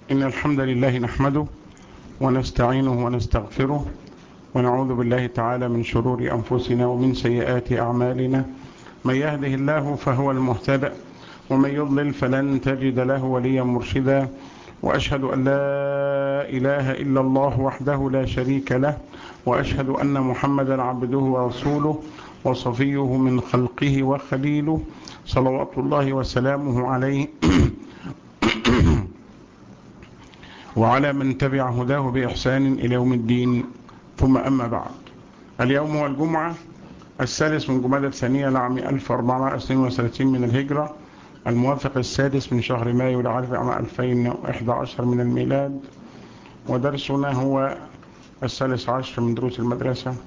إن الحمد لله نحمده ونستعينه ونستغفره ونعوذ بالله تعالى من شرور أنفسنا ومن سيئات أعمالنا من يهده الله فهو المهتدى ومن يضلل فلن تجد له وليا مرشدا وأشهد أن لا إله إلا الله وحده لا شريك له وأشهد أن محمدا عبده ورسوله وصفيه من خلقه وخليله صلوات الله وسلامه عليه وعلى من تبع هداه بإحسان إلى يوم الدين ثم أما بعد اليوم هو الجمعة الثالث من جمادى الثانية لعام 1432 من الهجرة الموافق السادس من شهر مايو لعام 2011 من الميلاد ودرسنا هو الثالث عشر من دروس المدرسة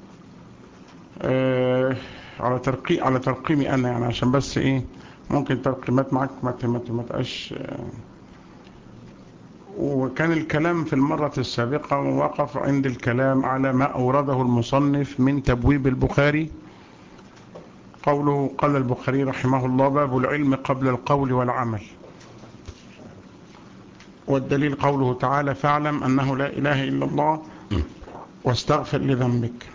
آه على ترقي على ترقيمي أنا يعني عشان بس إيه ممكن ترقيمات معك ما ما تبقاش آه وكان الكلام في المرة السابقة وقف عند الكلام على ما أورده المصنف من تبويب البخاري قوله قال البخاري رحمه الله باب العلم قبل القول والعمل والدليل قوله تعالى فاعلم أنه لا إله إلا الله واستغفر لذنبك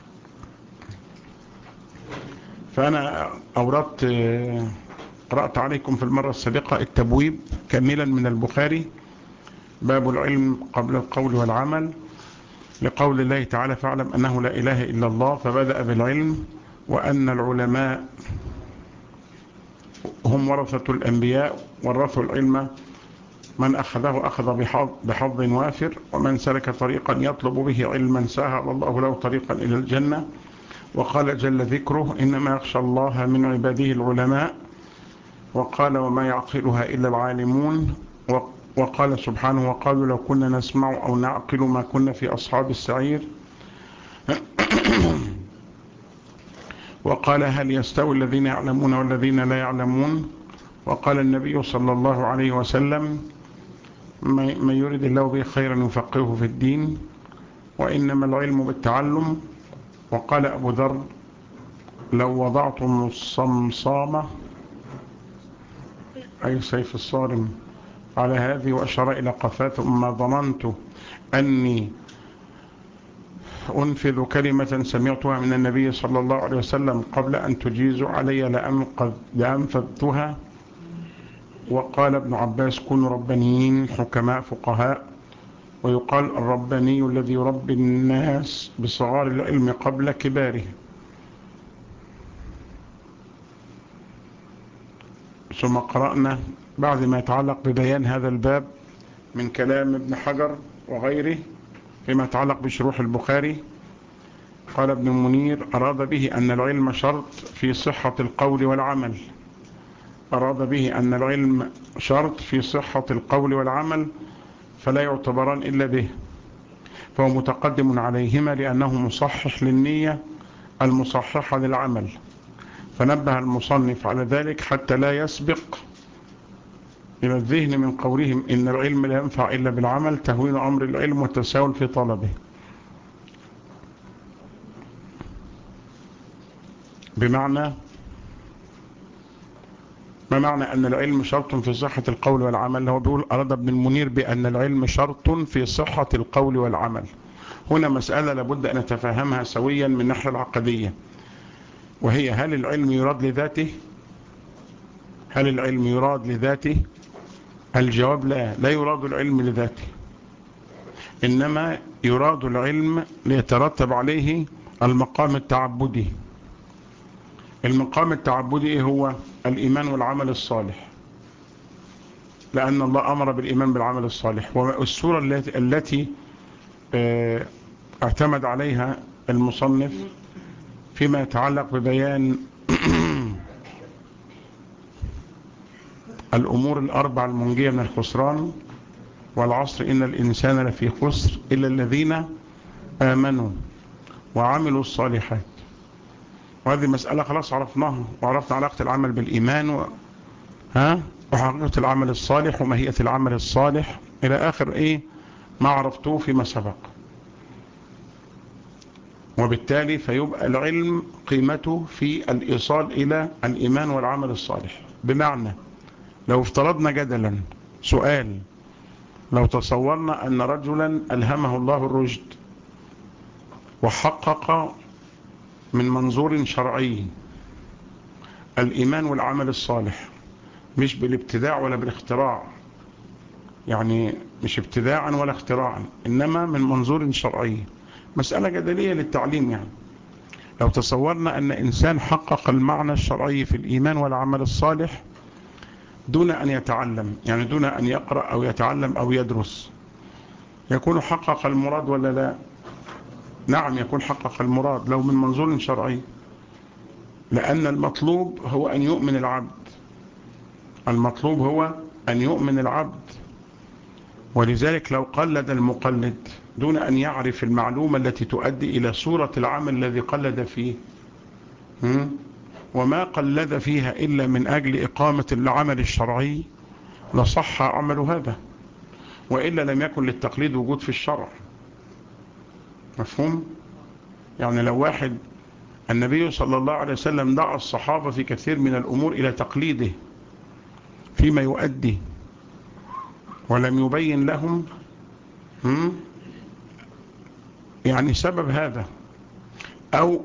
فأنا أوردت قرأت عليكم في المرة السابقة التبويب كاملا من البخاري باب العلم قبل القول والعمل لقول الله تعالى فاعلم أنه لا إله إلا الله فبدأ بالعلم وأن العلماء هم ورثة الأنبياء ورثوا العلم من أخذه أخذ بحظ, بحظ وافر ومن سلك طريقا يطلب به علما سهل الله له طريقا إلى الجنة وقال جل ذكره إنما يخشى الله من عباده العلماء وقال وما يعقلها إلا العالمون وقال سبحانه وقالوا لو كنا نسمع أو نعقل ما كنا في أصحاب السعير وقال هل يستوي الذين يعلمون والذين لا يعلمون وقال النبي صلى الله عليه وسلم من يريد الله به خيرا يفقهه في الدين وإنما العلم بالتعلم وقال أبو ذر لو وضعتم الصمصامة أي سيف الصارم على هذه وأشار إلى قفات ما ظننت أني أنفذ كلمة سمعتها من النبي صلى الله عليه وسلم قبل أن تجيز علي لأنفذتها وقال ابن عباس كونوا ربانيين حكماء فقهاء ويقال الرباني الذي يربي الناس بصغار العلم قبل كباره ثم قرأنا بعد ما يتعلق ببيان هذا الباب من كلام ابن حجر وغيره فيما يتعلق بشروح البخاري قال ابن منير أراد به أن العلم شرط في صحة القول والعمل أراد به أن العلم شرط في صحة القول والعمل فلا يعتبران إلا به فهو متقدم عليهما لأنه مصحح للنية المصححة للعمل فنبه المصنف على ذلك حتى لا يسبق إلى الذهن من قولهم إن العلم لا ينفع إلا بالعمل تهوين أمر العلم والتساهل في طلبه بمعنى ما معنى أن العلم شرط في صحة القول والعمل هو بيقول أراد ابن المنير بأن العلم شرط في صحة القول والعمل هنا مسألة لابد أن نتفهمها سويا من ناحية العقدية وهي هل العلم يراد لذاته هل العلم يراد لذاته الجواب لا لا يراد العلم لذاته إنما يراد العلم ليترتب عليه المقام التعبدي المقام التعبدي هو الإيمان والعمل الصالح لأن الله أمر بالإيمان بالعمل الصالح والسورة التي, التي اعتمد عليها المصنف فيما يتعلق ببيان الأمور الأربع المنجية من الخسران والعصر إن الإنسان لفي خسر إلا الذين آمنوا وعملوا الصالحات وهذه مسألة خلاص عرفناها وعرفنا علاقة العمل بالإيمان و... ها وحقيقة العمل الصالح وماهية العمل الصالح إلى آخر إيه ما عرفتوه فيما سبق وبالتالي فيبقى العلم قيمته في الإيصال إلى الإيمان والعمل الصالح بمعنى لو افترضنا جدلا سؤال لو تصورنا أن رجلا ألهمه الله الرشد وحقق من منظور شرعي الإيمان والعمل الصالح مش بالابتداع ولا بالاختراع يعني مش ابتداعا ولا اختراعا إنما من منظور شرعي مسألة جدلية للتعليم يعني لو تصورنا أن إنسان حقق المعنى الشرعي في الإيمان والعمل الصالح دون أن يتعلم يعني دون أن يقرأ أو يتعلم أو يدرس يكون حقق المراد ولا لا نعم يكون حقق المراد لو من منظور شرعي لأن المطلوب هو أن يؤمن العبد المطلوب هو أن يؤمن العبد ولذلك لو قلد المقلد دون أن يعرف المعلومة التي تؤدي إلى صورة العمل الذي قلد فيه وما قلد فيها إلا من أجل إقامة العمل الشرعي لصح عمل هذا وإلا لم يكن للتقليد وجود في الشرع مفهوم؟ يعني لو واحد النبي صلى الله عليه وسلم دعا الصحابة في كثير من الأمور إلى تقليده فيما يؤدي ولم يبين لهم يعني سبب هذا أو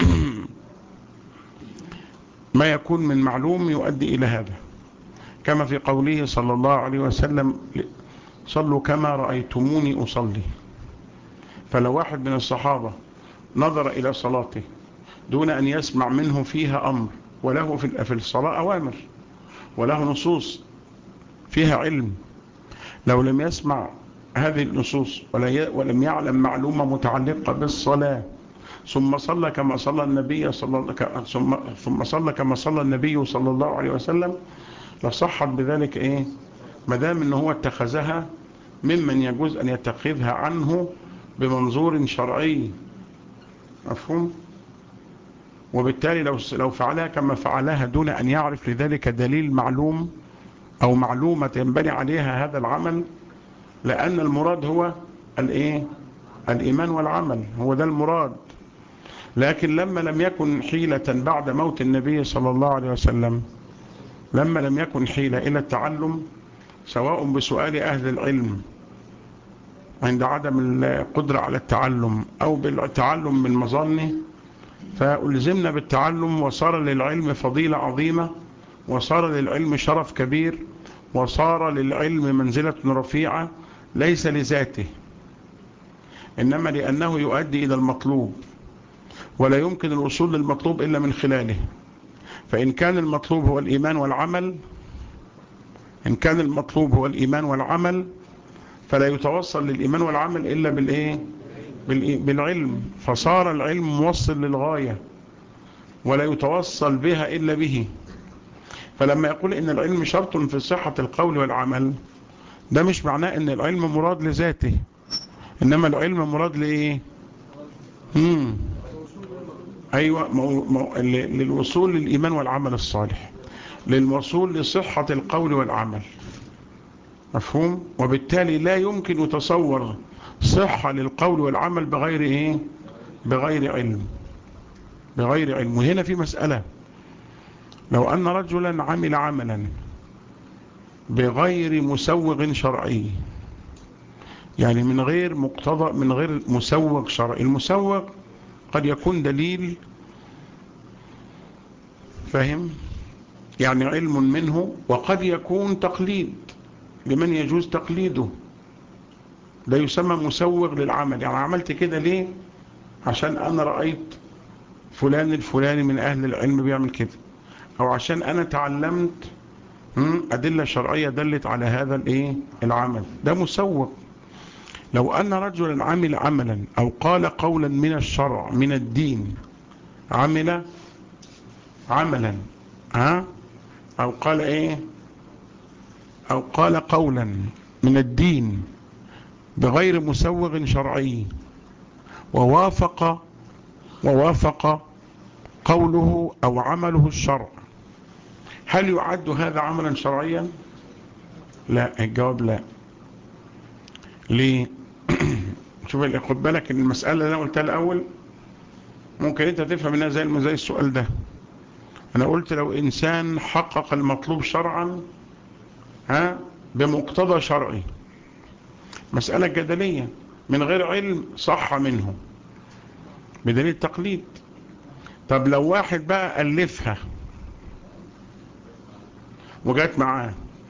ما يكون من معلوم يؤدي إلى هذا كما في قوله صلى الله عليه وسلم صلوا كما رأيتموني أصلي فلو واحد من الصحابة نظر إلى صلاته دون أن يسمع منه فيها أمر وله في الصلاة أوامر وله نصوص فيها علم لو لم يسمع هذه النصوص ولم يعلم معلومة متعلقة بالصلاة ثم صلى كما صلى النبي صلى ثم ثم صلى كما صلى النبي صلى الله عليه وسلم لصحت بذلك ايه ما دام ان هو اتخذها ممن يجوز ان يتخذها عنه بمنظور شرعي مفهوم وبالتالي لو لو فعلها كما فعلها دون ان يعرف لذلك دليل معلوم او معلومه ينبني عليها هذا العمل لان المراد هو الايه الايمان والعمل هو ده المراد لكن لما لم يكن حيلة بعد موت النبي صلى الله عليه وسلم لما لم يكن حيلة إلى التعلم سواء بسؤال أهل العلم عند عدم القدرة على التعلم أو بالتعلم من مظنه فألزمنا بالتعلم وصار للعلم فضيلة عظيمة وصار للعلم شرف كبير وصار للعلم منزلة رفيعة ليس لذاته إنما لأنه يؤدي إلى المطلوب ولا يمكن الوصول للمطلوب إلا من خلاله فإن كان المطلوب هو الإيمان والعمل إن كان المطلوب هو الإيمان والعمل فلا يتوصل للإيمان والعمل إلا بالإيه بالعلم فصار العلم موصل للغاية ولا يتوصل بها إلا به فلما يقول إن العلم شرط في صحة القول والعمل ده مش معناه إن العلم مراد لذاته إنما العلم مراد لإيه مم. أيوة مو مو للوصول للإيمان والعمل الصالح للوصول لصحة القول والعمل مفهوم وبالتالي لا يمكن يتصور صحة للقول والعمل بغير إيه بغير علم بغير علم وهنا في مسألة لو أن رجلا عمل عملا بغير مسوغ شرعي يعني من غير مقتضى من غير مسوغ شرعي المسوغ قد يكون دليل فهم يعني علم منه وقد يكون تقليد لمن يجوز تقليده ده يسمى مسوغ للعمل يعني عملت كده ليه عشان أنا رأيت فلان الفلاني من أهل العلم بيعمل كده أو عشان أنا تعلمت أدلة شرعية دلت على هذا الايه العمل ده مسوغ لو أن رجلا عمل عملا أو قال قولا من الشرع من الدين عمل عملا ها أو قال إيه أو قال قولا من الدين بغير مسوغ شرعي ووافق ووافق قوله أو عمله الشرع هل يعد هذا عملا شرعيا لا الجواب لا ليه شوف خد بالك ان المسألة اللي انا قلتها الاول ممكن انت تفهم انها زي زي السؤال ده انا قلت لو انسان حقق المطلوب شرعا ها بمقتضى شرعي مسألة جدلية من غير علم صح منه بدليل التقليد طب لو واحد بقى ألفها وجات معاه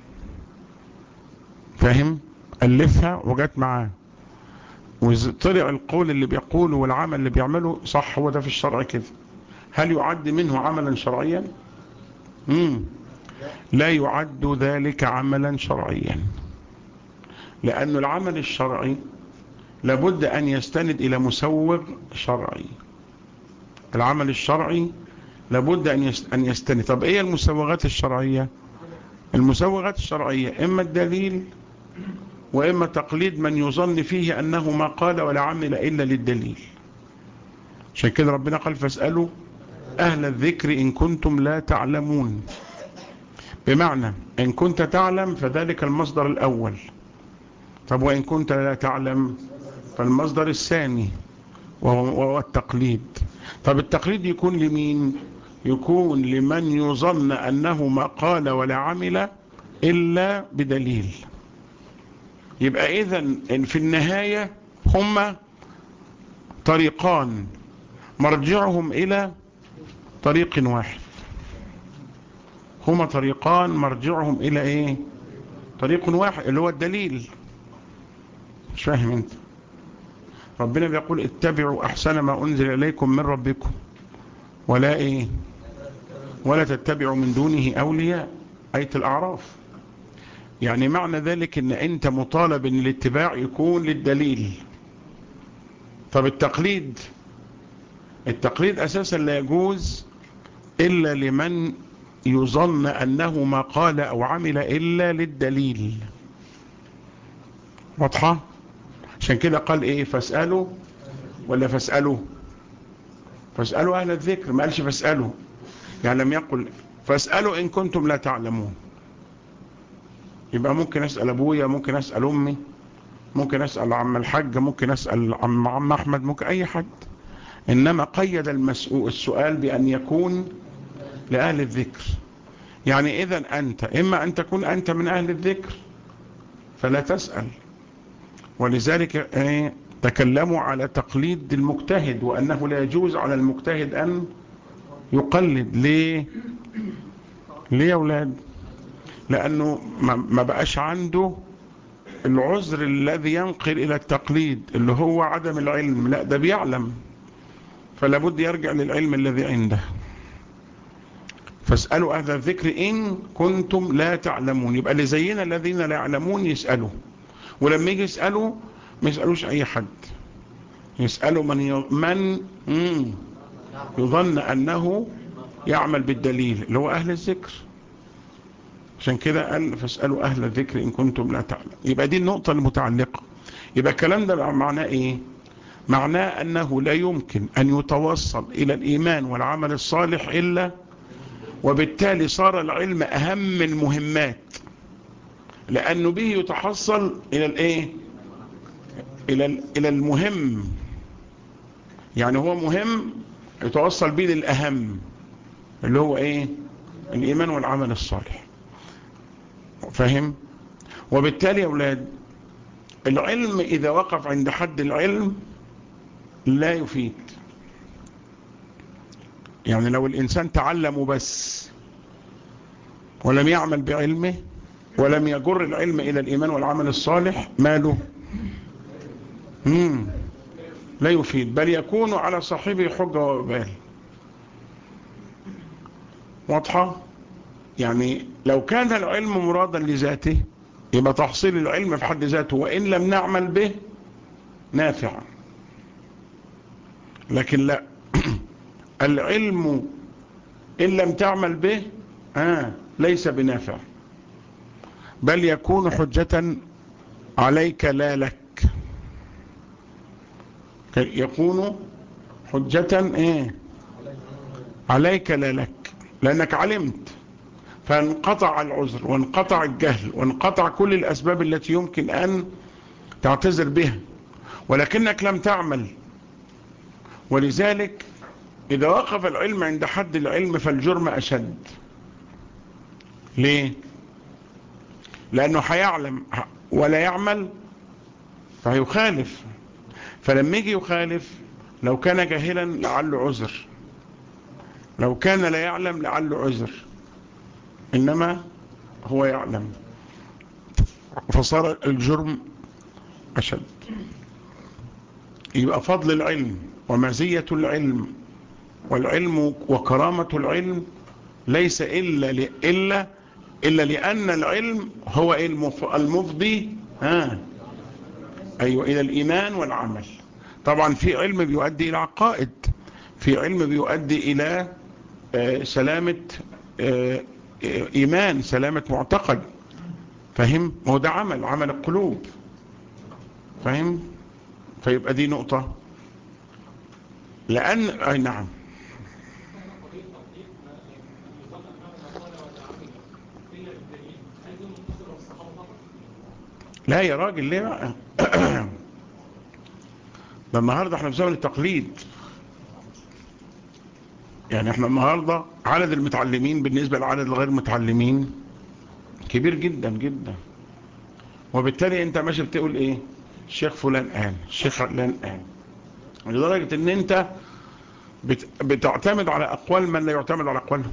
فاهم ألفها وجات معاه وطلع القول اللي بيقوله والعمل اللي بيعمله صح هو ده في الشرع كده هل يعد منه عملا شرعيا مم. لا يعد ذلك عملا شرعيا لأن العمل الشرعي لابد أن يستند إلى مسوغ شرعي العمل الشرعي لابد أن يستند طب إيه المسوغات الشرعية المسوغات الشرعية إما الدليل وإما تقليد من يظن فيه أنه ما قال ولا عمل إلا للدليل عشان كده ربنا قال فاسألوا أهل الذكر إن كنتم لا تعلمون بمعنى إن كنت تعلم فذلك المصدر الأول طب وإن كنت لا تعلم فالمصدر الثاني وهو التقليد طب التقليد يكون لمين يكون لمن يظن أنه ما قال ولا عمل إلا بدليل يبقى إذن إن في النهاية هما طريقان مرجعهم إلى طريق واحد هما طريقان مرجعهم إلى إيه طريق واحد اللي هو الدليل مش فاهم انت ربنا بيقول اتبعوا أحسن ما أنزل إليكم من ربكم ولا إيه ولا تتبعوا من دونه أولياء آية الأعراف يعني معنى ذلك ان انت مطالب ان الاتباع يكون للدليل طب التقليد التقليد اساسا لا يجوز الا لمن يظن انه ما قال او عمل الا للدليل واضحة عشان كده قال ايه فاسألوا ولا فاسألوا فاسألوا اهل الذكر ما قالش فاسألوا يعني لم يقل فاسألوا ان كنتم لا تعلمون يبقى ممكن اسأل ابويا ممكن اسأل امي ممكن اسأل عم الحاج ممكن اسأل عم عم احمد ممكن اي حد انما قيد المسؤول السؤال بان يكون لاهل الذكر يعني اذا انت اما ان تكون انت من اهل الذكر فلا تسأل ولذلك ايه تكلموا على تقليد المجتهد وانه لا يجوز على المجتهد ان يقلد ليه ليه يا اولاد لأنه ما بقاش عنده العذر الذي ينقل إلى التقليد اللي هو عدم العلم لا ده بيعلم فلا بد يرجع للعلم الذي عنده فاسألوا أهل الذكر إن كنتم لا تعلمون يبقى اللي زينا الذين لا يعلمون يسألوا ولما يجي يسألوا ما يسألوش أي حد يسألوا من ي... من مم. يظن أنه يعمل بالدليل اللي هو أهل الذكر عشان كده قال فاسألوا أهل الذكر إن كنتم لا تعلم يبقى دي النقطة المتعلقة يبقى الكلام ده معناه إيه معناه أنه لا يمكن أن يتوصل إلى الإيمان والعمل الصالح إلا وبالتالي صار العلم أهم المهمات لأنه به يتحصل إلى الإيه إلى, إلى المهم يعني هو مهم يتوصل به للأهم اللي هو إيه الإيمان والعمل الصالح فاهم وبالتالي يا أولاد العلم إذا وقف عند حد العلم لا يفيد يعني لو الإنسان تعلم بس ولم يعمل بعلمه ولم يجر العلم إلى الإيمان والعمل الصالح ماله مم. لا يفيد بل يكون على صاحبه حجة وبال واضحة يعني لو كان العلم مرادا لذاته يبقى تحصيل العلم في حد ذاته وإن لم نعمل به نافع لكن لا العلم إن لم تعمل به آه ليس بنافع بل يكون حجة عليك لا لك يكون حجة ايه عليك لا لك لانك علمت فانقطع العذر وانقطع الجهل وانقطع كل الاسباب التي يمكن ان تعتذر بها ولكنك لم تعمل ولذلك اذا وقف العلم عند حد العلم فالجرم اشد ليه لانه هيعلم ولا يعمل فهيخالف فلما يجي يخالف لو كان جاهلا لعله عذر لو كان لا يعلم لعله عذر إنما هو يعلم فصار الجرم أشد يبقى فضل العلم ومزية العلم والعلم وكرامة العلم ليس إلا إلا إلا لأن العلم هو المفضي ها أيوة إلى الإيمان والعمل طبعا في علم بيؤدي إلى عقائد في علم بيؤدي إلى سلامة إيمان سلامة معتقد فهم هو ده عمل عمل القلوب فهم فيبقى دي نقطة لأن أي نعم لا يا راجل ليه بقى ده النهاردة احنا في زمن التقليد يعني احنا النهاردة عدد المتعلمين بالنسبة لعدد الغير متعلمين كبير جدا جدا وبالتالي انت ماشي بتقول ايه الشيخ فلان قال الشيخ فلان قال لدرجة ان انت بت... بتعتمد على اقوال من لا يعتمد على اقوالهم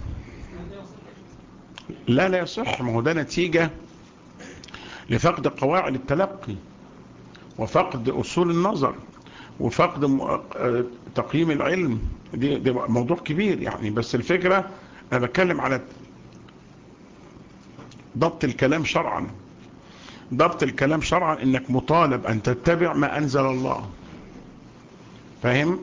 لا لا يصح ما هو ده نتيجة لفقد قواعد التلقي وفقد اصول النظر وفقد م... تقييم العلم دي, دي موضوع كبير يعني بس الفكرة انا بتكلم على ضبط الكلام شرعا ضبط الكلام شرعا انك مطالب ان تتبع ما انزل الله فاهم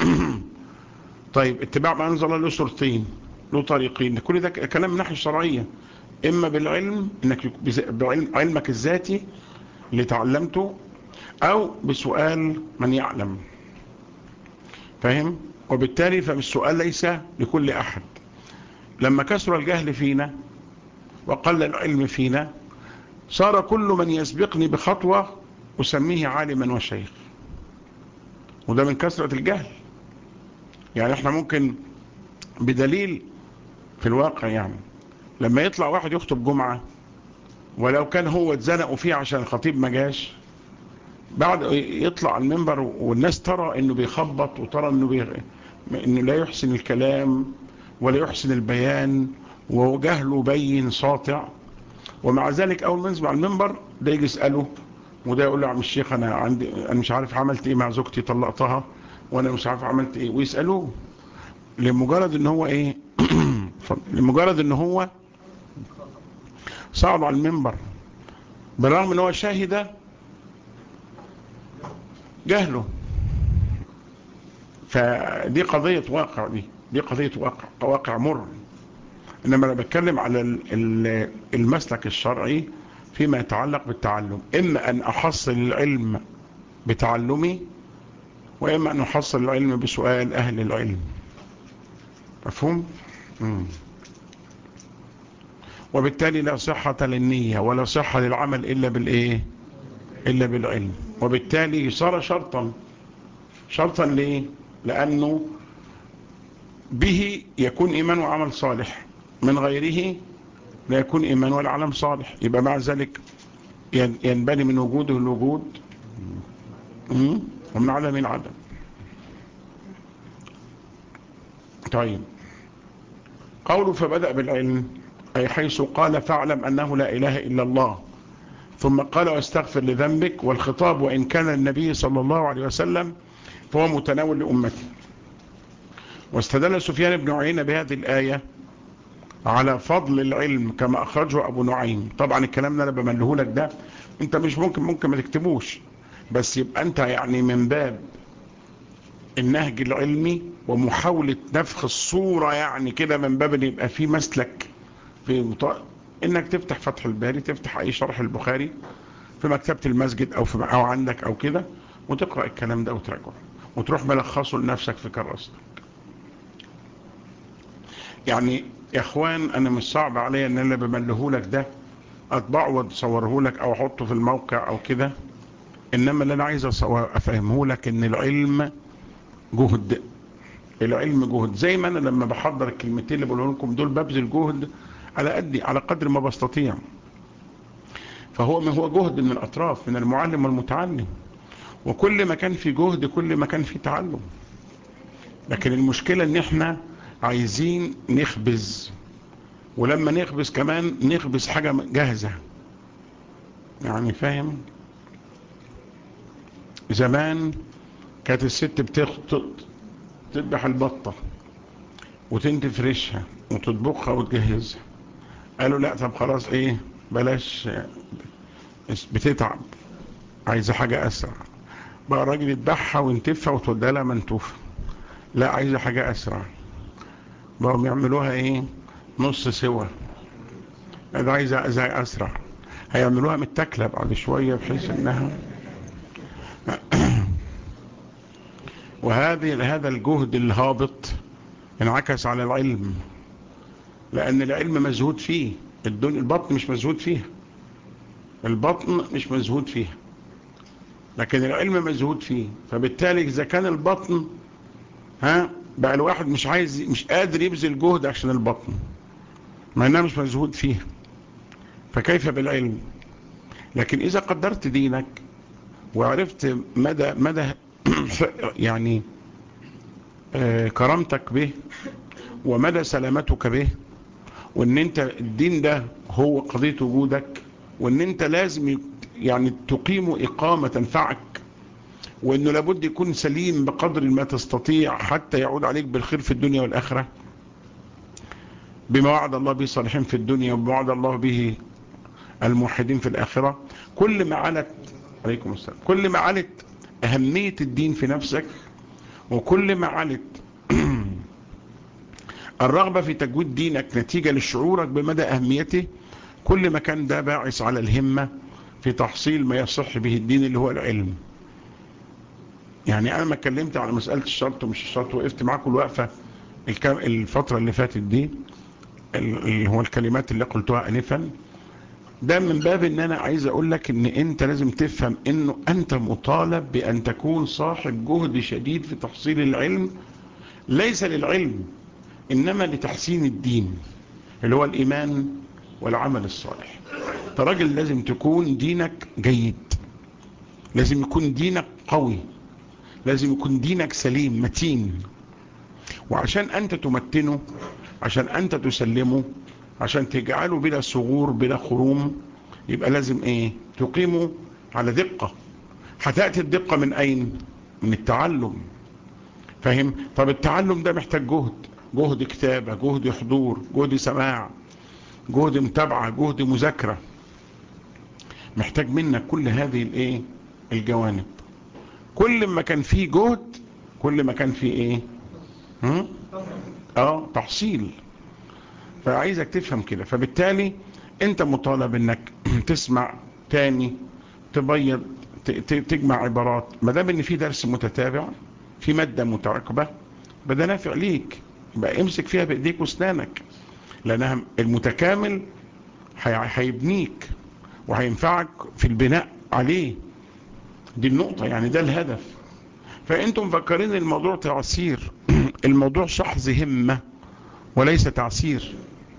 طيب اتباع ما انزل الله له صورتين له طريقين كل ده كلام من ناحيه الشرعيه اما بالعلم انك بعلمك الذاتي اللي تعلمته او بسؤال من يعلم فاهم وبالتالي فالسؤال ليس لكل احد لما كسر الجهل فينا وقل العلم فينا صار كل من يسبقني بخطوة أسميه عالما وشيخ وده من كثرة الجهل يعني احنا ممكن بدليل في الواقع يعني لما يطلع واحد يخطب جمعة ولو كان هو اتزنقوا فيه عشان الخطيب ما جاش بعد يطلع على المنبر والناس ترى انه بيخبط وترى انه, بي... إنه لا يحسن الكلام ولا يحسن البيان وجهله بين ساطع ومع ذلك اول ما ينزل على المنبر ده يجي يساله وده يقول له عم الشيخ انا عندي انا مش عارف عملت ايه مع زوجتي طلقتها وانا مش عارف عملت ايه ويسالوه لمجرد ان هو ايه لمجرد ان هو صعد على المنبر بالرغم ان هو شاهد جهله فدي قضية واقع دي دي قضية واقع واقع مر انما انا بتكلم على المسلك الشرعي فيما يتعلق بالتعلم اما ان احصل العلم بتعلمي واما ان احصل العلم بسؤال اهل العلم مفهوم مم. وبالتالي لا صحة للنية ولا صحة للعمل الا بالايه الا بالعلم وبالتالي صار شرطا شرطا ليه لانه به يكون ايمان وعمل صالح من غيره لا يكون إيمان ولا علم صالح يبقى مع ذلك ينبني من وجوده الوجود ومن عدم العدم طيب قوله فبدأ بالعلم أي حيث قال فاعلم أنه لا إله إلا الله ثم قال واستغفر لذنبك والخطاب وإن كان النبي صلى الله عليه وسلم فهو متناول لأمته واستدل سفيان بن عيينة بهذه الآية على فضل العلم كما أخرجه أبو نعيم طبعا الكلام ده أنا بمله لك ده أنت مش ممكن ممكن ما تكتبوش بس يبقى أنت يعني من باب النهج العلمي ومحاولة نفخ الصورة يعني كده من باب ان يبقى في مسلك في مط... انك تفتح فتح الباري تفتح اي شرح البخاري في مكتبة المسجد او في او عندك او كده وتقرأ الكلام ده وتراجعه وتروح ملخصه لنفسك في كراستك يعني يا اخوان انا مش صعب عليا ان انا بمله لك ده اطبعه واتصوره لك او احطه في الموقع او كده انما اللي انا عايز افهمه لك ان العلم جهد العلم جهد زي ما انا لما بحضر الكلمتين اللي بقوله لكم دول ببذل جهد على قد على قدر ما بستطيع فهو ما هو جهد من الاطراف من المعلم والمتعلم وكل ما كان في جهد كل ما كان في تعلم لكن المشكلة ان احنا عايزين نخبز ولما نخبز كمان نخبز حاجة جاهزة يعني فاهم زمان كانت الست بتذبح البطة وتنتفرشها وتطبخها وتجهزها قالوا لا طب خلاص ايه بلاش بتتعب عايزة حاجة اسرع بقى الراجل يذبحها وينتفها وتوديها لها منتوفة لا عايزة حاجة اسرع بقوا يعملوها ايه نص سوا ده عايزة زي اسرع هيعملوها متاكله بعد شوية بحيث انها وهذه هذا الجهد الهابط انعكس على العلم لان العلم مزهود فيه الدنيا البطن مش مزهود فيها البطن مش مزهود فيها لكن العلم مزهود فيه فبالتالي اذا كان البطن ها بقى الواحد مش عايز مش قادر يبذل جهد عشان البطن مع انها مش مزهود فيها فكيف بالعلم لكن اذا قدرت دينك وعرفت مدى مدى يعني كرامتك به ومدى سلامتك به وان انت الدين ده هو قضية وجودك وان انت لازم يعني تقيم اقامة تنفعك وانه لابد يكون سليم بقدر ما تستطيع حتى يعود عليك بالخير في الدنيا والاخرة بما وعد الله به صالحين في الدنيا وبما وعد الله به الموحدين في الاخرة كل ما علت عليكم السلام كل ما علت اهمية الدين في نفسك وكل ما علت الرغبة في تجويد دينك نتيجة لشعورك بمدى اهميته كل ما كان ده باعث على الهمة في تحصيل ما يصح به الدين اللي هو العلم يعني انا ما اتكلمت على مسألة الشرط ومش الشرط وقفت معاكم الوقفة الفترة اللي فاتت دي اللي هو الكلمات اللي قلتها انفا ده من باب ان انا عايز اقول لك ان انت لازم تفهم انه انت مطالب بان تكون صاحب جهد شديد في تحصيل العلم ليس للعلم انما لتحسين الدين اللي هو الايمان والعمل الصالح فراجل لازم تكون دينك جيد لازم يكون دينك قوي لازم يكون دينك سليم متين وعشان انت تمتنه عشان انت تسلمه عشان تجعله بلا صغور بلا خروم يبقى لازم ايه تقيمه على دقة هتأتي الدقة من اين من التعلم فاهم طب التعلم ده محتاج جهد جهد كتابة جهد حضور جهد سماع جهد متابعة جهد مذاكرة محتاج منك كل هذه الايه الجوانب كل ما كان فيه جهد كل ما كان فيه ايه هم؟ اه تحصيل فعايزك تفهم كده فبالتالي انت مطالب انك تسمع تاني تبيض تجمع عبارات ما دام ان في درس متتابع في مادة متراكبة بدا نافع ليك يبقى امسك فيها بايديك واسنانك لانها المتكامل هيبنيك وهينفعك في البناء عليه دي النقطة يعني ده الهدف فانتم مفكرين الموضوع تعسير الموضوع شحذ همة وليس تعسير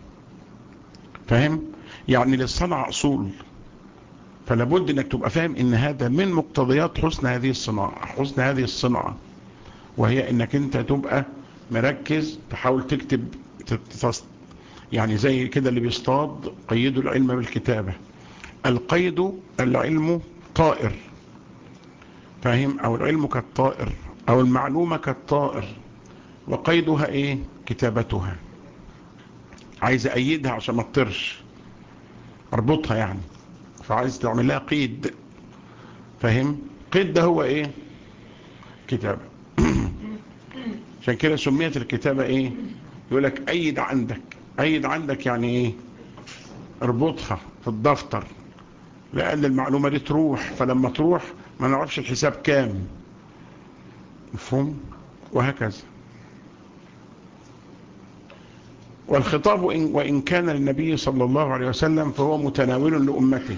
فاهم يعني للصنعة اصول فلابد انك تبقى فاهم ان هذا من مقتضيات حسن هذه الصناعة حسن هذه الصنعة وهي انك انت تبقى مركز تحاول تكتب يعني زي كده اللي بيصطاد قيدوا العلم بالكتابة القيد العلم طائر فاهم او العلم كالطائر او المعلومة كالطائر وقيدها ايه كتابتها عايز ايدها عشان ما تطرش اربطها يعني فعايز تعمل لها قيد فاهم قيد ده هو ايه كتابة عشان كده سميت الكتابة ايه يقول لك ايد عندك ايد عندك يعني ايه اربطها في الدفتر لان المعلومة دي تروح فلما تروح ما نعرفش الحساب كام مفهوم وهكذا والخطاب إن وإن كان للنبي صلى الله عليه وسلم فهو متناول لأمته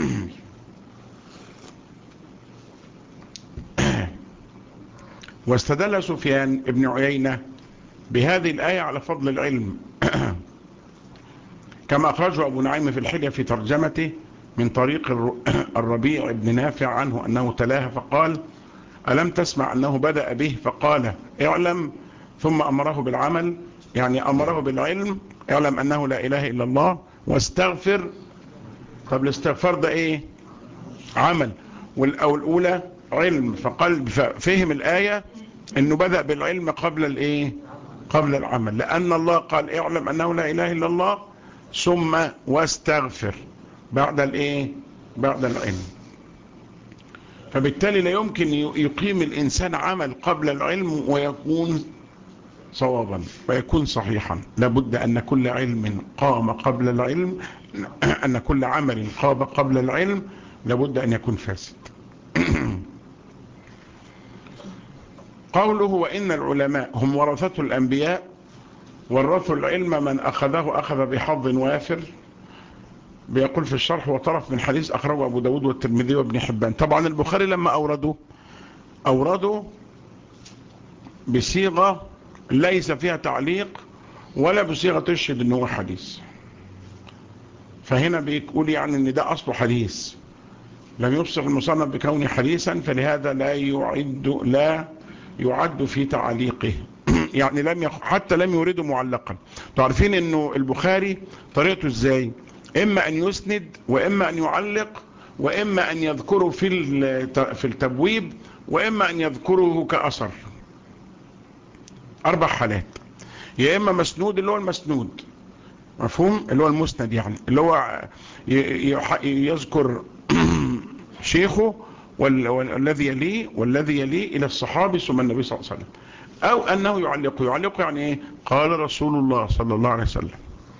واستدل سفيان ابن عيينة بهذه الآية على فضل العلم كما أخرجه أبو نعيم في الحلية في ترجمته من طريق الربيع بن نافع عنه أنه تلاها فقال ألم تسمع أنه بدأ به فقال اعلم ثم أمره بالعمل يعني أمره بالعلم اعلم أنه لا إله إلا الله واستغفر طب الاستغفار ده إيه عمل أو الأولى علم فقال فهم الآية أنه بدأ بالعلم قبل الإيه قبل العمل لأن الله قال اعلم أنه لا إله إلا الله ثم واستغفر بعد الإيه بعد العلم فبالتالي لا يمكن يقيم الإنسان عمل قبل العلم ويكون صوابا ويكون صحيحا لابد أن كل علم قام قبل العلم أن كل عمل قام قبل العلم لابد أن يكون فاسد قوله وإن العلماء هم ورثة الأنبياء ورثوا العلم من أخذه أخذ بحظ وافر بيقول في الشرح وطرف من حديث أخرجه أبو داود والترمذي وابن حبان طبعا البخاري لما أوردوا أوردوا بصيغة ليس فيها تعليق ولا بصيغة تشهد أنه حديث فهنا بيقول يعني أن ده أصله حديث لم يفصح المصنف بكونه حديثا فلهذا لا يعد لا يعد في تعليقه يعني لم يخ... حتى لم يورده معلقا تعرفين انه البخاري طريقته ازاي اما ان يسند واما ان يعلق واما ان يذكره في في التبويب واما ان يذكره كأثر اربع حالات يا اما مسنود اللي هو المسنود مفهوم اللي هو المسند يعني اللي هو يذكر شيخه والذي يليه والذي يليه الى الصحابي ثم النبي صلى الله عليه وسلم او انه يعلق يعلق يعني ايه قال رسول الله صلى الله عليه وسلم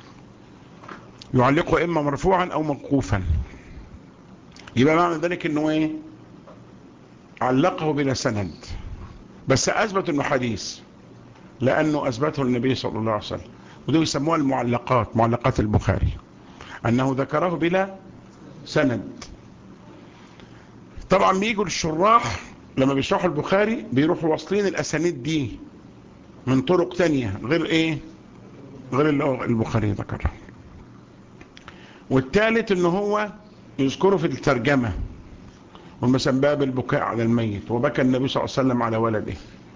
يعلقه اما مرفوعا او موقوفا يبقى معنى ذلك انه ايه علقه بلا سند بس اثبت انه حديث لانه اثبته النبي صلى الله عليه وسلم ودي يسموها المعلقات معلقات البخاري انه ذكره بلا سند طبعا بيجوا الشراح لما بيشرحوا البخاري بيروحوا واصلين الاسانيد دي من طرق تانية غير ايه غير اللي البخاري ذكرها والثالث ان هو يذكره في الترجمة والمثلا باب البكاء على الميت وبكى النبي صلى الله عليه وسلم على ولده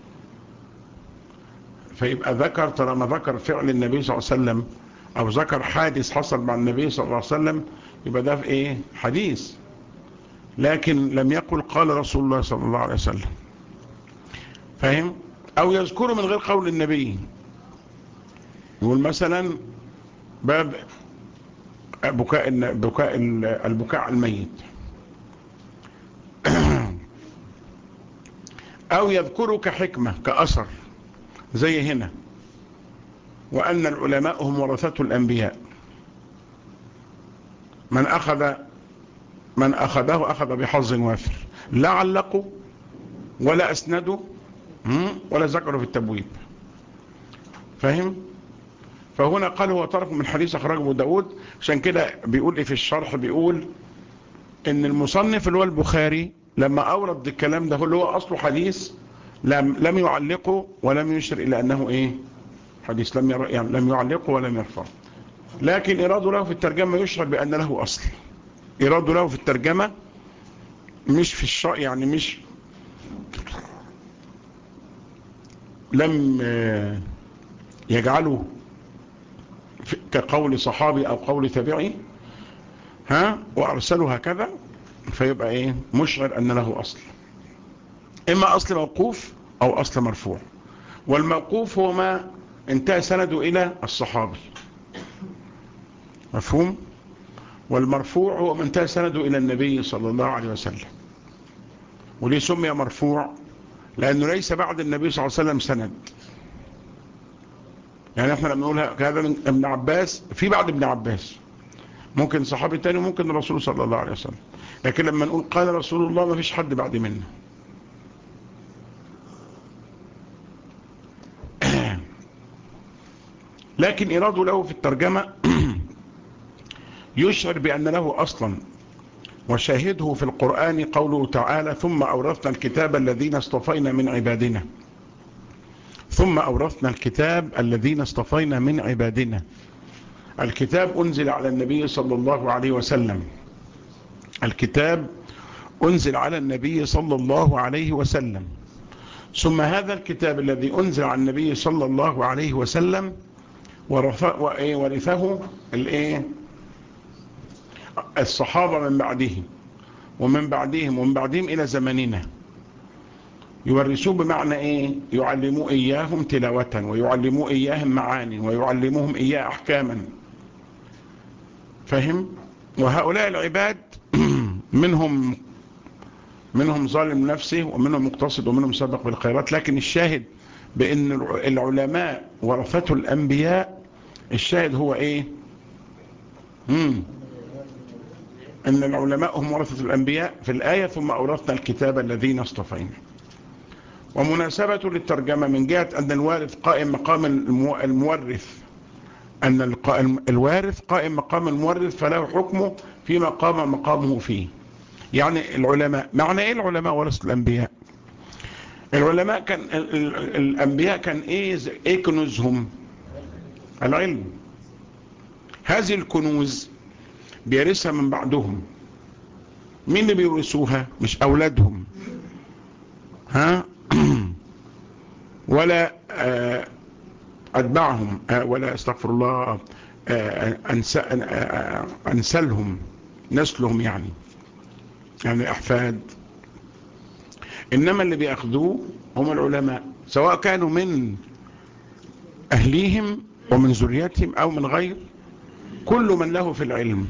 فيبقى ذكر ترى ما ذكر فعل النبي صلى الله عليه وسلم او ذكر حادث حصل مع النبي صلى الله عليه وسلم يبقى ده في ايه حديث لكن لم يقل قال رسول الله صلى الله عليه وسلم فاهم او يذكره من غير قول النبي يقول مثلا باب بكاء بكاء البكاء على الميت او يذكره كحكمة كأثر زي هنا وأن العلماء هم ورثة الأنبياء من أخذ من أخذه أخذ بحظ وافر لا علقوا ولا أسندوا ولا ذكروا في التبويب فاهم فهنا قال هو طرف من حديث أخرجه أبو داود عشان كده بيقول إيه في الشرح بيقول إن المصنف اللي هو البخاري لما أورد الكلام ده اللي هو أصله حديث لم لم يعلقه ولم يشر إلى أنه إيه حديث لم ير... يعني لم يعلقه ولم يرفع لكن إراده له في الترجمة يشعر بأن له أصل إراده له في الترجمة مش في الشرع يعني مش لم يجعله كقول صحابي أو قول تابعي ها وأرسله هكذا فيبقى إيه مشعر أن له أصل إما أصل موقوف أو أصل مرفوع والموقوف هو ما انتهى سنده إلى الصحابي مفهوم والمرفوع هو ما انتهى سنده إلى النبي صلى الله عليه وسلم وليه سمي مرفوع لأنه ليس بعد النبي صلى الله عليه وسلم سند يعني احنا لما نقول هذا من ابن عباس في بعد ابن عباس ممكن صحابي تاني وممكن الرسول صلى الله عليه وسلم لكن لما نقول قال رسول الله ما فيش حد بعد منه لكن إراده له في الترجمة يشعر بأن له أصلا وشاهده في القرآن قوله تعالى ثم أورثنا الكتاب الذين اصطفينا من عبادنا ثم أورثنا الكتاب الذين اصطفينا من عبادنا الكتاب أنزل على النبي صلى الله عليه وسلم الكتاب أنزل على النبي صلى الله عليه وسلم ثم هذا الكتاب الذي أنزل على النبي صلى الله عليه وسلم ورثه الايه الصحابة من بعدهم ومن بعدهم ومن بعدهم إلى زمننا يورثوه بمعنى إيه يعلموا إياهم تلاوة ويعلموا إياهم معاني ويعلموهم إياه أحكاما فهم وهؤلاء العباد منهم منهم ظالم نفسه ومنهم مقتصد ومنهم سبق بالخيرات لكن الشاهد بأن العلماء ورثة الأنبياء الشاهد هو إيه مم. أن العلماء هم ورثة الأنبياء في الآية ثم أورثنا الكتاب الذين اصطفينا ومناسبة للترجمة من جهة أن الوارث قائم مقام المورث أن الوارث قائم مقام المورث فله حكمه فيما قام مقامه فيه يعني العلماء معنى ايه العلماء ورثة الانبياء العلماء كان الانبياء كان ايه ايه كنوزهم العلم هذه الكنوز بيرثها من بعدهم مين اللي بيورثوها مش اولادهم ها ولا اتبعهم ولا استغفر الله انسلهم نسلهم يعني يعني أحفاد إنما اللي بيأخذوه هم العلماء سواء كانوا من أهليهم ومن ذريتهم أو من غير كل من له في العلم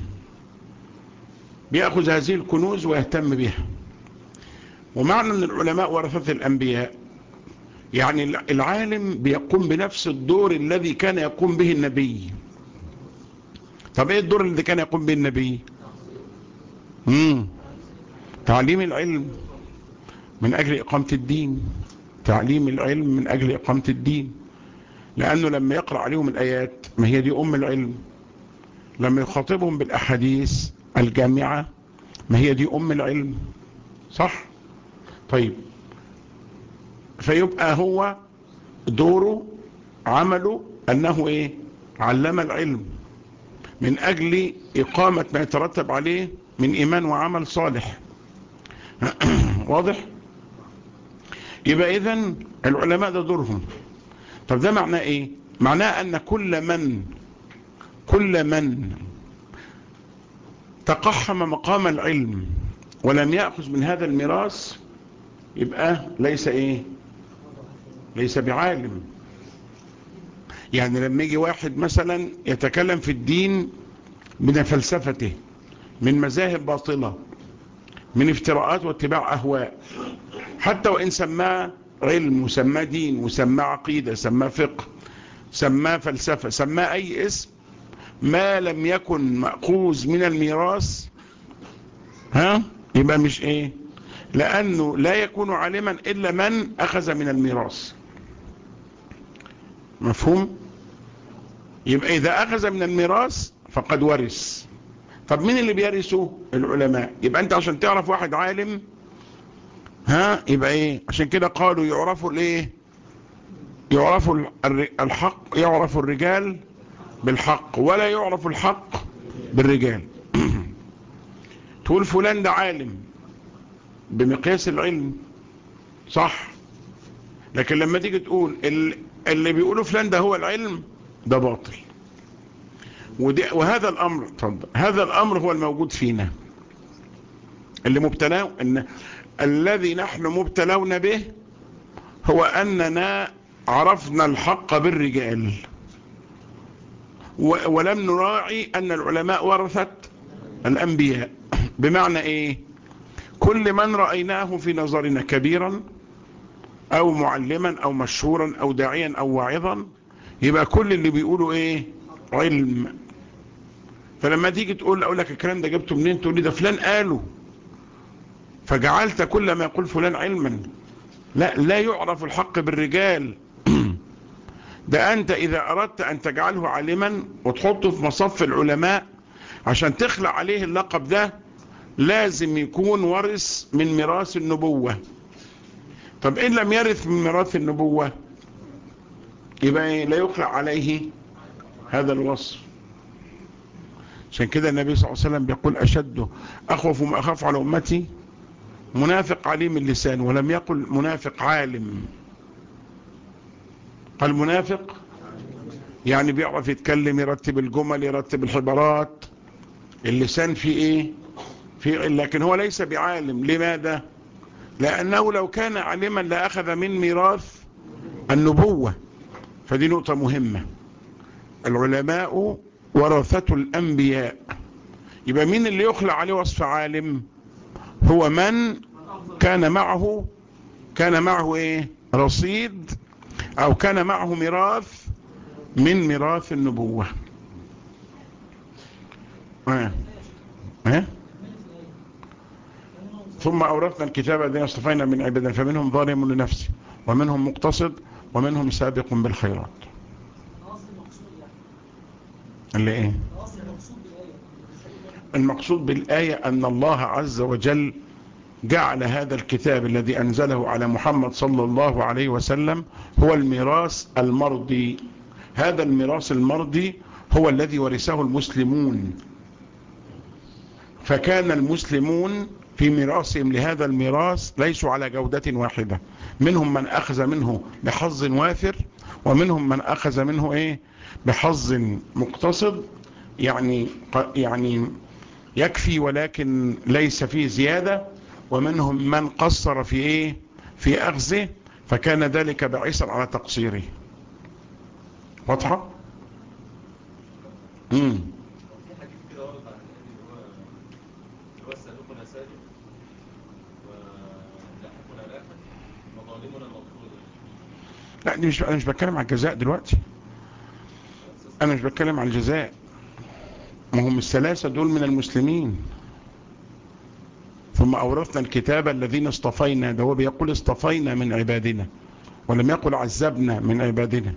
بيأخذ هذه الكنوز ويهتم بها ومعنى أن العلماء ورثة الأنبياء يعني العالم بيقوم بنفس الدور الذي كان يقوم به النبي طب ايه الدور الذي كان يقوم به النبي امم تعليم العلم من أجل إقامة الدين تعليم العلم من أجل إقامة الدين لأنه لما يقرأ عليهم الآيات ما هي دي أم العلم لما يخاطبهم بالأحاديث الجامعة ما هي دي أم العلم صح طيب فيبقى هو دوره عمله أنه إيه علم العلم من أجل إقامة ما يترتب عليه من إيمان وعمل صالح واضح يبقى إذن العلماء ده دورهم طب ده معناه إيه معناه أن كل من كل من تقحم مقام العلم ولم يأخذ من هذا الميراث يبقى ليس إيه ليس بعالم يعني لما يجي واحد مثلا يتكلم في الدين من فلسفته من مذاهب باطلة من افتراءات واتباع أهواء حتى وإن سماه علم وسماه دين وسماه عقيدة سماه فقه سماه فلسفة سماه أي اسم ما لم يكن مأخوذ من الميراث ها يبقى مش ايه لأنه لا يكون عالما إلا من أخذ من الميراث مفهوم يبقى إذا أخذ من الميراث فقد ورث طب مين اللي بيرثه العلماء يبقى أنت عشان تعرف واحد عالم ها يبقى ايه عشان كده قالوا يعرفوا الايه يعرفوا الحق يعرف الرجال بالحق ولا يعرف الحق بالرجال تقول فلان ده عالم بمقياس العلم صح لكن لما تيجي تقول اللي بيقولوا فلان ده هو العلم ده باطل وهذا الامر اتفضل هذا الامر هو الموجود فينا اللي مبتلاه ان الذي نحن مبتلون به هو اننا عرفنا الحق بالرجال ولم نراعي ان العلماء ورثت الانبياء بمعنى ايه كل من رأيناه في نظرنا كبيرا او معلما او مشهورا او داعيا او واعظا يبقى كل اللي بيقولوا ايه علم فلما تيجي تقول اقول لك الكلام ده جبته منين تقول لي ده فلان قاله فجعلت كل ما يقول فلان علما لا لا يعرف الحق بالرجال ده انت اذا اردت ان تجعله عالما وتحطه في مصف العلماء عشان تخلق عليه اللقب ده لازم يكون ورث من ميراث النبوة طب ان لم يرث من ميراث النبوة يبقى لا يخلق عليه هذا الوصف عشان كده النبي صلى الله عليه وسلم بيقول أشد أخوف ما أخاف على أمتي منافق عليم اللسان ولم يقل منافق عالم قال منافق يعني بيعرف يتكلم يرتب الجمل يرتب الحبارات اللسان فيه ايه في لكن هو ليس بعالم لماذا لأنه لو كان عالما لأخذ من ميراث النبوة فدي نقطة مهمة العلماء ورثة الأنبياء يبقى مين اللي يخلع عليه وصف عالم هو من كان معه كان معه ايه رصيد او كان معه ميراث من ميراث النبوة اه. اه. ثم أورثنا الكتاب الذين اصطفينا من عبادنا فمنهم ظالم لنفسه ومنهم مقتصد ومنهم سابق بالخيرات اللي ايه المقصود بالآية أن الله عز وجل جعل هذا الكتاب الذي أنزله على محمد صلى الله عليه وسلم هو الميراث المرضي هذا الميراث المرضي هو الذي ورثه المسلمون فكان المسلمون في ميراثهم لهذا الميراث ليسوا على جودة واحدة منهم من أخذ منه بحظ وافر ومنهم من أخذ منه إيه بحظ مقتصد يعني يعني يكفي ولكن ليس فيه زيادة ومنهم من قصر في ايه في اخذه فكان ذلك بعيسا على تقصيره واضحة امم لا دي مش انا مش بتكلم على الجزاء دلوقتي انا مش بتكلم على الجزاء ما هم الثلاثة دول من المسلمين ثم أورثنا الكتاب الذين اصطفينا ده هو بيقول اصطفينا من عبادنا ولم يقل عذبنا من عبادنا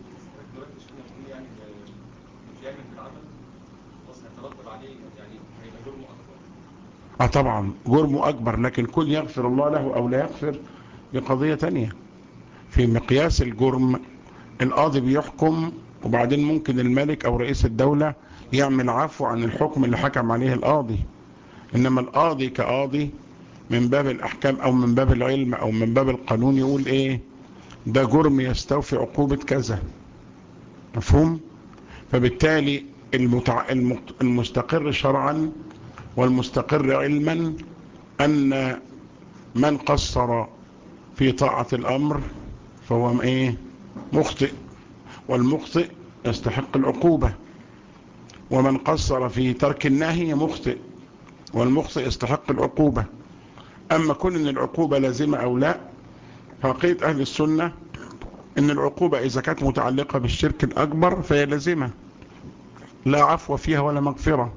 اه طبعا جرمه أكبر لكن كل يغفر الله له أو لا يغفر بقضية تانية في مقياس الجرم القاضي بيحكم وبعدين ممكن الملك أو رئيس الدولة يعمل عفو عن الحكم اللي حكم عليه القاضي إنما القاضي كقاضي من باب الأحكام أو من باب العلم أو من باب القانون يقول إيه ده جرم يستوفي عقوبة كذا مفهوم فبالتالي المتع... المستقر شرعا والمستقر علما أن من قصر في طاعة الأمر فهو إيه مخطئ والمخطئ يستحق العقوبة ومن قصر في ترك النهي مخطئ والمخطئ يستحق العقوبة أما كون أن العقوبة لازمة أو لا فقيد أهل السنة أن العقوبة إذا كانت متعلقة بالشرك الأكبر فهي لازمة لا عفو فيها ولا مغفرة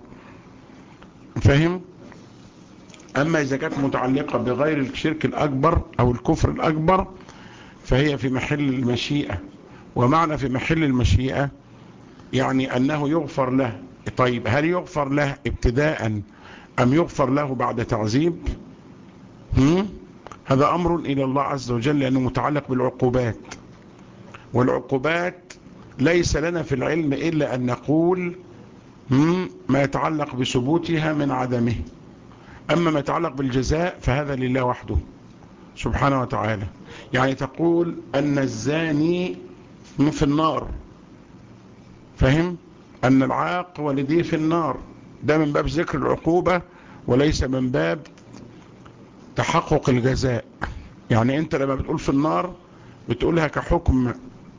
فهم؟ أما إذا كانت متعلقة بغير الشرك الأكبر أو الكفر الأكبر فهي في محل المشيئة ومعنى في محل المشيئة يعني أنه يغفر له طيب هل يغفر له ابتداء أم يغفر له بعد تعذيب هم؟ هذا أمر إلى الله عز وجل لأنه متعلق بالعقوبات والعقوبات ليس لنا في العلم إلا أن نقول هم؟ ما يتعلق بثبوتها من عدمه أما ما يتعلق بالجزاء فهذا لله وحده سبحانه وتعالى يعني تقول أن الزاني في النار فهم أن العاق والديه في النار ده من باب ذكر العقوبة وليس من باب تحقق الجزاء يعني انت لما بتقول في النار بتقولها كحكم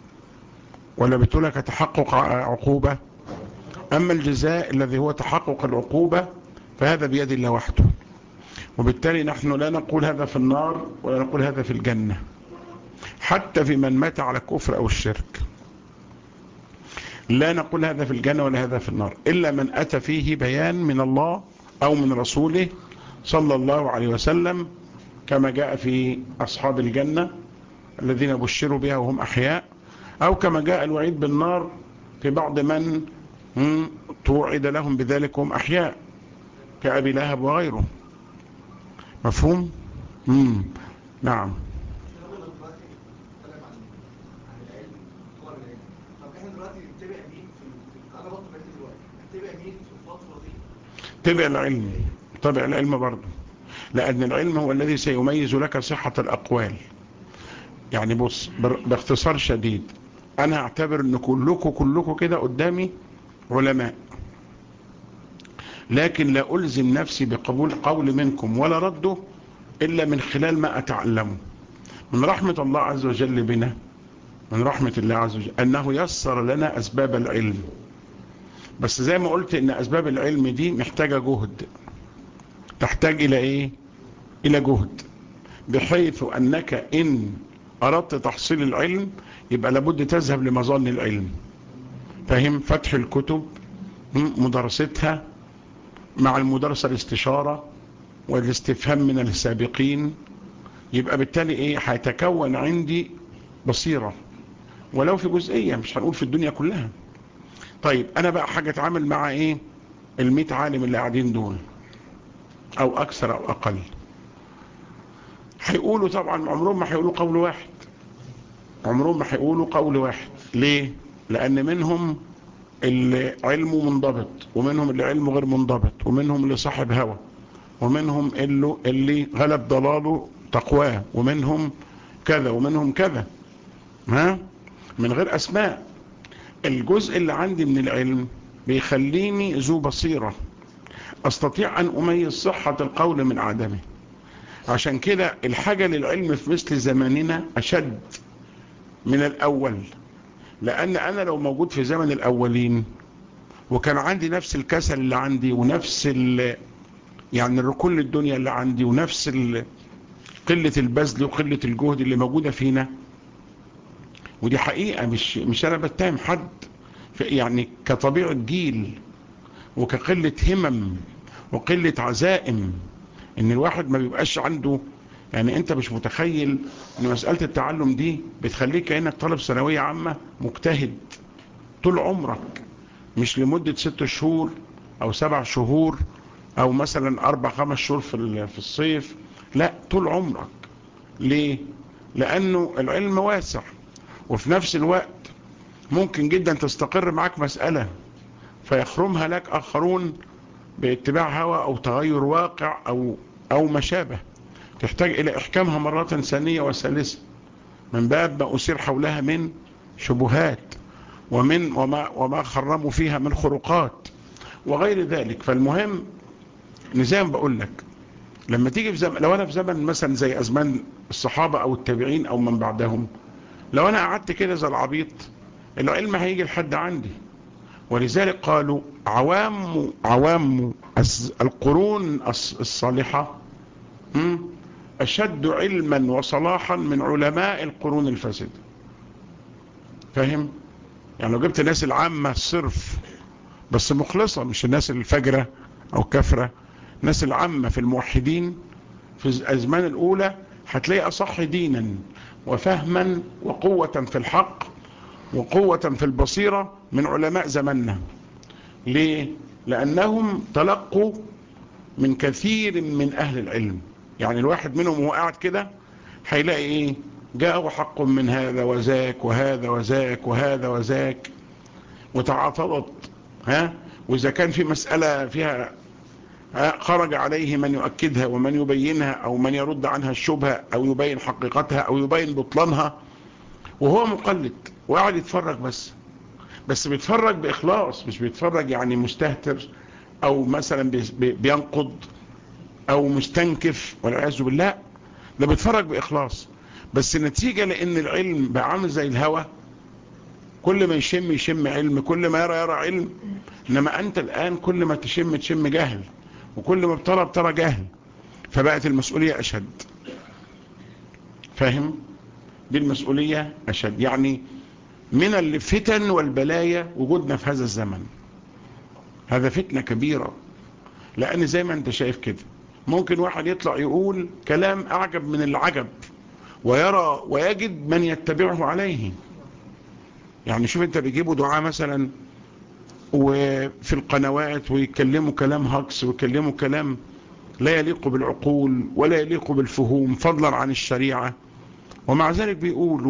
ولا بتقولها كتحقق عقوبة أما الجزاء الذي هو تحقق العقوبة فهذا بيد الله وحده وبالتالي نحن لا نقول هذا في النار ولا نقول هذا في الجنة حتى في من مات على الكفر أو الشرك لا نقول هذا في الجنة ولا هذا في النار إلا من أتى فيه بيان من الله أو من رسوله صلى الله عليه وسلم كما جاء في أصحاب الجنة الذين بشروا بها وهم أحياء أو كما جاء الوعيد بالنار في بعض من توعد لهم بذلك هم أحياء كأبي لهب وغيره مفهوم؟ مم. نعم تبع العلم تبع العلم برضه لأن العلم هو الذي سيميز لك صحة الأقوال يعني بص باختصار شديد أنا أعتبر أن كلكم كلكم كده قدامي علماء لكن لا ألزم نفسي بقبول قول منكم ولا رده إلا من خلال ما أتعلمه من رحمة الله عز وجل بنا من رحمة الله عز وجل أنه يسر لنا أسباب العلم بس زي ما قلت إن أسباب العلم دي محتاجة جهد تحتاج إلى إيه إلى جهد بحيث أنك إن أردت تحصيل العلم يبقى لابد تذهب لمظان العلم فهم فتح الكتب مدرستها مع المدرسة الاستشارة والاستفهام من السابقين يبقى بالتالي ايه هيتكون عندي بصيرة ولو في جزئية مش هنقول في الدنيا كلها طيب انا بقى حاجة اتعامل مع ايه المئة عالم اللي قاعدين دول او اكثر او اقل هيقولوا طبعا عمرهم ما هيقولوا قول واحد عمرهم ما هيقولوا قول واحد ليه لان منهم اللي علمه منضبط ومنهم اللي علمه غير منضبط ومنهم اللي صاحب هوى ومنهم اللي, اللي غلب ضلاله تقواه ومنهم كذا ومنهم كذا ها من غير اسماء الجزء اللي عندي من العلم بيخليني ذو بصيرة استطيع ان اميز صحة القول من عدمه عشان كده الحاجة للعلم في مثل زماننا اشد من الاول لان انا لو موجود في زمن الاولين وكان عندي نفس الكسل اللي عندي ونفس ال يعني كل الدنيا اللي عندي ونفس قلة البذل وقلة الجهد اللي موجودة فينا ودي حقيقة مش, مش انا بتهم حد يعني كطبيعة جيل وكقلة همم وقلة عزائم ان الواحد ما بيبقاش عنده يعني انت مش متخيل ان مسألة التعلم دي بتخليك كأنك طالب ثانوية عامة مجتهد طول عمرك مش لمدة ست شهور او سبع شهور او مثلا اربع خمس شهور في في الصيف لا طول عمرك ليه لانه العلم واسع وفي نفس الوقت ممكن جدا تستقر معاك مسألة فيخرمها لك اخرون باتباع هوى او تغير واقع او او ما شابه تحتاج الى احكامها مرة ثانية وثالثة من باب ما اسير حولها من شبهات ومن وما, وما خرموا فيها من خروقات وغير ذلك فالمهم زي ما بقول لك لما تيجي في زمن لو انا في زمن مثلا زي ازمان الصحابة او التابعين او من بعدهم لو انا قعدت كده زي العبيط العلم هيجي لحد عندي ولذلك قالوا عوام عوام القرون الصالحة اشد علما وصلاحا من علماء القرون الفاسدة فاهم يعني لو جبت الناس العامة الصرف بس مخلصة مش الناس الفجرة او كفرة الناس العامة في الموحدين في الازمان الاولى هتلاقي اصح دينا وفهما وقوة في الحق وقوة في البصيرة من علماء زماننا ليه لانهم تلقوا من كثير من اهل العلم يعني الواحد منهم وهو قاعد كده هيلاقي ايه جاءه حق من هذا وذاك وهذا وذاك وهذا وذاك وتعاطلت ها واذا كان في مسألة فيها خرج عليه من يؤكدها ومن يبينها او من يرد عنها الشبهة او يبين حقيقتها او يبين بطلانها وهو مقلد وقاعد يتفرج بس بس بيتفرج باخلاص مش بيتفرج يعني مستهتر او مثلا بينقض او مستنكف والعياذ بالله ده بيتفرج باخلاص بس النتيجة لان العلم بقى عامل زي الهوى كل ما يشم يشم علم كل ما يرى يرى علم انما انت الان كل ما تشم تشم جهل وكل ما بترى بترى جهل فبقت المسؤولية اشد فاهم دي المسؤولية اشد يعني من الفتن والبلايا وجودنا في هذا الزمن هذا فتنة كبيرة لان زي ما انت شايف كده ممكن واحد يطلع يقول كلام اعجب من العجب ويرى ويجد من يتبعه عليه يعني شوف انت بيجيبوا دعاء مثلا وفي القنوات ويتكلموا كلام هكس ويتكلموا كلام لا يليق بالعقول ولا يليق بالفهوم فضلا عن الشريعة ومع ذلك بيقول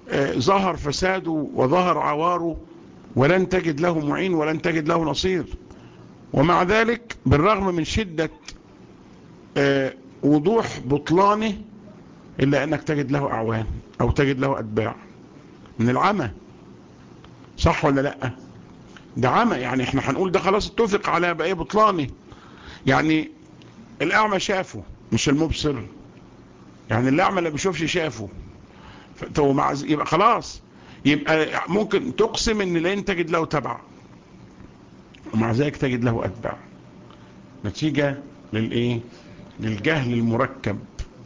ظهر فساده وظهر عواره ولن تجد له معين ولن تجد له نصير ومع ذلك بالرغم من شدة وضوح بطلانه إلا أنك تجد له أعوان أو تجد له أتباع من العمى صح ولا لأ ده عمى يعني احنا هنقول ده خلاص اتفق على بقى بطلانه يعني الأعمى شافه مش المبصر يعني الأعمى اللي بيشوفش شافه مع يبقى خلاص يبقى ممكن تقسم ان لن تجد له تبع ومع ذلك تجد له أتباع نتيجة للإيه للجهل المركب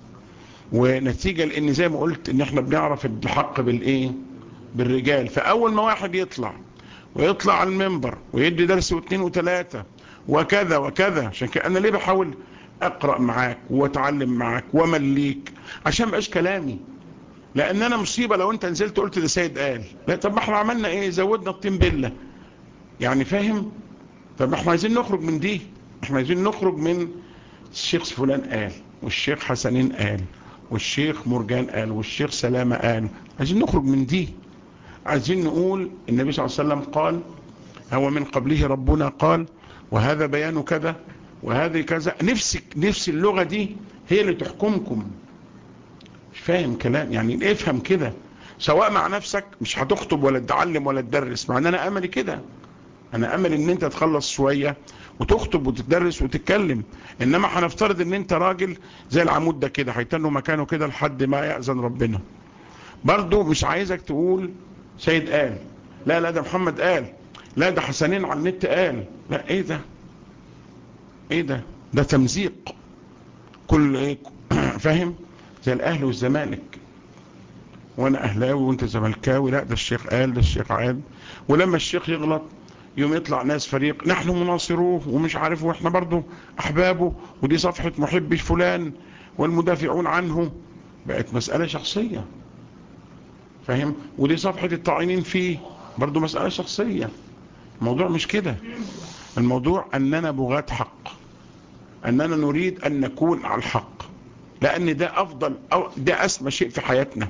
ونتيجة لان زي ما قلت ان احنا بنعرف الحق بالايه بالرجال فاول ما واحد يطلع ويطلع على المنبر ويدي درس واثنين وثلاثة وكذا وكذا عشان كده انا ليه بحاول اقرأ معاك واتعلم معاك ومليك عشان مبقاش كلامي لان انا مصيبة لو انت نزلت قلت ده سيد قال لا طب ما احنا عملنا ايه زودنا الطين بلة يعني فاهم طب احنا عايزين نخرج من دي احنا عايزين نخرج من الشيخ فلان قال والشيخ حسنين قال والشيخ مرجان قال والشيخ سلامة قال عايزين نخرج من دي عايزين نقول النبي صلى الله عليه وسلم قال هو من قبله ربنا قال وهذا بيان كذا وهذه كذا نفسك نفس اللغة دي هي اللي تحكمكم مش فاهم كلام يعني افهم كده سواء مع نفسك مش هتخطب ولا تتعلم ولا تدرس مع ان انا املي كده انا امل ان انت تخلص شوية وتخطب وتدرس وتتكلم انما هنفترض ان انت راجل زي العمود ده كده هيتنوا مكانه كده لحد ما يأذن ربنا برضو مش عايزك تقول سيد قال لا لا ده محمد قال لا ده حسنين على النت قال لا ايه ده ايه ده ده تمزيق كل ايه فاهم زي الاهل والزمالك وانا اهلاوي وانت زملكاوي لا ده الشيخ قال ده الشيخ عاد ولما الشيخ يغلط يوم يطلع ناس فريق نحن مناصروه ومش عارف واحنا برضو احبابه ودي صفحة محبي فلان والمدافعون عنه بقت مسألة شخصية فاهم ودي صفحة الطاعنين فيه برضو مسألة شخصية الموضوع مش كده الموضوع اننا بغاة حق اننا نريد ان نكون على الحق لان ده افضل أو ده اسمى شيء في حياتنا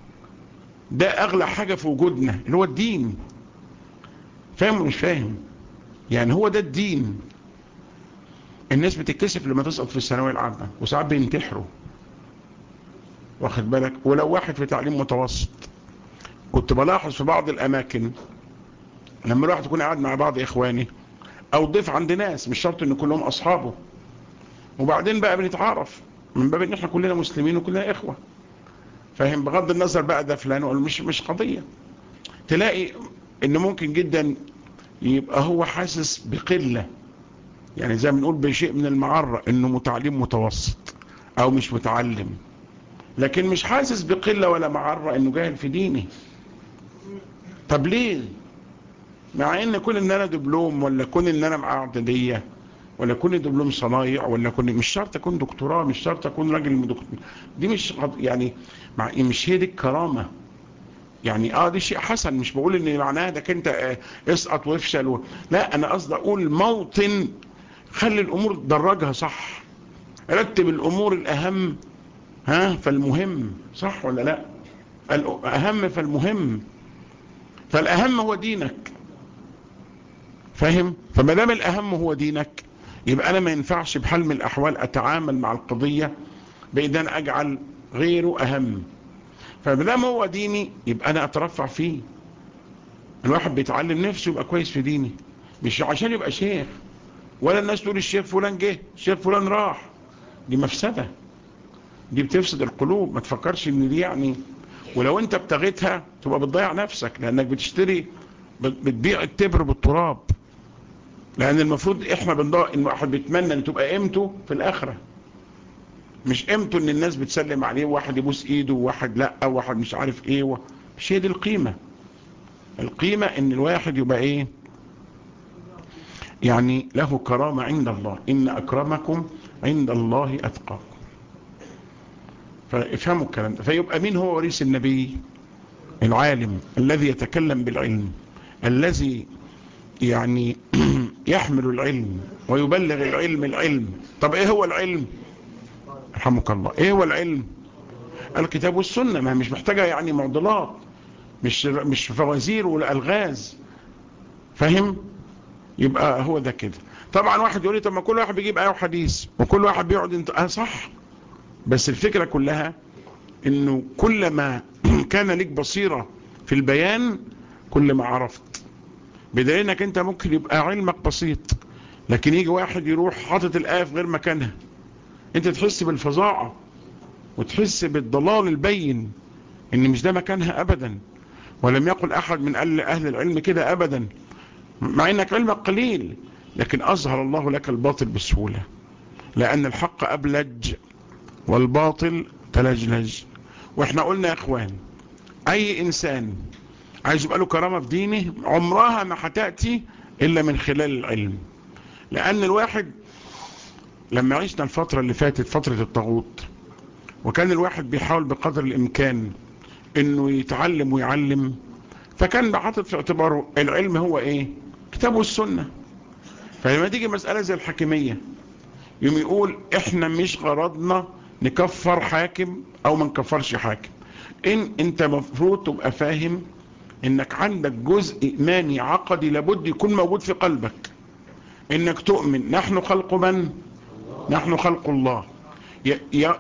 ده اغلى حاجة في وجودنا اللي هو الدين فاهم مش فاهم يعني هو ده الدين الناس بتتكسف لما تسقط في الثانويه العامه وساعات بينتحروا واخد بالك ولو واحد في تعليم متوسط كنت بلاحظ في بعض الاماكن لما الواحد يكون قاعد مع بعض اخواني او ضيف عند ناس مش شرط ان كلهم اصحابه وبعدين بقى بنتعارف من باب ان احنا كلنا مسلمين وكلنا اخوه فاهم بغض النظر بقى ده فلان ولا مش مش قضيه تلاقي ان ممكن جدا يبقى هو حاسس بقلة يعني زي ما بنقول بشيء من المعرة انه متعلم متوسط او مش متعلم لكن مش حاسس بقلة ولا معرة انه جاهل في دينه طب ليه مع ان كون ان انا دبلوم ولا كون ان انا معاه اعدادية ولا كون دبلوم صنايع ولا كون مش شرط اكون دكتوراه مش شرط اكون راجل دكتور دي مش يعني مع مش هي دي الكرامه يعني اه دي شيء حسن مش بقول ان معناها ده انت اه اسقط وافشل و... لا انا قصدي اقول موطن خلي الامور درجها صح رتب الامور الاهم ها فالمهم صح ولا لا الاهم فالمهم فالاهم هو دينك فاهم فما دام الاهم هو دينك يبقى انا ما ينفعش بحال من الاحوال اتعامل مع القضية بإذن اجعل غيره اهم فمدام هو ديني يبقى انا اترفع فيه الواحد بيتعلم نفسه يبقى كويس في ديني مش عشان يبقى شيخ ولا الناس تقول الشيخ فلان جه الشيخ فلان راح دي مفسدة دي بتفسد القلوب ما تفكرش ان دي يعني ولو انت ابتغيتها تبقى بتضيع نفسك لانك بتشتري بتبيع التبر بالتراب لان المفروض احنا بنضيع ان واحد بيتمنى ان تبقى قيمته في الاخره مش قيمته ان الناس بتسلم عليه واحد يبوس ايده وواحد لا واحد مش عارف ايه و... مش هي دي القيمة القيمة ان الواحد يبقى ايه يعني له كرامة عند الله ان اكرمكم عند الله اتقاكم فافهموا الكلام ده فيبقى مين هو وريث النبي العالم الذي يتكلم بالعلم الذي يعني يحمل العلم ويبلغ العلم العلم طب ايه هو العلم رحمك الله ايه هو العلم الكتاب والسنة ما مش محتاجة يعني معضلات مش مش فوازير ولا الغاز فاهم يبقى هو ده كده طبعا واحد يقول لي طب ما كل واحد بيجيب ايه وحديث وكل واحد بيقعد انت اه صح بس الفكره كلها انه كلما كان لك بصيره في البيان كل ما عرفت بدليل انك انت ممكن يبقى علمك بسيط لكن يجي واحد يروح حاطط الايه في غير مكانها انت تحس بالفظاعه وتحس بالضلال البين ان مش ده مكانها ابدا ولم يقل احد من اهل العلم كده ابدا مع انك علمك قليل لكن اظهر الله لك الباطل بسهولة لان الحق ابلج والباطل تلجلج واحنا قلنا يا اخوان اي انسان عايز يبقى له كرامة في دينه عمرها ما هتأتي الا من خلال العلم لان الواحد لما عشنا الفترة اللي فاتت فترة الطاغوت وكان الواحد بيحاول بقدر الامكان انه يتعلم ويعلم فكان حاطط في اعتباره العلم هو ايه كتاب والسنة فلما تيجي مسألة زي الحاكمية يوم يقول احنا مش غرضنا نكفر حاكم او ما نكفرش حاكم ان انت مفروض تبقى فاهم انك عندك جزء ايماني عقدي لابد يكون موجود في قلبك انك تؤمن نحن خلق من نحن خلق الله ي... ي...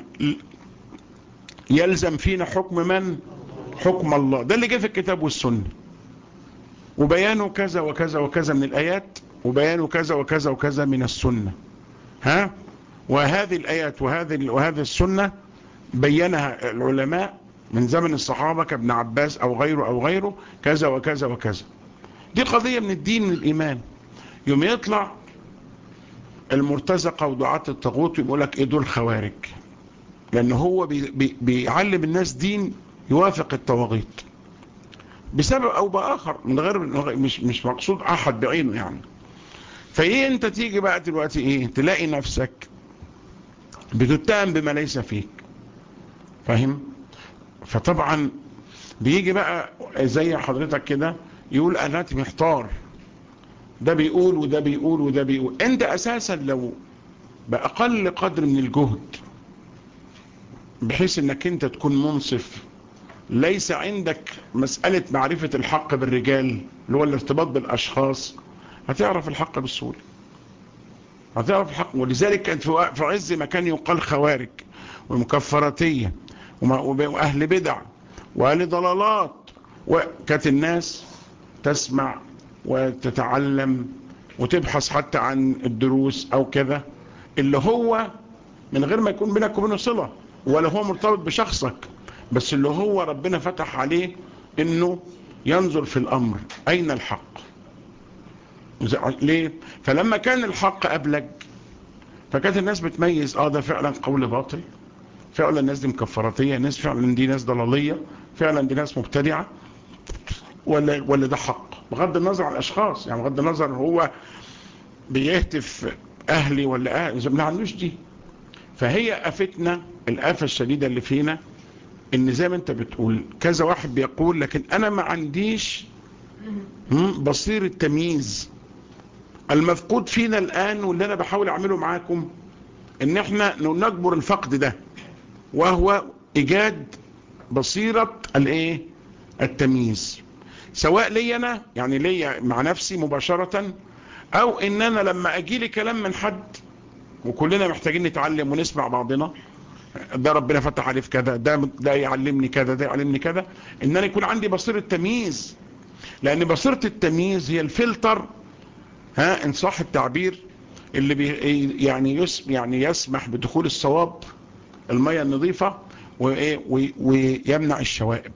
يلزم فينا حكم من حكم الله ده اللي جه في الكتاب والسنة وبيانه كذا وكذا وكذا من الآيات وبيانه كذا وكذا وكذا من السنة ها وهذه الآيات وهذه وهذه السنة بينها العلماء من زمن الصحابة كابن عباس أو غيره أو غيره كذا وكذا وكذا دي قضية من الدين من الإيمان يوم يطلع المرتزقة ودعاة الطاغوت يقول لك ايه دول خوارج لان هو بي بي بيعلم الناس دين يوافق الطواغيت بسبب او باخر من غير مش مش مقصود احد بعينه يعني فايه انت تيجي بقى دلوقتي ايه تلاقي نفسك بتتهم بما ليس فيك فاهم فطبعا بيجي بقى زي حضرتك كده يقول انا محتار ده بيقول وده بيقول وده بيقول انت اساسا لو باقل قدر من الجهد بحيث انك انت تكون منصف ليس عندك مسألة معرفة الحق بالرجال اللي هو الارتباط بالاشخاص هتعرف الحق بالسهولة هتعرف الحق ولذلك كانت في عز ما كان يقال خوارج ومكفراتية واهل بدع واهل ضلالات وكانت الناس تسمع وتتعلم وتبحث حتى عن الدروس او كذا اللي هو من غير ما يكون بينك وبينه صلة ولا هو مرتبط بشخصك بس اللي هو ربنا فتح عليه انه ينظر في الامر اين الحق ليه فلما كان الحق ابلج فكانت الناس بتميز اه ده فعلا قول باطل فعلا الناس دي مكفراتية ناس فعلا دي ناس ضلالية فعلا دي ناس مبتدعة ولا ولا ده حق بغض النظر عن الاشخاص يعني بغض النظر هو بيهتف اهلي ولا اهلي ما عندوش دي فهي افتنا الافه الشديده اللي فينا ان زي ما انت بتقول كذا واحد بيقول لكن انا ما عنديش بصير التمييز المفقود فينا الان واللي انا بحاول اعمله معاكم ان احنا نجبر الفقد ده وهو ايجاد بصيرة الايه التمييز سواء لي انا يعني لي مع نفسي مباشرة او ان انا لما اجي لي كلام من حد وكلنا محتاجين نتعلم ونسمع بعضنا ده ربنا فتح عليه في كذا ده ده يعلمني كذا ده يعلمني كذا ان انا يكون عندي بصيرة تمييز لان بصيرة التمييز هي الفلتر ها ان صح التعبير اللي بي يعني يس يعني يسمح بدخول الصواب المية النظيفة ويمنع الشوائب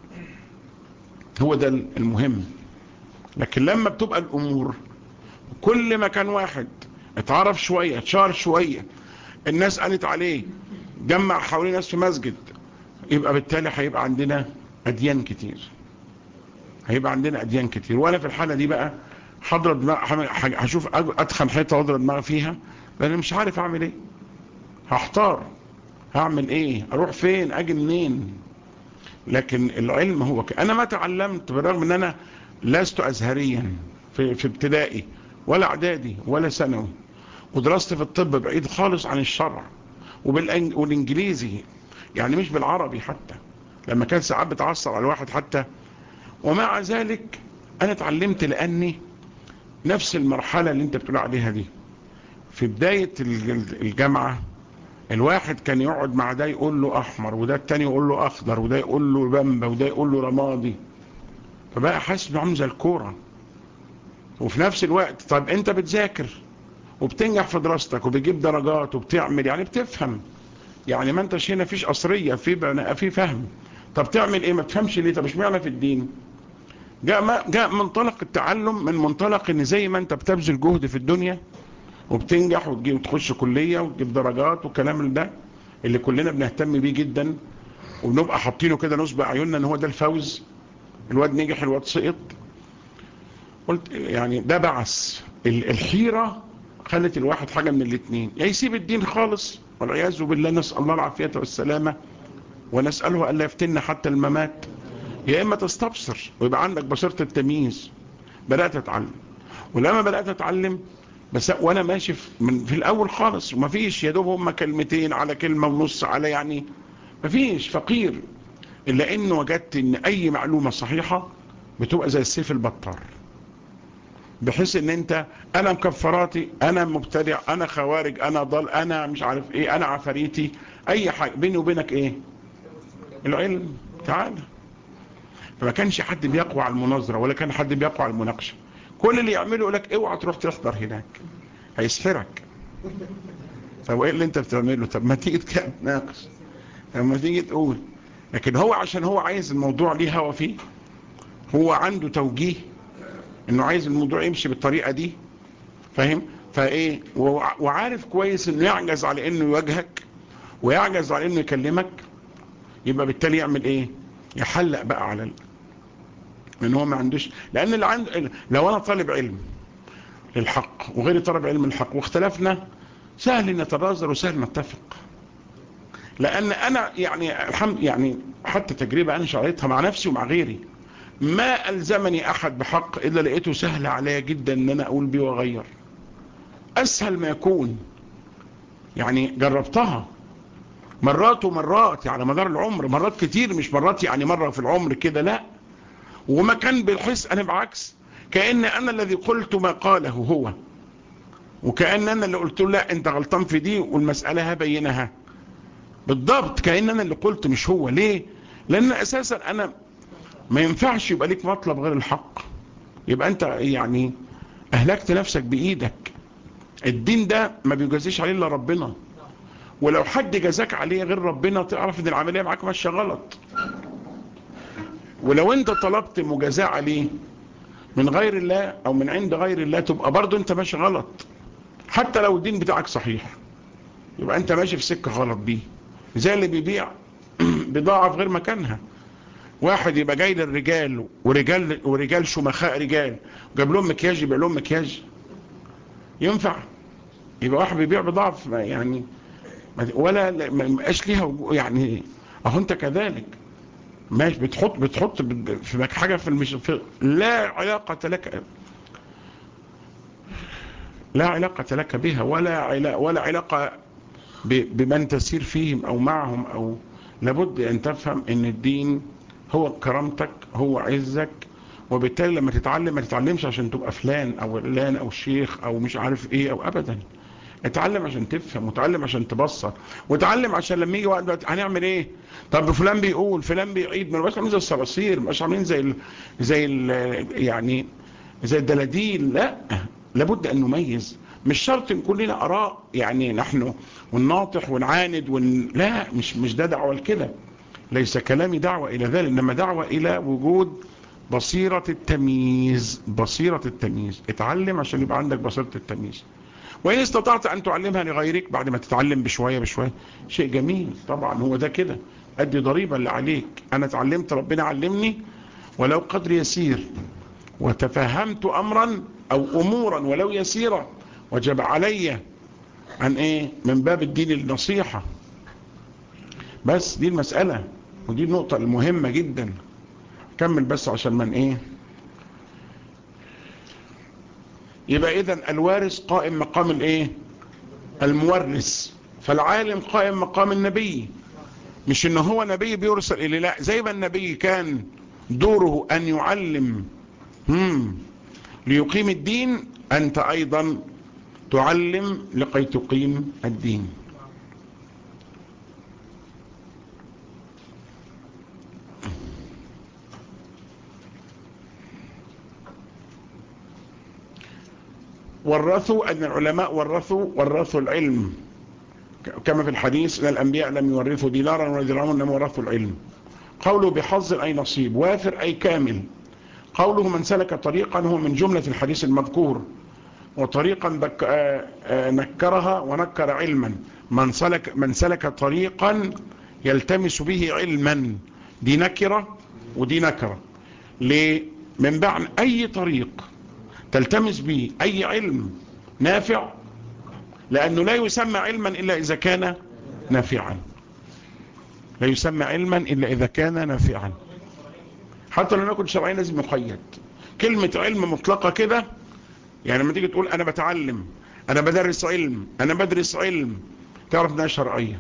هو ده المهم لكن لما بتبقى الامور كل ما كان واحد اتعرف شوية اتشار شوية الناس قالت عليه جمع حوالين ناس في مسجد يبقى بالتالي هيبقى عندنا اديان كتير هيبقى عندنا اديان كتير وانا في الحالة دي بقى هضرب دماغ هشوف ادخل حيطة واضرب دماغ فيها لان مش عارف اعمل ايه هحتار هعمل ايه اروح فين اجي منين لكن العلم هو ك... انا ما تعلمت بالرغم ان انا لست ازهريا في, في ابتدائي ولا اعدادي ولا ثانوي ودراستي في الطب بعيد خالص عن الشرع وبالانجليزي يعني مش بالعربي حتى لما كان ساعات بتعصر على الواحد حتى ومع ذلك انا اتعلمت لاني نفس المرحلة اللي انت بتقول عليها دي في بداية الجامعة الواحد كان يقعد مع ده يقول له احمر وده التاني يقول له اخضر وده يقول له بامبا وده يقول له رمادي فبقى حاسس انه عامل زي الكوره وفي نفس الوقت طب انت بتذاكر وبتنجح في دراستك وبتجيب درجات وبتعمل يعني بتفهم يعني ما انتش هنا فيش قصريه في بقى في فهم طب تعمل ايه ما تفهمش ليه طب اشمعنى في الدين جاء ما جاء منطلق التعلم من منطلق ان زي ما انت بتبذل جهد في الدنيا وبتنجح وتجيب وتخش كليه وتجيب درجات والكلام ده اللي كلنا بنهتم بيه جدا وبنبقى حاطينه كده نصب عيوننا ان هو ده الفوز الواد نجح الواد سقط قلت يعني ده بعث الحيرة خلت الواحد حاجة من الاثنين يا يسيب الدين خالص والعياذ بالله نسأل الله العافية والسلامة ونسأله ألا يفتن حتى الممات يا إما تستبصر ويبقى عندك بصيرة التمييز بدأت أتعلم ولما بدأت أتعلم بس وأنا ماشي في, من في الأول خالص ومفيش يا دوب هم كلمتين على كلمة ونص على يعني مفيش فقير إلا إن وجدت إن أي معلومة صحيحة بتبقى زي السيف البطار بحيث ان انت انا مكفراتي انا مبتدع انا خوارج انا ضل انا مش عارف ايه انا عفريتي اي حاجة بيني وبينك ايه العلم تعالى فما كانش حد بيقوى على المناظرة ولا كان حد بيقوى على المناقشة كل اللي يعمله يقول لك اوعى تروح تحضر هناك هيسحرك طب ايه اللي انت بتعمله طب ما تيجي تناقش طب ما تيجي تقول لكن هو عشان هو عايز الموضوع ليه هوا فيه هو عنده توجيه انه عايز الموضوع يمشي بالطريقة دي فاهم فايه وعارف كويس انه يعجز على انه يواجهك ويعجز على انه يكلمك يبقى بالتالي يعمل ايه يحلق بقى على ال... ان هو ما عندوش لان اللي عند لو انا طالب علم للحق وغيري طالب علم الحق واختلفنا سهل نتناظر وسهل نتفق لان انا يعني الحمد يعني حتى تجربة انا شعرتها مع نفسي ومع غيري ما ألزمني أحد بحق إلا لقيته سهل عليا جدا أن أنا أقول بيه وأغير أسهل ما يكون يعني جربتها مرات ومرات يعني مدار العمر مرات كتير مش مرات يعني مرة في العمر كده لا وما كان بالحس أنا بعكس كأن أنا الذي قلت ما قاله هو وكأن أنا اللي قلت له لا أنت غلطان في دي والمسألة هبينها بالضبط كأن أنا اللي قلت مش هو ليه لأن أساسا أنا ما ينفعش يبقى ليك مطلب غير الحق يبقى انت يعني اهلكت نفسك بايدك الدين ده ما بيجازيش عليه الا ربنا ولو حد جزاك عليه غير ربنا تعرف ان العملية معاك ماشيه غلط ولو انت طلبت مجازاة عليه من غير الله او من عند غير الله تبقى برضو انت ماشي غلط حتى لو الدين بتاعك صحيح يبقى انت ماشي في سكة غلط بيه زي اللي بيبيع بضاعة في غير مكانها واحد يبقى جاي للرجال ورجال ورجال شمخاء رجال جاب لهم مكياج يبيع لهم مكياج ينفع يبقى واحد بيبيع بضاعة يعني ولا ما بقاش ليها يعني اهو انت كذلك ماشي بتحط بتحط في حاجة في المش في لا علاقة لك لا علاقة لك بها ولا علاقة ولا علاقة بمن تسير فيهم او معهم او لابد ان تفهم ان الدين هو كرامتك هو عزك وبالتالي لما تتعلم ما تتعلمش عشان تبقى فلان او علان او شيخ او مش عارف ايه او ابدا اتعلم عشان تفهم وتعلم عشان تبصر وتعلم عشان لما يجي وقت هنعمل ايه طب فلان بيقول فلان بيعيد ما نبقاش عاملين زي الصراصير ما عاملين زي ال زي ال يعني زي الدلاديل لا لابد ان نميز مش شرط نكون لنا اراء يعني نحن ونناطح ونعاند ون... لا مش مش ده دعوه لكده ليس كلامي دعوة إلى ذلك إنما دعوة إلى وجود بصيرة التمييز بصيرة التمييز اتعلم عشان يبقى عندك بصيرة التمييز وإن استطعت أن تعلمها لغيرك بعد ما تتعلم بشوية بشوية شيء جميل طبعا هو ده كده أدي ضريبة اللي عليك أنا اتعلمت ربنا علمني ولو قدر يسير وتفهمت أمرا أو أمورا ولو يسيرة وجب علي عن إيه من باب الدين النصيحة بس دي المسألة ودي النقطة المهمة جدا كمل بس عشان من ايه يبقى اذا الوارث قائم مقام الايه المورث فالعالم قائم مقام النبي مش ان هو نبي بيرسل اليه لا زي ما النبي كان دوره ان يعلم هم ليقيم الدين انت ايضا تعلم لكي تقيم الدين ورثوا أن العلماء ورثوا ورثوا العلم كما في الحديث أن الأنبياء لم يورثوا دينارا ولا درهما إنما ورثوا العلم قوله بحظ أي نصيب وافر أي كامل قوله من سلك طريقا هو من جملة الحديث المذكور وطريقا بك نكرها ونكر علما من سلك, من سلك طريقا يلتمس به علما دي نكرة ودي نكرة ليه من بعد أي طريق تلتمس به أي علم نافع لأنه لا يسمى علما إلا إذا كان نافعا لا يسمى علما إلا إذا كان نافعا حتى لو يكن شرعيا لازم يقيد كلمة علم مطلقة كده يعني لما تيجي تقول أنا بتعلم أنا بدرس علم أنا بدرس علم تعرف إنها شرعية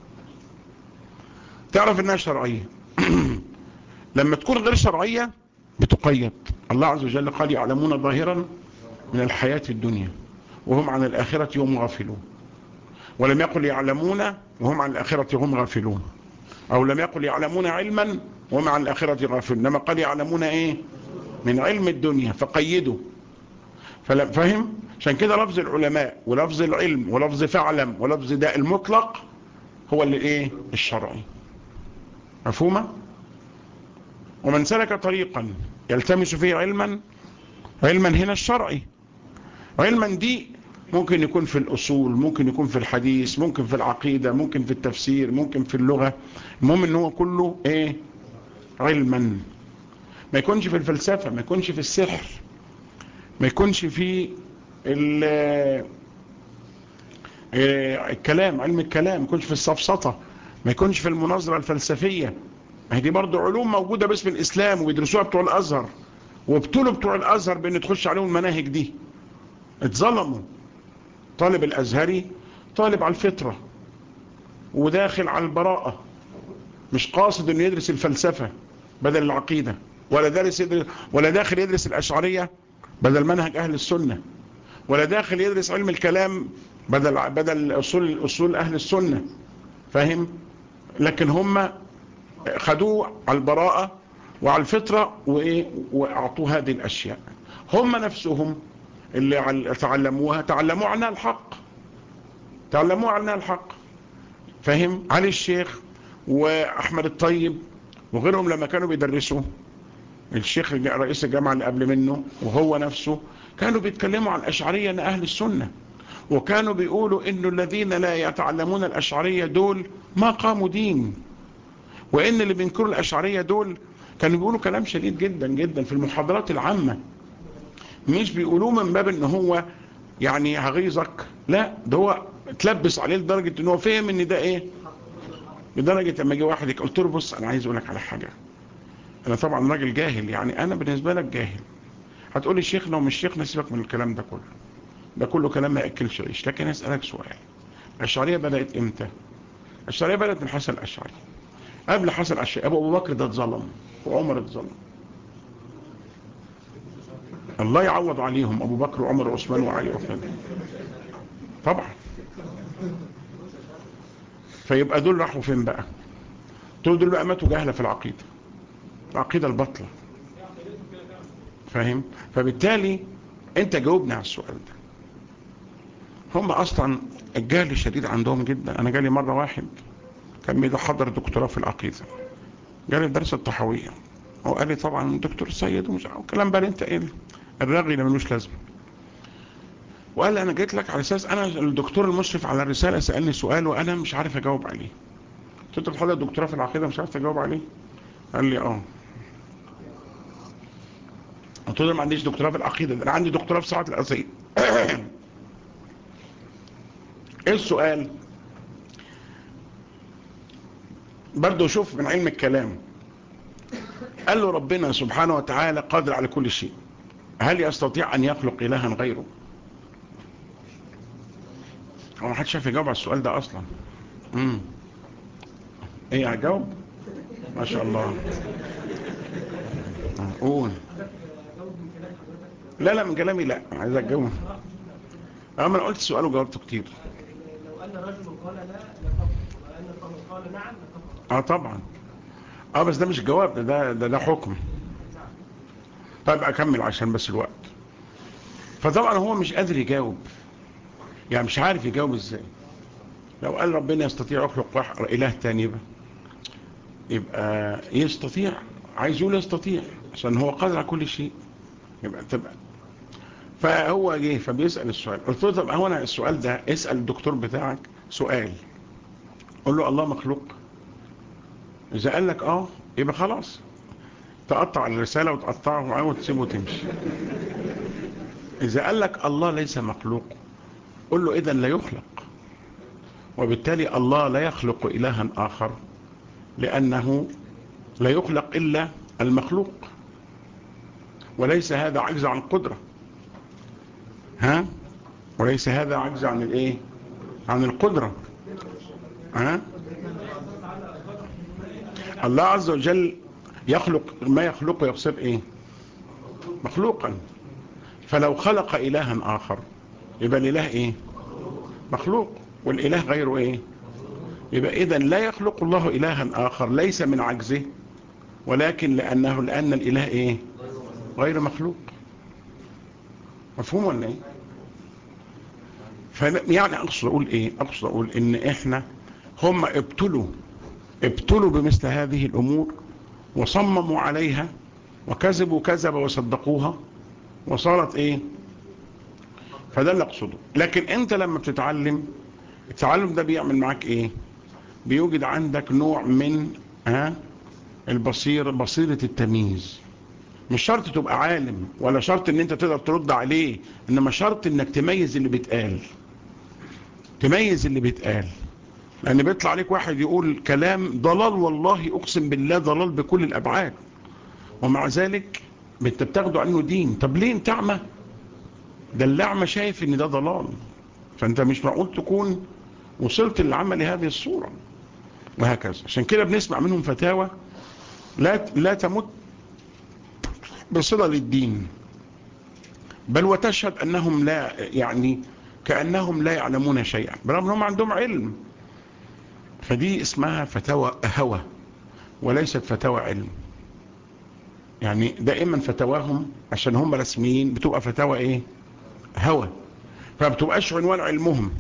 تعرف إنها شرعية لما تكون غير شرعية بتقيد الله عز وجل قال يعلمون ظاهرا من الحياة الدنيا وهم عن الآخرة هم غافلون ولم يقل يعلمون وهم عن الآخرة هم غافلون أو لم يقل يعلمون علما وهم عن الآخرة غافلون إنما قال يعلمون إيه من علم الدنيا فقيدوا فلم فهم عشان كده لفظ العلماء ولفظ العلم ولفظ فعلم ولفظ داء المطلق هو اللي ايه الشرعي مفهومة ومن سلك طريقا يلتمس فيه علما علما هنا الشرعي علما دي ممكن يكون في الأصول ممكن يكون في الحديث ممكن في العقيدة ممكن في التفسير ممكن في اللغة المهم ان هو كله ايه علما ما يكونش في الفلسفة ما يكونش في السحر ما يكونش في الكلام علم الكلام ما يكونش في السفسطة ما يكونش في المناظرة الفلسفية ما هي دي برضو علوم موجودة باسم الإسلام وبيدرسوها بتوع الأزهر وابتلوا بتوع الأزهر بأن تخش عليهم المناهج دي اتظلموا طالب الأزهري طالب على الفطرة وداخل على البراءة مش قاصد انه يدرس الفلسفة بدل العقيدة ولا دارس يدرس ولا داخل يدرس الأشعرية بدل منهج أهل السنة ولا داخل يدرس علم الكلام بدل بدل أصول أصول أهل السنة فاهم لكن هم خدوه على البراءة وعلى الفطرة وإيه وأعطوه هذه الأشياء هم نفسهم اللي تعلموها تعلموا عنها الحق تعلموا عنها الحق فاهم علي الشيخ وأحمد الطيب وغيرهم لما كانوا بيدرسوا الشيخ رئيس الجامعة اللي قبل منه وهو نفسه كانوا بيتكلموا عن الأشعرية أن أهل السنة وكانوا بيقولوا إنه الذين لا يتعلمون الأشعرية دول ما قاموا دين وإن اللي بينكروا الأشعرية دول كانوا بيقولوا كلام شديد جدا جدا في المحاضرات العامة مش بيقولوه من باب ان هو يعني هغيظك لا ده هو تلبس عليه لدرجة ان هو فهم ان ده ايه لدرجة اما جه واحد قلت له بص انا عايز اقول لك على حاجة انا طبعا راجل جاهل يعني انا بالنسبة لك جاهل هتقول لي شيخنا ومش شيخنا سيبك من الكلام ده كله ده كله كلام ما ياكلش عيش لكن اسالك سؤال الاشعريه بدات امتى الاشعريه بدات من حسن الاشعري قبل حسن الاشعري ابو بكر ده اتظلم وعمر اتظلم الله يعوض عليهم ابو بكر وعمر وعثمان وعلي وعثمان طبعا فيبقى دول راحوا فين بقى دول دول بقى ماتوا جهله في العقيده العقيده الباطله فاهم فبالتالي انت جاوبني على السؤال ده هم اصلا الجهل الشديد عندهم جدا انا جالي مرة واحد كان بيحضر دكتوراه في العقيدة جالي درس الطحوية وقال لي طبعا الدكتور السيد ومش كلام بقى انت ايه الرغي اللي ملوش لازمه وقال لي انا جيت لك على اساس انا الدكتور المشرف على الرسالة سألني سؤال وانا مش عارف اجاوب عليه قلت له بتحضر دكتوراه في العقيدة مش عارف تجاوب عليه قال لي اه قلت له ما عنديش دكتوراه في العقيدة انا عندي دكتوراه في صحة الأسيد ايه السؤال برضه شوف من علم الكلام قال له ربنا سبحانه وتعالى قادر على كل شيء هل يستطيع ان يخلق الها غيره هو ما حدش شايف يجاوب على السؤال ده اصلا امم ايه هجاوب ما شاء الله قول لا لا من كلامي لا عايز اجاوب اه ما انا قلت سؤال وجاوبته كتير لو أن رجل قال لا لكفر وأن رجل قال نعم لكفر اه طبعا اه بس ده مش جواب ده ده ده, ده حكم طيب اكمل عشان بس الوقت فطبعا هو مش قادر يجاوب يعني مش عارف يجاوب ازاي لو قال ربنا يستطيع يخلق واحد اله تاني بقى يبقى يستطيع عايز يقول يستطيع عشان هو قادر على كل شيء يبقى تبقى فهو جه فبيسأل السؤال قلت له طب هو انا السؤال ده اسأل الدكتور بتاعك سؤال قول له الله مخلوق اذا قال لك اه يبقى خلاص تقطع الرسالة وتقطعه معاه وتسيبه وتمشي اذا قال لك الله ليس مخلوق قل له اذا لا يخلق وبالتالي الله لا يخلق الها اخر لانه لا يخلق الا المخلوق وليس هذا عجز عن قدرة ها وليس هذا عجز عن الايه عن القدرة ها الله عز وجل يخلق ما يخلقه يصير ايه مخلوقا فلو خلق الها اخر يبقى الاله ايه مخلوق والاله غيره ايه يبقى اذا لا يخلق الله الها اخر ليس من عجزه ولكن لانه لان الاله ايه غير مخلوق مفهوم ولا ايه يعني اقصد اقول ايه اقصد اقول ان احنا هم ابتلوا ابتلوا بمثل هذه الامور وصمموا عليها وكذبوا كذب وصدقوها وصارت ايه فده اللي اقصده لكن انت لما بتتعلم التعلم ده بيعمل معاك ايه بيوجد عندك نوع من ها البصير بصيرة التمييز مش شرط تبقى عالم ولا شرط ان انت تقدر ترد عليه انما شرط انك تميز اللي بيتقال تميز اللي بيتقال لان بيطلع عليك واحد يقول كلام ضلال والله اقسم بالله ضلال بكل الابعاد ومع ذلك انت بتاخده عنه دين طب ليه انت اعمى ده اللعمة شايف ان ده ضلال فانت مش معقول تكون وصلت للعمل هذه الصورة وهكذا عشان كده بنسمع منهم فتاوى لا لا تمت بصلة للدين بل وتشهد انهم لا يعني كأنهم لا يعلمون شيئا برغم انهم عندهم علم فدي اسمها فتاوى هوى وليست فتاوى علم يعني دائما فتواهم عشان هم رسميين بتبقى فتاوى ايه هوى فبتبقاش عنوان علمهم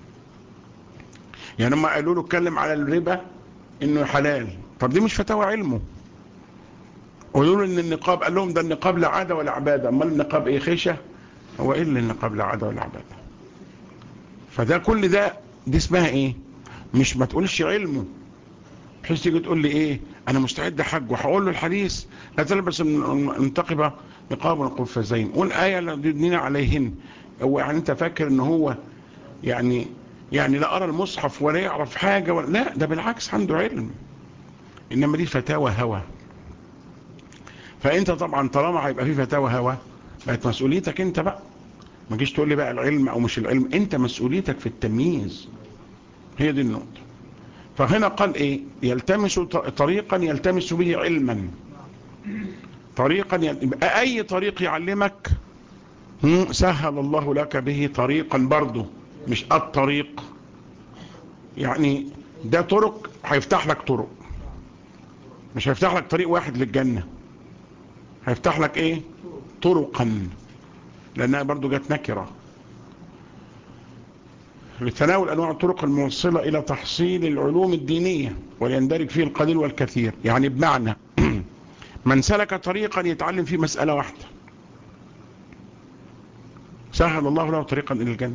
يعني هم قالوا له اتكلم على الربا انه حلال طب دي مش فتاوى علمه قالوا له ان النقاب قال لهم ده النقاب لا عاده ولا عباده امال النقاب ايه خيشه هو ايه اللي النقاب لا عاده ولا عباده فده كل ده دي اسمها ايه مش ما تقولش علمه بحيث تيجي تقول لي ايه انا مستعد حج وهقول له الحديث لا تلبس المنتقبه نقاب والقفازين والايه لا تدنين عليهن هو يعني انت فاكر ان هو يعني يعني لا ارى المصحف ولا يعرف حاجه ولا لا ده بالعكس عنده علم انما دي فتاوى هوى فانت طبعا طالما هيبقى في فتاوى هوى بقت مسؤوليتك انت بقى ما تجيش تقول لي بقى العلم او مش العلم انت مسؤوليتك في التمييز هي دي النقطه فهنا قال ايه يلتمس طريقا يلتمس به علما طريقا يبقى اي طريق يعلمك سهل الله لك به طريقا برضه مش الطريق يعني ده طرق هيفتح لك طرق مش هيفتح لك طريق واحد للجنة هيفتح لك ايه طرقا لانها برضو جت نكرة لتناول انواع الطرق الموصلة الى تحصيل العلوم الدينية وليندرج فيه القليل والكثير يعني بمعنى من سلك طريقا يتعلم فيه مسألة واحدة سهل الله له طريقا الى الجنة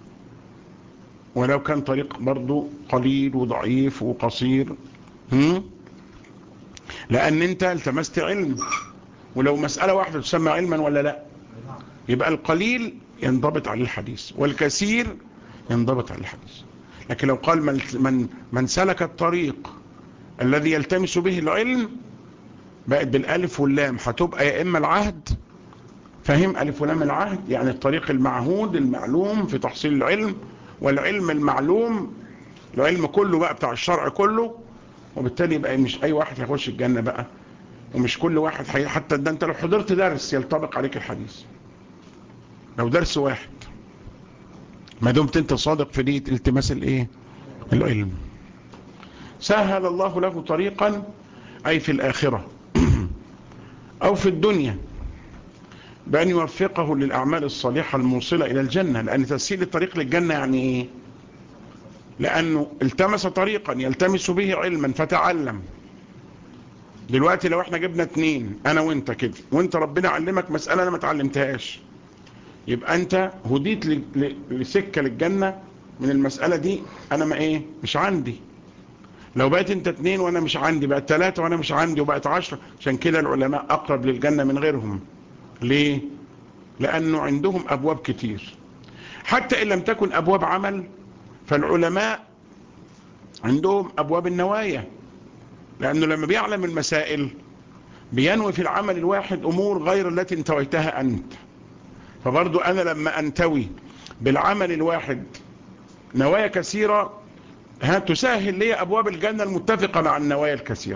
ولو كان طريق برضو قليل وضعيف وقصير هم؟ لان انت التمست علم ولو مسألة واحدة تسمى علما ولا لا يبقى القليل ينضبط على الحديث والكثير ينضبط على الحديث لكن لو قال من, من, من سلك الطريق الذي يلتمس به العلم بقت بالالف واللام هتبقى يا اما العهد فهم الف ولام العهد يعني الطريق المعهود المعلوم في تحصيل العلم والعلم المعلوم العلم كله بقى بتاع الشرع كله وبالتالي يبقى مش اي واحد هيخش الجنة بقى ومش كل واحد حي... حتى ده انت لو حضرت درس ينطبق عليك الحديث لو درس واحد ما دمت انت صادق في نية التماس الايه العلم سهل الله له طريقا اي في الاخرة او في الدنيا بأن يوفقه للأعمال الصالحة الموصلة إلى الجنة لأن تسهيل الطريق للجنة يعني إيه لأنه التمس طريقا يلتمس به علما فتعلم دلوقتي لو احنا جبنا اتنين انا وانت كده وانت ربنا علمك مسألة انا ما تعلمتهاش يبقى انت هديت لسكة للجنة من المسألة دي انا ما ايه مش عندي لو بقيت انت اتنين وانا مش عندي بقت تلاتة وانا مش عندي وبقت عشرة عشان كده العلماء اقرب للجنة من غيرهم ليه لانه عندهم ابواب كتير حتى ان لم تكن ابواب عمل فالعلماء عندهم ابواب النوايا لانه لما بيعلم المسائل بينوي في العمل الواحد امور غير التي انتويتها انت فبرضو انا لما انتوي بالعمل الواحد نوايا كثيرة ها تسهل لي ابواب الجنة المتفقة مع النوايا الكثيرة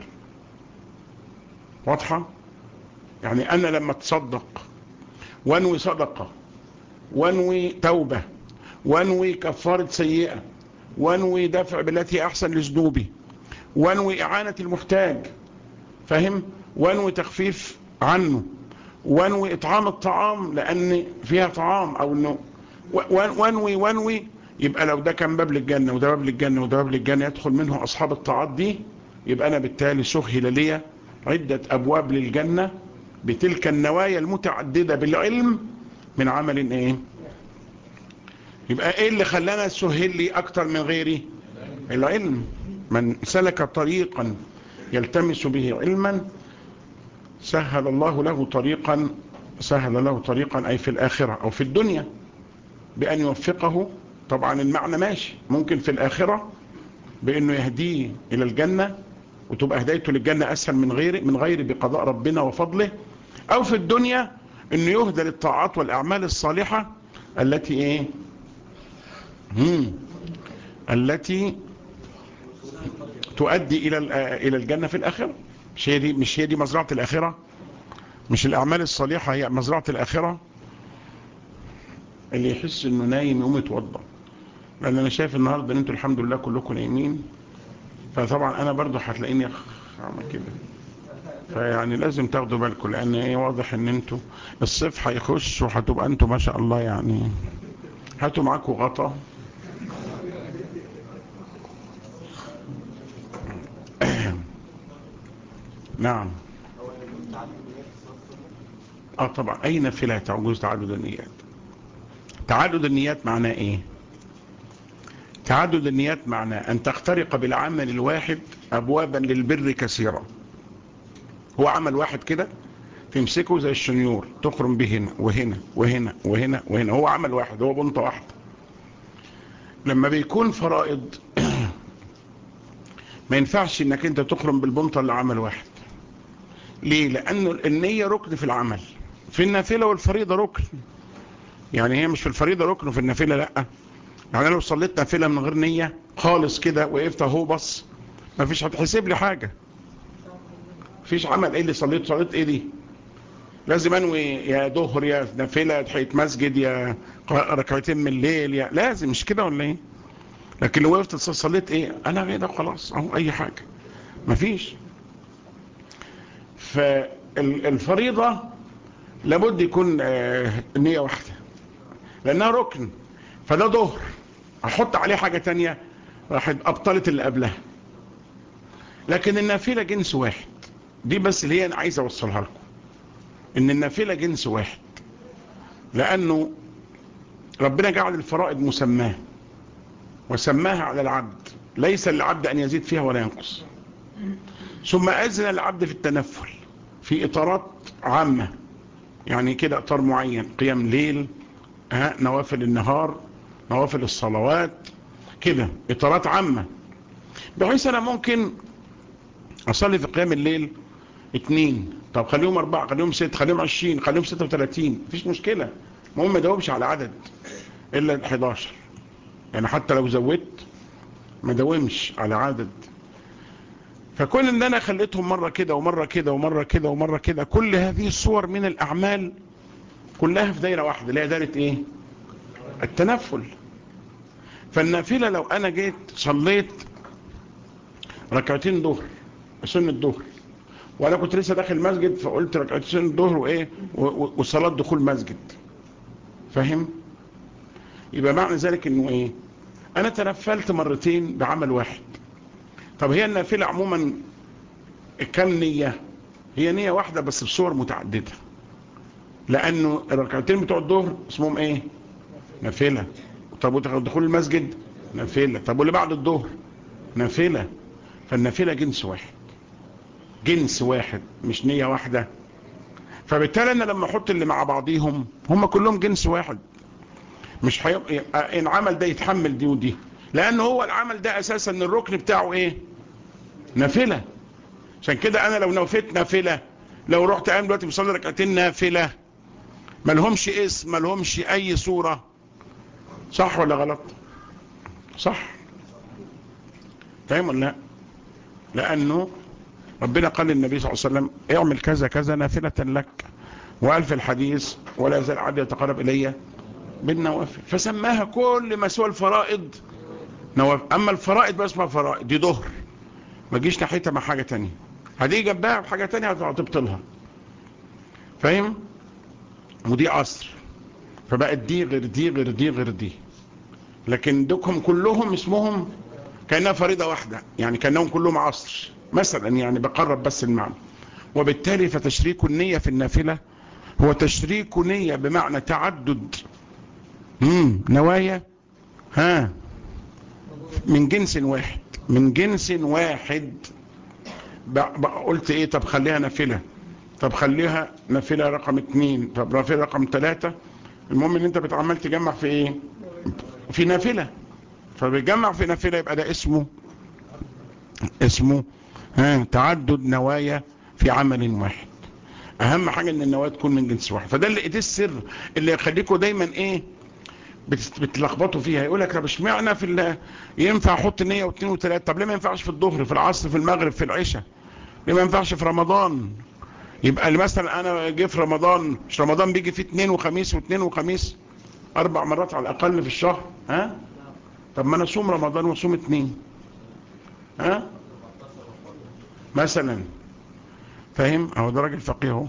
واضحة يعني انا لما تصدق وانوي صدقة وانوي توبة وانوي كفارة سيئة وانوي دفع بالتي احسن لذنوبي وانوي اعانة المحتاج فهم وانوي تخفيف عنه وانوي اطعام الطعام لان فيها طعام او انه وانوي وانوي يبقى لو ده كان باب للجنة وده باب للجنة وده باب للجنة يدخل منه اصحاب الطاعات دي يبقى انا بالتالي سهل لي عدة ابواب للجنة بتلك النوايا المتعددة بالعلم من عمل ايه يبقى ايه اللي خلانا سهل لي اكتر من غيري العلم من سلك طريقا يلتمس به علما سهل الله له طريقا سهل له طريقا اي في الاخرة او في الدنيا بان يوفقه طبعا المعنى ماشي ممكن في الاخرة بانه يهديه الى الجنة وتبقى هدايته للجنة اسهل من غيره من غير بقضاء ربنا وفضله او في الدنيا انه يهدى للطاعات والاعمال الصالحة التي ايه هم التي تؤدي الى الى الجنة في الاخرة مش هي دي مش هي دي مزرعة الاخرة مش الاعمال الصالحة هي مزرعة الاخرة اللي يحس انه نايم يقوم يتوضا لان انا شايف النهاردة ان انتوا الحمد لله كلكم نايمين فطبعا انا برضو هتلاقيني اعمل كده فيعني لازم تاخدوا بالكم لان ايه واضح ان انتوا الصيف هيخش وهتبقى انتوا ما شاء الله يعني هاتوا معاكم غطا نعم اه طبعا اي نافله تعجوز تعدد النيات تعدد النيات معناه ايه تعدد النيات معناه ان تخترق بالعمل الواحد ابوابا للبر كثيرة هو عمل واحد كده تمسكه زي الشنيور تخرم به هنا وهنا وهنا وهنا وهنا هو عمل واحد هو بنطة واحدة لما بيكون فرائض ما ينفعش انك انت تخرم بالبنطة اللي عمل واحد ليه لانه النية ركن في العمل في النافلة والفريضة ركن يعني هي مش في الفريضة ركن وفي النافلة لا يعني لو صليت نافلة من غير نية خالص كده وقفت اهو بص ما فيش هتحسب لي حاجة فيش عمل ايه اللي صليت صليت ايه دي لازم انوي يا ظهر يا نافلة تحية مسجد يا ركعتين من الليل يا لازم مش كده ولا ايه لكن لو وقفت صليت ايه انا كده خلاص اهو اي حاجة مفيش فالفريضة لابد يكون النية واحدة لانها ركن فده ظهر احط عليه حاجة تانية راح ابطلت اللي قبلها لكن النافلة جنس واحد دي بس اللي هي انا عايز اوصلها لكم ان النافلة جنس واحد لانه ربنا جعل الفرائض مسماه وسماها على العبد ليس للعبد ان يزيد فيها ولا ينقص ثم اذن العبد في التنفل في اطارات عامة يعني كده اطار معين قيام ليل ها نوافل النهار نوافل الصلوات كده اطارات عامة بحيث انا ممكن اصلي في قيام الليل اتنين طب خليهم اربعة خليهم ست خليهم عشرين خليهم ستة وتلاتين مفيش مشكلة المهم ما دومش على عدد الا الحداشر يعني حتى لو زودت ما دومش على عدد فكل ان انا خليتهم مرة كده ومرة كده ومرة كده ومرة كده كل هذه الصور من الاعمال كلها في دايرة واحدة اللي هي دايرة ايه التنفل فالنافلة لو انا جيت صليت ركعتين ظهر سنة الظهر وانا كنت لسه داخل مسجد فقلت ركعتين سنة الظهر وايه وصلاة دخول مسجد فاهم يبقى معنى ذلك انه ايه انا تنفلت مرتين بعمل واحد طب هي النافلة عموما كم نية هي نية واحدة بس بصور متعددة لانه الركعتين بتوع الظهر اسمهم ايه نافلة طب ودخول المسجد نافلة طب واللي بعد الظهر نافلة فالنافلة جنس واحد جنس واحد مش نية واحدة فبالتالي انا لما احط اللي مع بعضيهم هم كلهم جنس واحد مش هيبقى العمل ده يتحمل دي ودي لان هو العمل ده اساسا الركن بتاعه ايه نافلة عشان كده انا لو نوفيت نافلة لو رحت قام دلوقتي بصلي ركعتين نافلة ما لهمش اسم ما لهمش اي صورة صح ولا غلط صح فاهم ولا لا لانه ربنا قال للنبي صلى الله عليه وسلم اعمل كذا كذا نافلة لك وقال في الحديث ولا يزال عبد يتقرب الي بالنوافل فسماها كل ما سوى الفرائض نوافل اما الفرائض بس ما فرائض دي ظهر ما تجيش ناحيتها مع حاجة تانية هتيجي جنبها بحاجة تانية هتبطلها فاهم ودي عصر فبقت دي غير دي غير دي غير دي لكن دوكهم كلهم اسمهم كأنها فريضة واحدة يعني كأنهم كلهم عصر مثلا يعني بقرب بس المعنى وبالتالي فتشريك النية في النافلة هو تشريك نية بمعنى تعدد مم. نوايا ها من جنس واحد من جنس واحد قلت ايه طب خليها نافلة طب خليها نافلة رقم اتنين طب نافلة رقم تلاتة المهم ان انت بتعمل تجمع في ايه في نافلة فبيجمع في نافلة يبقى ده اسمه اسمه ها تعدد نوايا في عمل واحد اهم حاجة ان النوايا تكون من جنس واحد فده اللي ده السر اللي يخليكم دايما ايه بتلخبطوا فيها يقول لك طب اشمعنى في ال... ينفع احط نيه واثنين وثلاثه طب ليه ما ينفعش في الظهر في العصر في المغرب في العشاء ليه ما ينفعش في رمضان يبقى مثلا انا جه في رمضان مش رمضان بيجي فيه اثنين وخميس واثنين وخميس اربع مرات على الاقل في الشهر ها طب ما انا اصوم رمضان واصوم اثنين ها مثلا فاهم اهو ده راجل فقيه اهو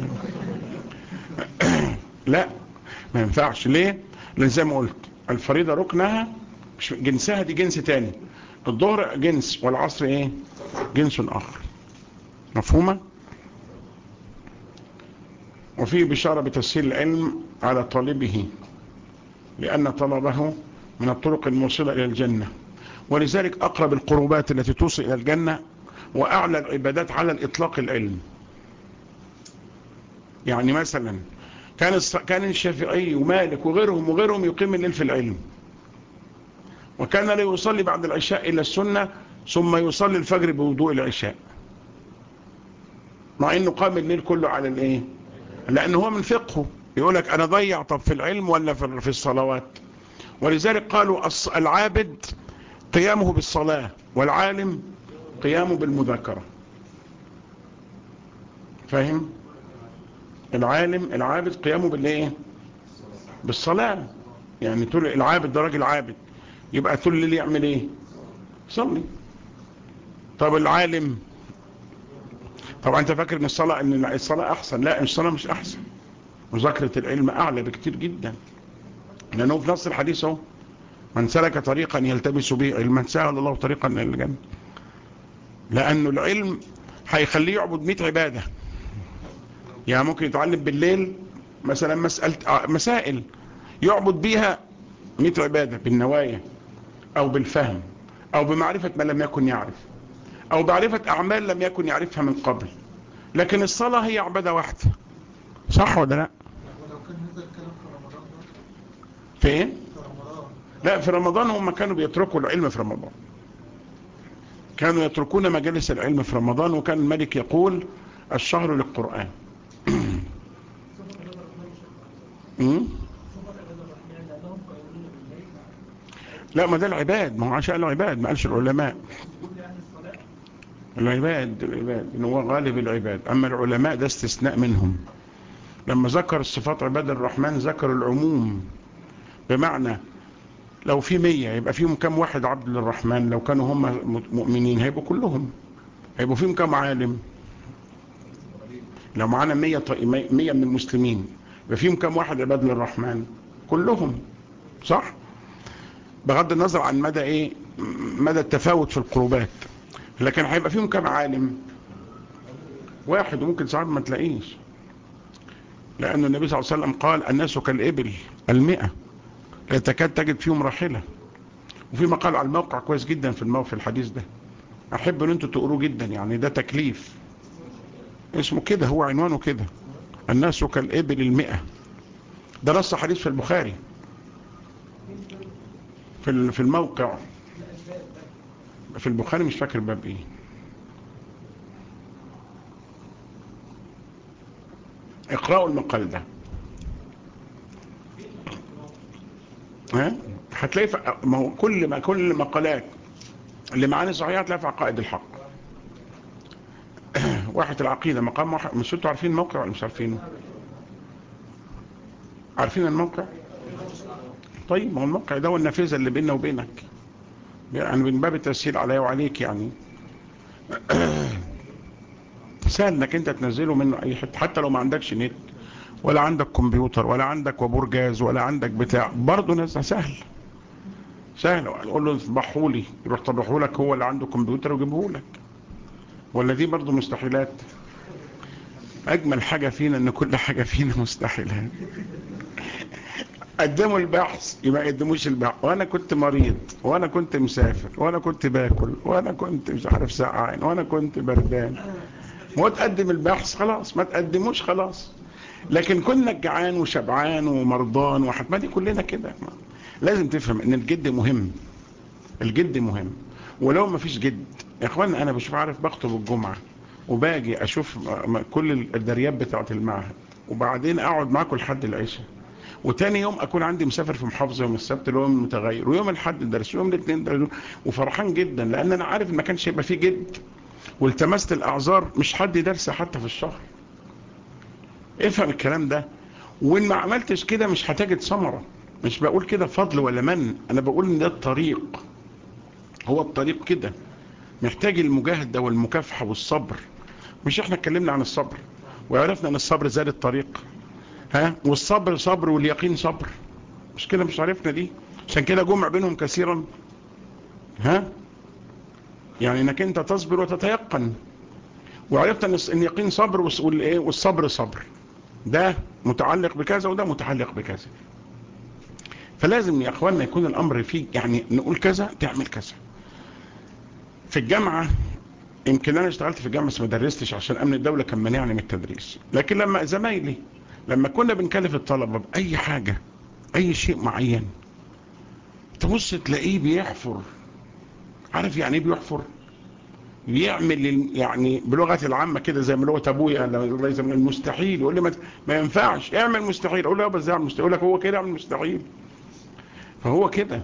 لا ما ينفعش ليه لان زي ما قلت الفريضة ركنها جنسها دي جنس تاني الظهر جنس والعصر ايه جنس اخر مفهومة وفيه بشارة بتسهيل العلم على طالبه لأن طلبه من الطرق الموصلة إلى الجنة ولذلك أقرب القربات التي توصل إلى الجنة وأعلى العبادات على الإطلاق العلم يعني مثلا كان كان الشافعي ومالك وغيرهم وغيرهم يقيم الليل في العلم وكان لا يصلي بعد العشاء إلى السنة ثم يصلي الفجر بوضوء العشاء مع انه قام الليل كله على الايه لان هو من فقهه يقول لك انا ضيع طب في العلم ولا في الصلوات ولذلك قالوا العابد قيامه بالصلاة والعالم قيامه بالمذاكرة فاهم العالم العابد قيامه بالايه بالصلاة يعني تقول العابد ده راجل عابد يبقى طول الليل يعمل ايه صلي طب العالم طبعا انت فاكر ان الصلاة ان الصلاة احسن لا الصلاة مش احسن مذاكرة العلم اعلى بكتير جدا لانه في نص الحديث اهو من سلك طريقا يلتبس به علما سهل الله طريقا الى الجنة لانه العلم هيخليه يعبد 100 عبادة يعني ممكن يتعلم بالليل مثلا مسألة مسائل يعبد بيها 100 عبادة بالنوايا او بالفهم او بمعرفة ما لم يكن يعرف او معرفة اعمال لم يكن يعرفها من قبل لكن الصلاة هي عبادة واحدة صح ولا لا ولو كان هذا الكلام في رمضان ده في ايه في رمضان لا في رمضان هم كانوا بيتركوا العلم في رمضان كانوا يتركون مجالس العلم في رمضان وكان الملك يقول الشهر للقرآن أمم؟ لا ما ده العباد ما هو عشان العباد ما قالش العلماء العباد العباد إن هو غالب العباد أما العلماء ده استثناء منهم لما ذكر الصفات عباد الرحمن ذكر العموم بمعنى لو في مية يبقى فيهم كم واحد عبد للرحمن لو كانوا هم مؤمنين هيبقوا كلهم هيبقوا فيهم كم عالم لو معانا مية, ط- مية من المسلمين يبقى فيهم كم واحد عباد للرحمن كلهم صح بغض النظر عن مدى ايه مدى التفاوت في القربات لكن هيبقى فيهم كم عالم واحد وممكن ساعات ما تلاقيش لأن النبي صلى الله عليه وسلم قال الناس كالإبل المئة لا تكاد تجد فيهم راحلة وفي مقال على الموقع كويس جدا في الموقع في الحديث ده أحب أن أنتوا تقروه جدا يعني ده تكليف اسمه كده هو عنوانه كده الناس كالإبل المئة ده نص حديث في البخاري في ال- في الموقع في البخاري مش فاكر باب ايه اقرأوا المقال ده ها هتلاقي في- ما هو كل ما كل المقالات اللي معاني صحيحه هتلاقي في عقائد الحق واحد العقيده مقام واحد مش انتوا عارفين الموقع ولا مش عارفينه عارفين الموقع طيب ما هو الموقع ده هو النافذه اللي بيننا وبينك يعني من باب التسهيل عليا وعليك يعني سهل انك انت تنزله منه اي حته حتى لو ما عندكش نت ولا عندك كمبيوتر ولا عندك وابور جاز ولا عندك بتاع برضه نزل سهل سهل قول له اطبعه لي يروح طبعه لك هو اللي عنده كمبيوتر ويجيبه لك ولا دي برضه مستحيلات اجمل حاجه فينا ان كل حاجه فينا مستحيلات قدموا البحث يبقى يقدموش البحث وانا كنت مريض وانا كنت مسافر وانا كنت باكل وانا كنت مش عارف سقعان وانا كنت بردان ما تقدم البحث خلاص ما تقدموش خلاص لكن كنا جعان وشبعان ومرضان وحتما دي كلنا كده لازم تفهم ان الجد مهم الجد مهم ولو ما فيش جد يا اخوانا انا بشوف عارف بخطب الجمعة وباجي اشوف كل الدريات بتاعت المعهد وبعدين اقعد معاكم لحد العشاء وتاني يوم اكون عندي مسافر في محافظه يوم السبت اللي هو متغير ويوم الاحد درس ويوم الاثنين درس وفرحان جدا لان انا عارف ما كانش يبقى فيه جد والتمست الاعذار مش حد درس حتى في الشهر افهم الكلام ده وان ما عملتش كده مش هتجد ثمره مش بقول كده فضل ولا من انا بقول ان ده الطريق هو الطريق كده محتاج المجاهدة والمكافحة والصبر مش احنا اتكلمنا عن الصبر وعرفنا ان الصبر زاد الطريق ها والصبر صبر واليقين صبر مش كده مش عرفنا دي عشان كده جمع بينهم كثيرا ها يعني انك انت تصبر وتتيقن وعرفت ان اليقين صبر والصبر صبر ده متعلق بكذا وده متعلق بكذا فلازم يا اخواننا يكون الامر فيه يعني نقول كذا تعمل كذا في الجامعة يمكن انا اشتغلت في الجامعة بس ما درستش عشان امن الدولة كان مانعني من التدريس لكن لما زمايلي لما كنا بنكلف الطلبة بأي حاجة أي شيء معين تبص تلاقيه بيحفر عارف يعني ايه بيحفر بيعمل يعني بلغة العامة كده زي ما لغة ابويا لازم من المستحيل يقول لي ما, ما ينفعش اعمل مستحيل اقول له يا بس اعمل مستحيل يقول لك هو كده اعمل مستحيل فهو كده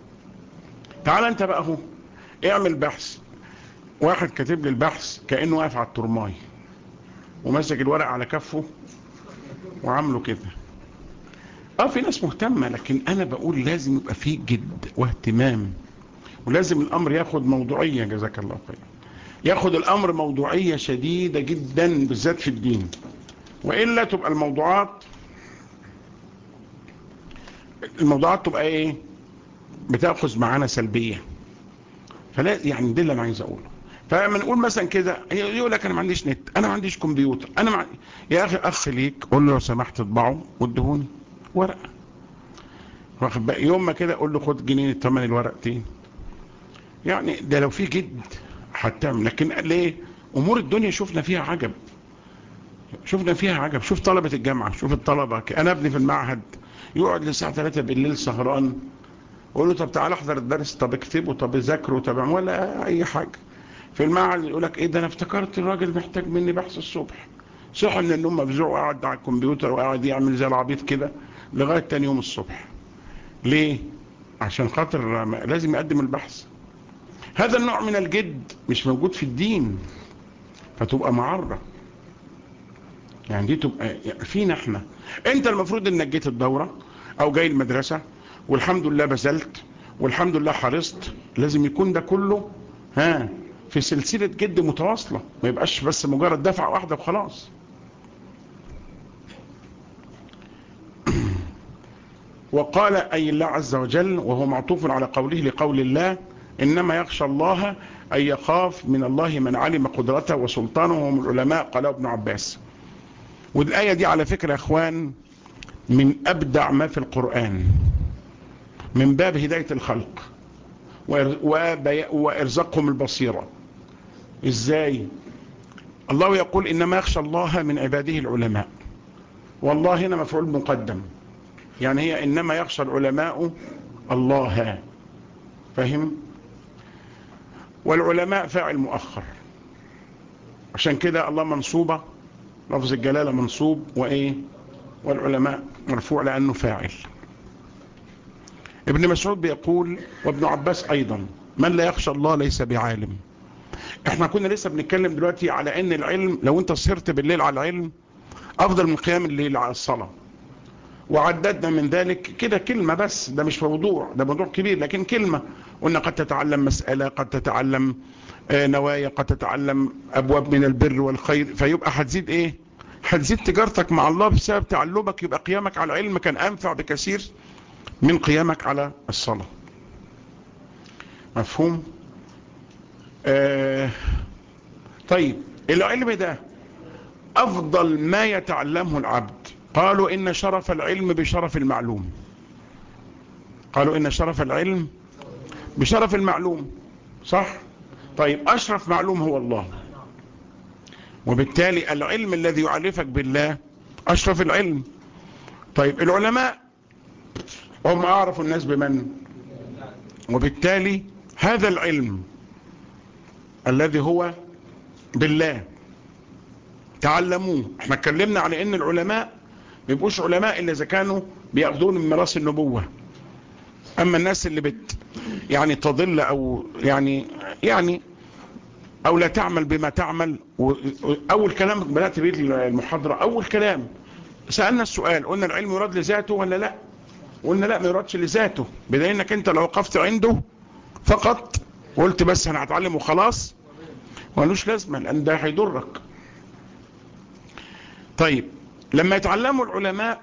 تعال انت بقى اهو اعمل بحث واحد كاتب لي البحث كأنه واقف على الترماي وماسك الورق على كفه وعامله كده اه في ناس مهتمة لكن انا بقول لازم يبقى فيه جد واهتمام ولازم الامر ياخد موضوعية جزاك الله خير ياخد الامر موضوعية شديدة جدا بالذات في الدين وإلا تبقى الموضوعات الموضوعات تبقى ايه بتأخذ معانا سلبية فلا يعني ده اللي انا عايز اقوله فلما نقول مثلا كده يقول لك انا ما عنديش نت انا ما عنديش كمبيوتر انا مع... يا اخي اخ ليك قول له لو سمحت اطبعه وادهوني ورقه واخد بقى يوم ما كده قول له خد جنيه ثمن الورقتين يعني ده لو في جد هتعمل لكن ليه امور الدنيا شفنا فيها عجب شفنا فيها عجب شوف طلبة الجامعة شوف الطلبة انا ابني في المعهد يقعد للساعة 3 بالليل سهران اقول له طب تعالى احضر الدرس طب اكتبه طب ذاكره طب ولا اي حاجة في المعهد يقول لك ايه ده انا افتكرت الراجل محتاج مني بحث الصبح صحى من النوم مفزوع وقعد على الكمبيوتر وقعد يعمل زي العبيط كده لغاية تاني يوم الصبح ليه عشان خاطر لازم يقدم البحث هذا النوع من الجد مش موجود في الدين فتبقى معرة يعني دي تبقى فينا احنا انت المفروض انك جيت الدورة او جاي المدرسة والحمد لله بذلت والحمد لله حرصت لازم يكون ده كله ها في سلسلة جد متواصلة ما يبقاش بس مجرد دفعة واحدة وخلاص وقال أي الله عز وجل وهو معطوف على قوله لقول الله إنما يخشى الله أن يخاف من الله من علم قدرته وسلطانه ومن العلماء قاله ابن عباس والآية دي على فكرة يا أخوان من أبدع ما في القرآن من باب هداية الخلق وإرزاقهم البصيرة إزاي الله يقول إنما يخشى الله من عباده العلماء والله هنا مفعول مقدم يعني هي إنما يخشى العلماء الله فهم والعلماء فاعل مؤخر عشان كده الله منصوبة لفظ الجلالة منصوب وإيه والعلماء مرفوع لأنه فاعل ابن مسعود بيقول وابن عباس أيضا من لا يخشى الله ليس بعالم احنا كنا لسه بنتكلم دلوقتي على ان العلم لو انت سهرت بالليل على العلم افضل من قيام الليل على الصلاة وعددنا من ذلك كده كلمة بس ده مش موضوع ده موضوع كبير لكن كلمة قلنا قد تتعلم مسألة قد تتعلم نوايا قد تتعلم أبواب من البر والخير فيبقى هتزيد ايه هتزيد تجارتك مع الله بسبب تعلمك يبقى قيامك على العلم كان أنفع بكثير من قيامك على الصلاة مفهوم آه طيب العلم ده أفضل ما يتعلمه العبد قالوا إن شرف العلم بشرف المعلوم قالوا إن شرف العلم بشرف المعلوم صح طيب أشرف معلوم هو الله وبالتالي العلم الذي يعرفك بالله أشرف العلم طيب العلماء هم أعرف الناس بمن وبالتالي هذا العلم الذي هو بالله تعلموه احنا اتكلمنا على ان العلماء ما يبقوش علماء الا اذا كانوا بياخذون من ميراث النبوه اما الناس اللي بت يعني تضل او يعني يعني او لا تعمل بما تعمل اول كلام بدات بيه المحاضره اول كلام سالنا السؤال قلنا العلم يراد لذاته ولا لا قلنا لا ما يرادش لذاته بدليل انك انت لو وقفت عنده فقط وقلت بس انا هتعلم وخلاص ملوش لازمه لان ده هيضرك طيب لما يتعلموا العلماء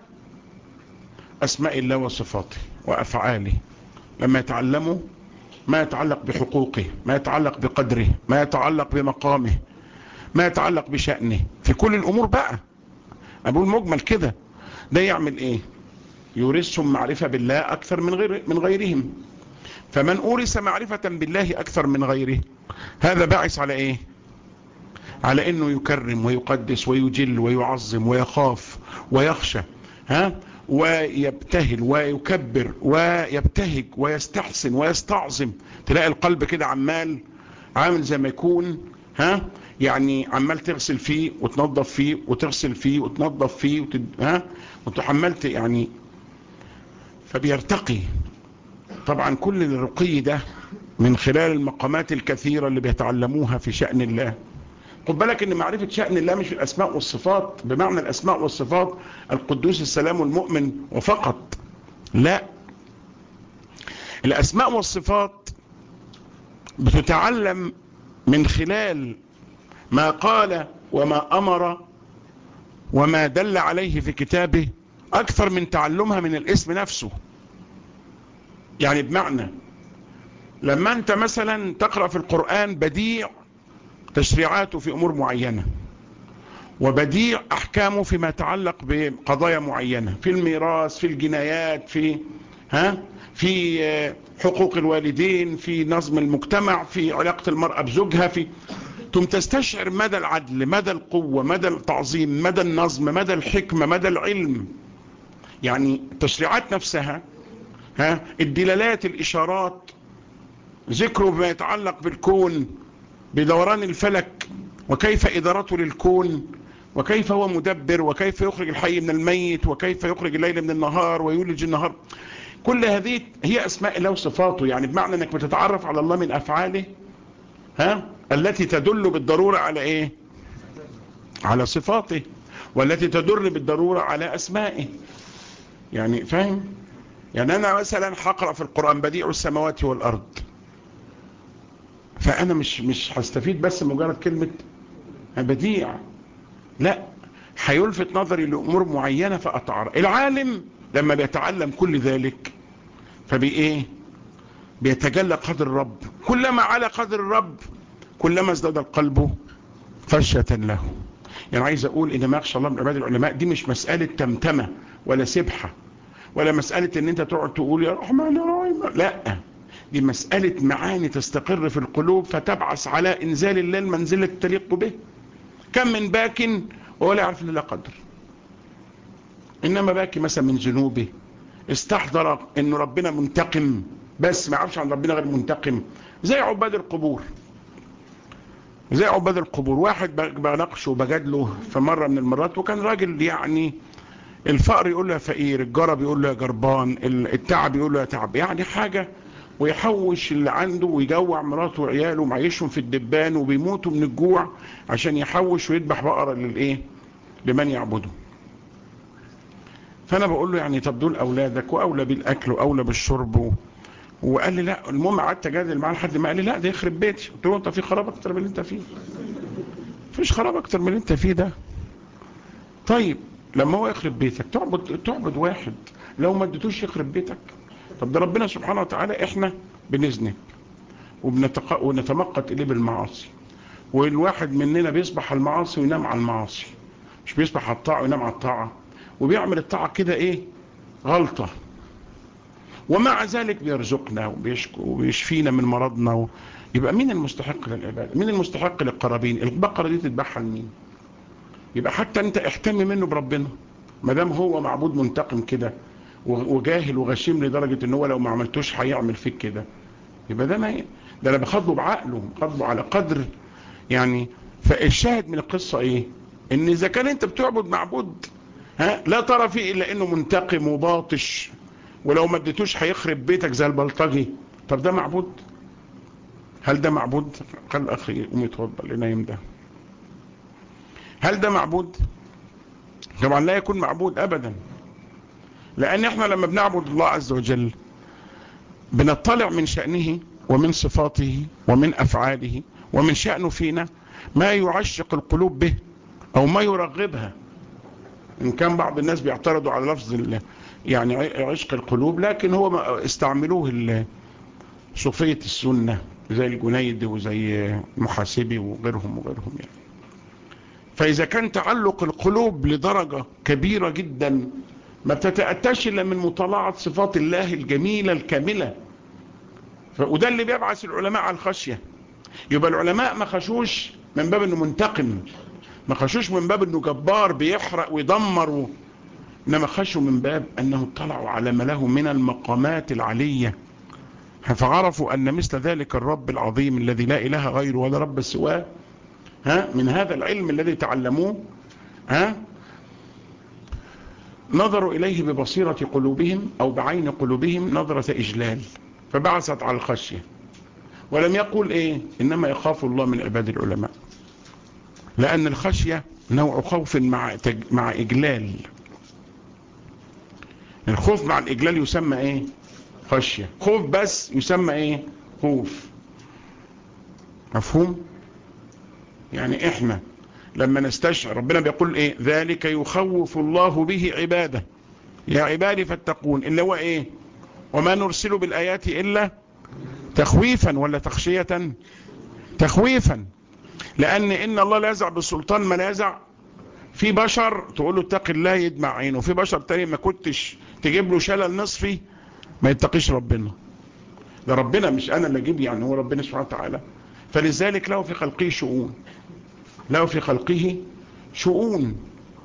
اسماء الله وصفاته وافعاله لما يتعلموا ما يتعلق بحقوقه ما يتعلق بقدره ما يتعلق بمقامه ما يتعلق بشأنه في كل الامور بقى اقول مجمل كده ده يعمل ايه يورثهم معرفة بالله اكثر من غير من غيرهم فمن أورث معرفة بالله أكثر من غيره هذا باعث على إيه على أنه يكرم ويقدس ويجل ويعظم ويخاف ويخشى ها ويبتهل ويكبر ويبتهج ويستحسن ويستعظم تلاقي القلب كده عمال عامل زي ما يكون ها يعني عمال تغسل فيه وتنظف فيه وتغسل فيه وتنظف فيه وتد... ها وتحملت يعني فبيرتقي طبعا كل الرقي ده من خلال المقامات الكثيرة اللي بيتعلموها في شأن الله خد بالك ان معرفة شأن الله مش الاسماء والصفات بمعنى الاسماء والصفات القدوس السلام المؤمن وفقط لا الاسماء والصفات بتتعلم من خلال ما قال وما امر وما دل عليه في كتابه اكثر من تعلمها من الاسم نفسه يعني بمعنى لما انت مثلا تقرأ في القرآن بديع تشريعاته في امور معينة وبديع احكامه فيما يتعلق بقضايا معينة في الميراث في الجنايات في ها في حقوق الوالدين في نظم المجتمع في علاقة المرأة بزوجها في ثم تستشعر مدى العدل مدى القوة مدى التعظيم مدى النظم مدى الحكمة مدى العلم يعني التشريعات نفسها ها الدلالات الاشارات ذكره بما يتعلق بالكون بدوران الفلك وكيف ادارته للكون وكيف هو مدبر وكيف يخرج الحي من الميت وكيف يخرج الليل من النهار ويولج النهار كل هذه هي اسماء الله وصفاته يعني بمعنى انك بتتعرف على الله من افعاله ها التي تدل بالضرورة على ايه على صفاته والتي تدل بالضرورة على اسمائه يعني فاهم يعني انا مثلا هقرأ في القرآن بديع السماوات والارض فانا مش مش هستفيد بس مجرد كلمة بديع لا هيلفت نظري لامور معينة فاتعرض العالم لما بيتعلم كل ذلك فبايه بيتجلى قدر الرب كلما على قدر الرب كلما ازداد القلب خشية له يعني عايز اقول ان ما يخشى الله من عباد العلماء دي مش مسألة تمتمة ولا سبحة ولا مسألة ان انت تقعد تقول يا رحمن يا رحيم لا دي مسألة معاني تستقر في القلوب فتبعث على انزال الله المنزلة تليق به كم من باك ولا يعرف الا قدر انما باكي مثلا من ذنوبه استحضر ان ربنا منتقم بس ما يعرفش عن ربنا غير منتقم زي عباد القبور زي عباد القبور واحد بناقشه وبجادله في مرة من المرات وكان راجل يعني الفقر يقول له يا فقير الجرب يقول له يا جربان التعب يقول له يا تعب يعني حاجة ويحوش اللي عنده ويجوع مراته وعياله ومعيشهم في الدبان وبيموتوا من الجوع عشان يحوش ويذبح بقرة للايه لمن يعبده فانا بقول له يعني طب دول اولادك واولى بالاكل واولى بالشرب و... وقال لي لا المهم قعدت اجادل معاه لحد ما قال لي لا ده يخرب بيتي قلت له انت في خراب اكتر من اللي انت فيه مفيش خراب اكتر من اللي انت فيه ده طيب لما هو يخرب بيتك تعبد تعبد واحد لو ما اديتوش يخرب بيتك طب ده ربنا سبحانه وتعالى احنا بنذنب وبنتق... ونتمقت اليه بالمعاصي والواحد مننا بيصبح على المعاصي وينام على المعاصي مش بيصبح على الطاعه وينام على الطاعه وبيعمل الطاعه كده ايه غلطه ومع ذلك بيرزقنا وبيشكو وبيشفينا من مرضنا و... يبقى مين المستحق للعبادة مين المستحق للقرابين البقرة دي تذبحها لمين يبقى حتى انت احتم منه بربنا ما دام هو معبود منتقم كده وجاهل وغشيم لدرجة ان هو لو ما عملتوش هيعمل فيك كده يبقى ده ما ده انا بخاطبه بعقله بخاطبه على قدر يعني فالشاهد من القصة ايه ان اذا كان انت بتعبد معبود ها لا ترى فيه الا انه منتقم وباطش ولو ما اديتوش هيخرب بيتك زي البلطجي طب ده معبود هل ده معبود قال اخي قوم يتوضا لنايم ده هل ده معبود طبعا لا يكون معبود ابدا لان احنا لما بنعبد الله عز وجل بنطلع من شأنه ومن صفاته ومن افعاله ومن شأنه فينا ما يعشق القلوب به او ما يرغبها ان كان بعض الناس بيعترضوا على لفظ يعني عشق القلوب لكن هو استعملوه صوفية السنة زي الجنيد وزي المحاسبي وغيرهم وغيرهم يعني فإذا كان تعلق القلوب لدرجة كبيرة جدا ما بتتأتاش إلا من مطالعة صفات الله الجميلة الكاملة وده اللي بيبعث العلماء على الخشية يبقى العلماء ما خشوش من باب انه منتقم ما خشوش من باب انه جبار بيحرق ويدمر و... إنما خشوا من باب أنه اطلعوا على ما له من المقامات العلية فعرفوا أن مثل ذلك الرب العظيم الذي لا إله غيره ولا رب سواه ها من هذا العلم الذي تعلموه ها نظروا إليه ببصيرة قلوبهم أو بعين قلوبهم نظرة إجلال فبعثت على الخشية ولم يقول إيه إنما يخاف الله من عباد العلماء لأن الخشية نوع خوف مع, تج... مع إجلال الخوف مع الإجلال يسمى إيه خشية خوف بس يسمى إيه خوف مفهوم يعني إحنا لما نستشعر ربنا بيقول إيه ذلك يخوف الله به عباده يا عبادي فاتقون اللي هو إيه وما نرسل بالآيات إلا تخويفا ولا تخشية تخويفا لأن إن الله لا يزع بالسلطان ما لا يزع في بشر تقول له اتق الله يدمع عينه في بشر تاني ما كنتش تجيب له شلل نصفي ما يتقيش ربنا ده ربنا مش انا اللي اجيب يعني هو ربنا سبحانه وتعالى فلذلك له في خلقه شؤون له في خلقه شؤون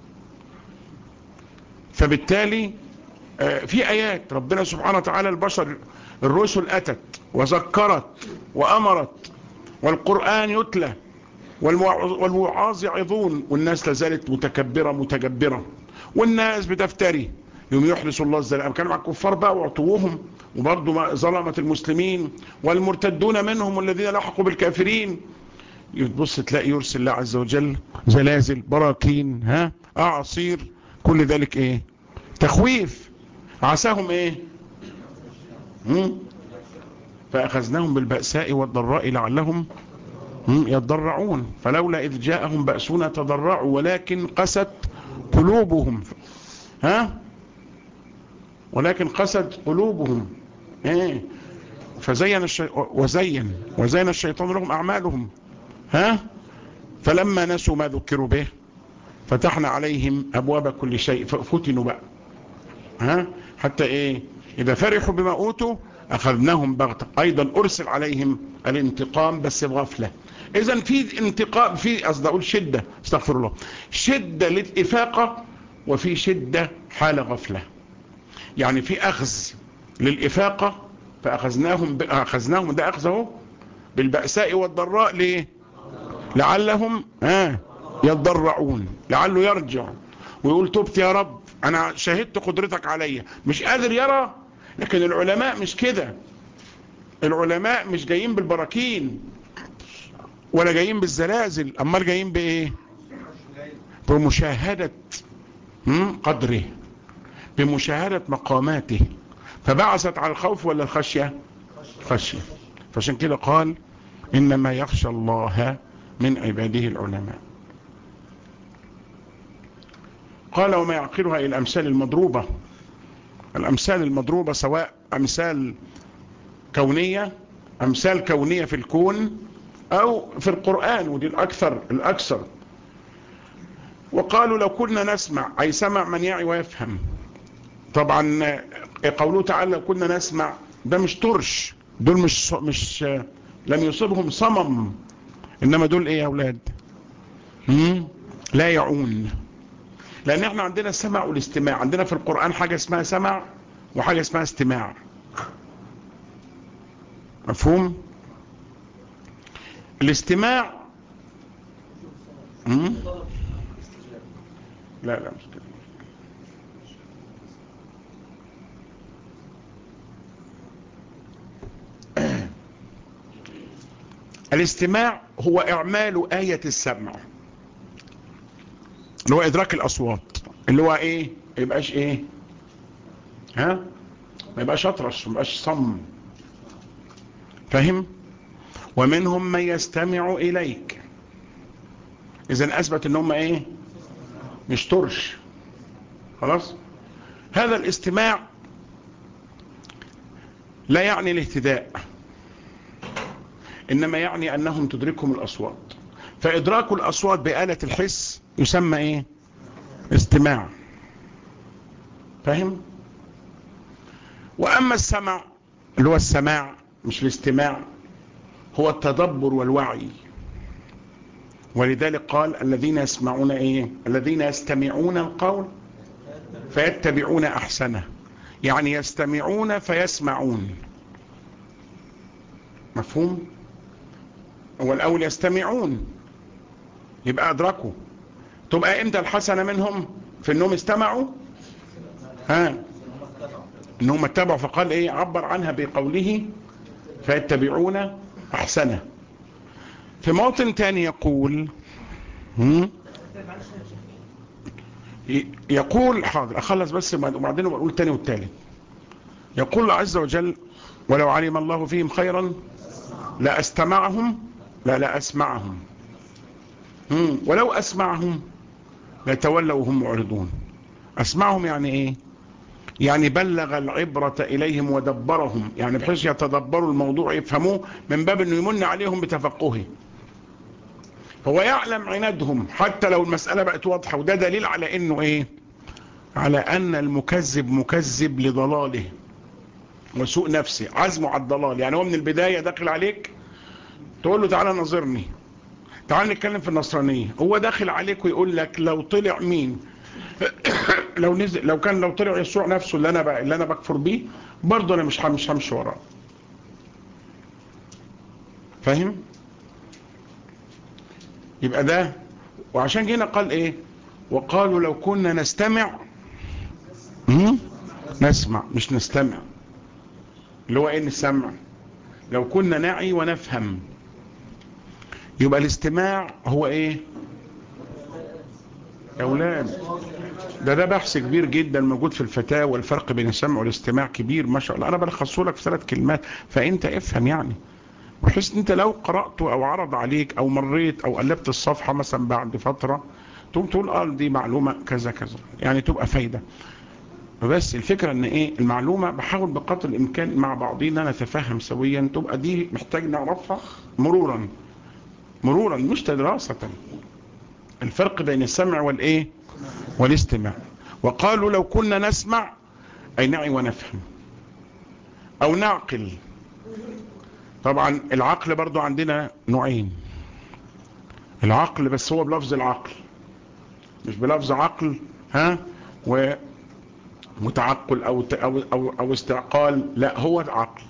فبالتالي في ايات ربنا سبحانه وتعالى البشر الرسل اتت وذكرت وامرت والقرآن يتلى والوعاظ يعظون والناس لازالت متكبرة متجبرة والناس بتفتري يوم يحرس الله الزلام كانوا مع الكفار بقى وعطوهم وبرضه ما- ظلمت المسلمين والمرتدون منهم الذين لحقوا بالكافرين تبص تلاقي يرسل الله عز وجل زلازل براكين ها اعاصير كل ذلك ايه تخويف عساهم ايه مم؟ فاخذناهم بالبأساء والضراء لعلهم مم؟ يتضرعون فلولا اذ جاءهم بأسنا تضرعوا ولكن قست قلوبهم ها ولكن قست قلوبهم ايه فزين الشي... وزين وزين الشيطان لهم اعمالهم ها فلما نسوا ما ذكروا به فتحنا عليهم ابواب كل شيء ففتنوا بقى ها حتى ايه اذا فرحوا بما اوتوا اخذناهم بغتة ايضا ارسل عليهم الانتقام بس بغفلة اذا في انتقام في قصدي اقول شدة استغفر الله شدة للافاقة وفي شدة حال غفلة يعني في اخذ للافاقة فاخذناهم ب... اخذناهم ده اخذه بالبأساء والضراء ليه لعلهم ها يتضرعون لعله يرجع ويقول تبت يا رب انا شهدت قدرتك عليا مش قادر يرى لكن العلماء مش كده العلماء مش جايين بالبراكين ولا جايين بالزلازل امال جايين بايه بمشاهدة مم؟ قدره بمشاهدة مقاماته فبعثت على الخوف ولا الخشية خشية فعشان كده قال إنما يخشى الله من عباده العلماء قال وما يعقلها إلى الأمثال المضروبة الأمثال المضروبة سواء أمثال كونية أمثال كونية في الكون أو في القرآن ودي الأكثر الأكثر وقالوا لو كنا نسمع أي سمع من يعي ويفهم طبعا قوله تعالى لو كنا نسمع ده مش ترش دول مش مش لم يصيبهم صمم انما دول ايه يا اولاد هم؟ لا يعون لان احنا عندنا السمع والاستماع عندنا في القرآن حاجة اسمها سمع وحاجة اسمها استماع مفهوم الاستماع هم؟ لا لا مش كده الاستماع هو اعمال آية السمع اللي هو ادراك الاصوات اللي هو ايه ما يبقاش ايه ها ما يبقاش اطرش ما يبقاش صم فاهم ومنهم من يستمع اليك اذا اثبت ان هم ايه مش ترش خلاص هذا الاستماع لا يعني الاهتداء إنما يعني أنهم تدركهم الأصوات فإدراك الأصوات بآلة الحس يسمى إيه استماع فاهم وأما السمع اللي هو السماع مش الاستماع هو التدبر والوعي ولذلك قال الذين يسمعون ايه الذين يستمعون القول فيتبعون احسنه يعني يستمعون فيسمعون مفهوم هو الاول يستمعون يبقى ادركوا تبقى امتى الحسنه منهم في انهم استمعوا ها انهم اتبعوا فقال ايه عبر عنها بقوله فيتبعون احسنه في موطن تاني يقول هم؟ يقول حاضر اخلص بس وبعدين بقول تاني والتالي يقول الله عز وجل ولو علم الله فيهم خيرا لأستمعهم لا لا أسمعهم هم. ولو أسمعهم لتولوا وهم معرضون أسمعهم يعني إيه يعني بلغ العبرة إليهم ودبرهم يعني بحيث يتدبروا الموضوع يفهموه من باب أنه يمن عليهم بتفقهه هو يعلم عنادهم حتى لو المسألة بقت واضحة وده دليل على أنه إيه على أن المكذب مكذب لضلاله وسوء نفسي عزمه على الضلال يعني هو من البداية داخل عليك تقول له تعالى نظرني تعال نتكلم في النصرانية هو داخل عليك ويقول لك لو طلع مين لو نزل لو كان لو طلع يسوع نفسه اللي انا بقى اللي انا بكفر بيه برضه انا مش مش همشي وراه فاهم يبقى ده وعشان هنا قال ايه وقالوا لو كنا نستمع نسمع مش نستمع اللي هو ايه السمع لو كنا نعي ونفهم يبقى الاستماع هو ايه يا اولاد ده ده بحث كبير جدا موجود في الفتاوى والفرق بين السمع والاستماع كبير ما شاء الله انا بلخصه لك في ثلاث كلمات فانت افهم يعني بحيث انت لو قرأته او عرض عليك او مريت او قلبت الصفحة مثلا بعد فترة تقوم تقول اه دي معلومة كذا كذا يعني تبقى فايدة بس الفكرة ان ايه المعلومة بحاول بقدر الامكان مع بعضينا نتفهم سويا تبقى دي محتاج نعرفها مرورا مرورا مش دراسة الفرق بين السمع والايه والاستماع وقالوا لو كنا نسمع اي نعي ونفهم او نعقل طبعا العقل برضو عندنا نوعين العقل بس هو بلفظ العقل مش بلفظ عقل ها ومتعقل أو, أو, أو, أو استعقال لا هو العقل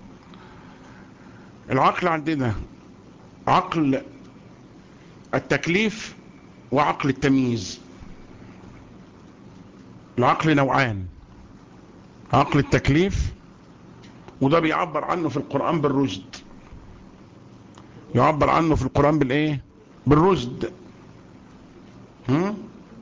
العقل عندنا عقل التكليف وعقل التمييز العقل نوعان عقل التكليف وده بيعبر عنه في القرآن بالرشد يعبر عنه في القرآن بالايه بالرشد هم؟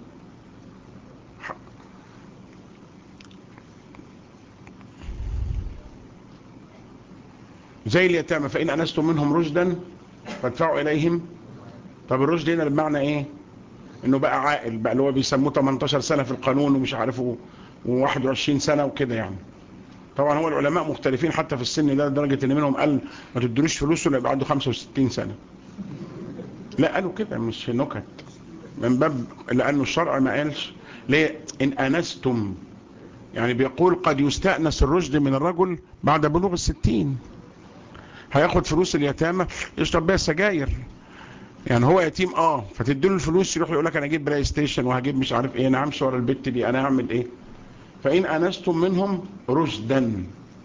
زي اليتامى فإن أنستم منهم رشدا فادفعوا إليهم طب الرشد هنا بمعنى إيه إنه بقى عائل بقى اللي هو بيسموه 18 سنة في القانون ومش عارفه و21 سنة وكده يعني طبعا هو العلماء مختلفين حتى في السن ده لدرجة ان منهم قال ما تدروش فلوسه اللي يبقى عنده 65 سنة لا قالوا كده مش نكت من باب لانه الشرع ما قالش ليه ان انستم يعني بيقول قد يستأنس الرشد من الرجل بعد بلوغ الستين هياخد فلوس اليتامى يشرب بيها سجاير يعني هو يتيم اه فتديله الفلوس يروح يقول لك انا اجيب بلاي ستيشن وهجيب مش عارف ايه انا همشي ورا البت دي انا هعمل ايه فإن أنستم منهم رشدا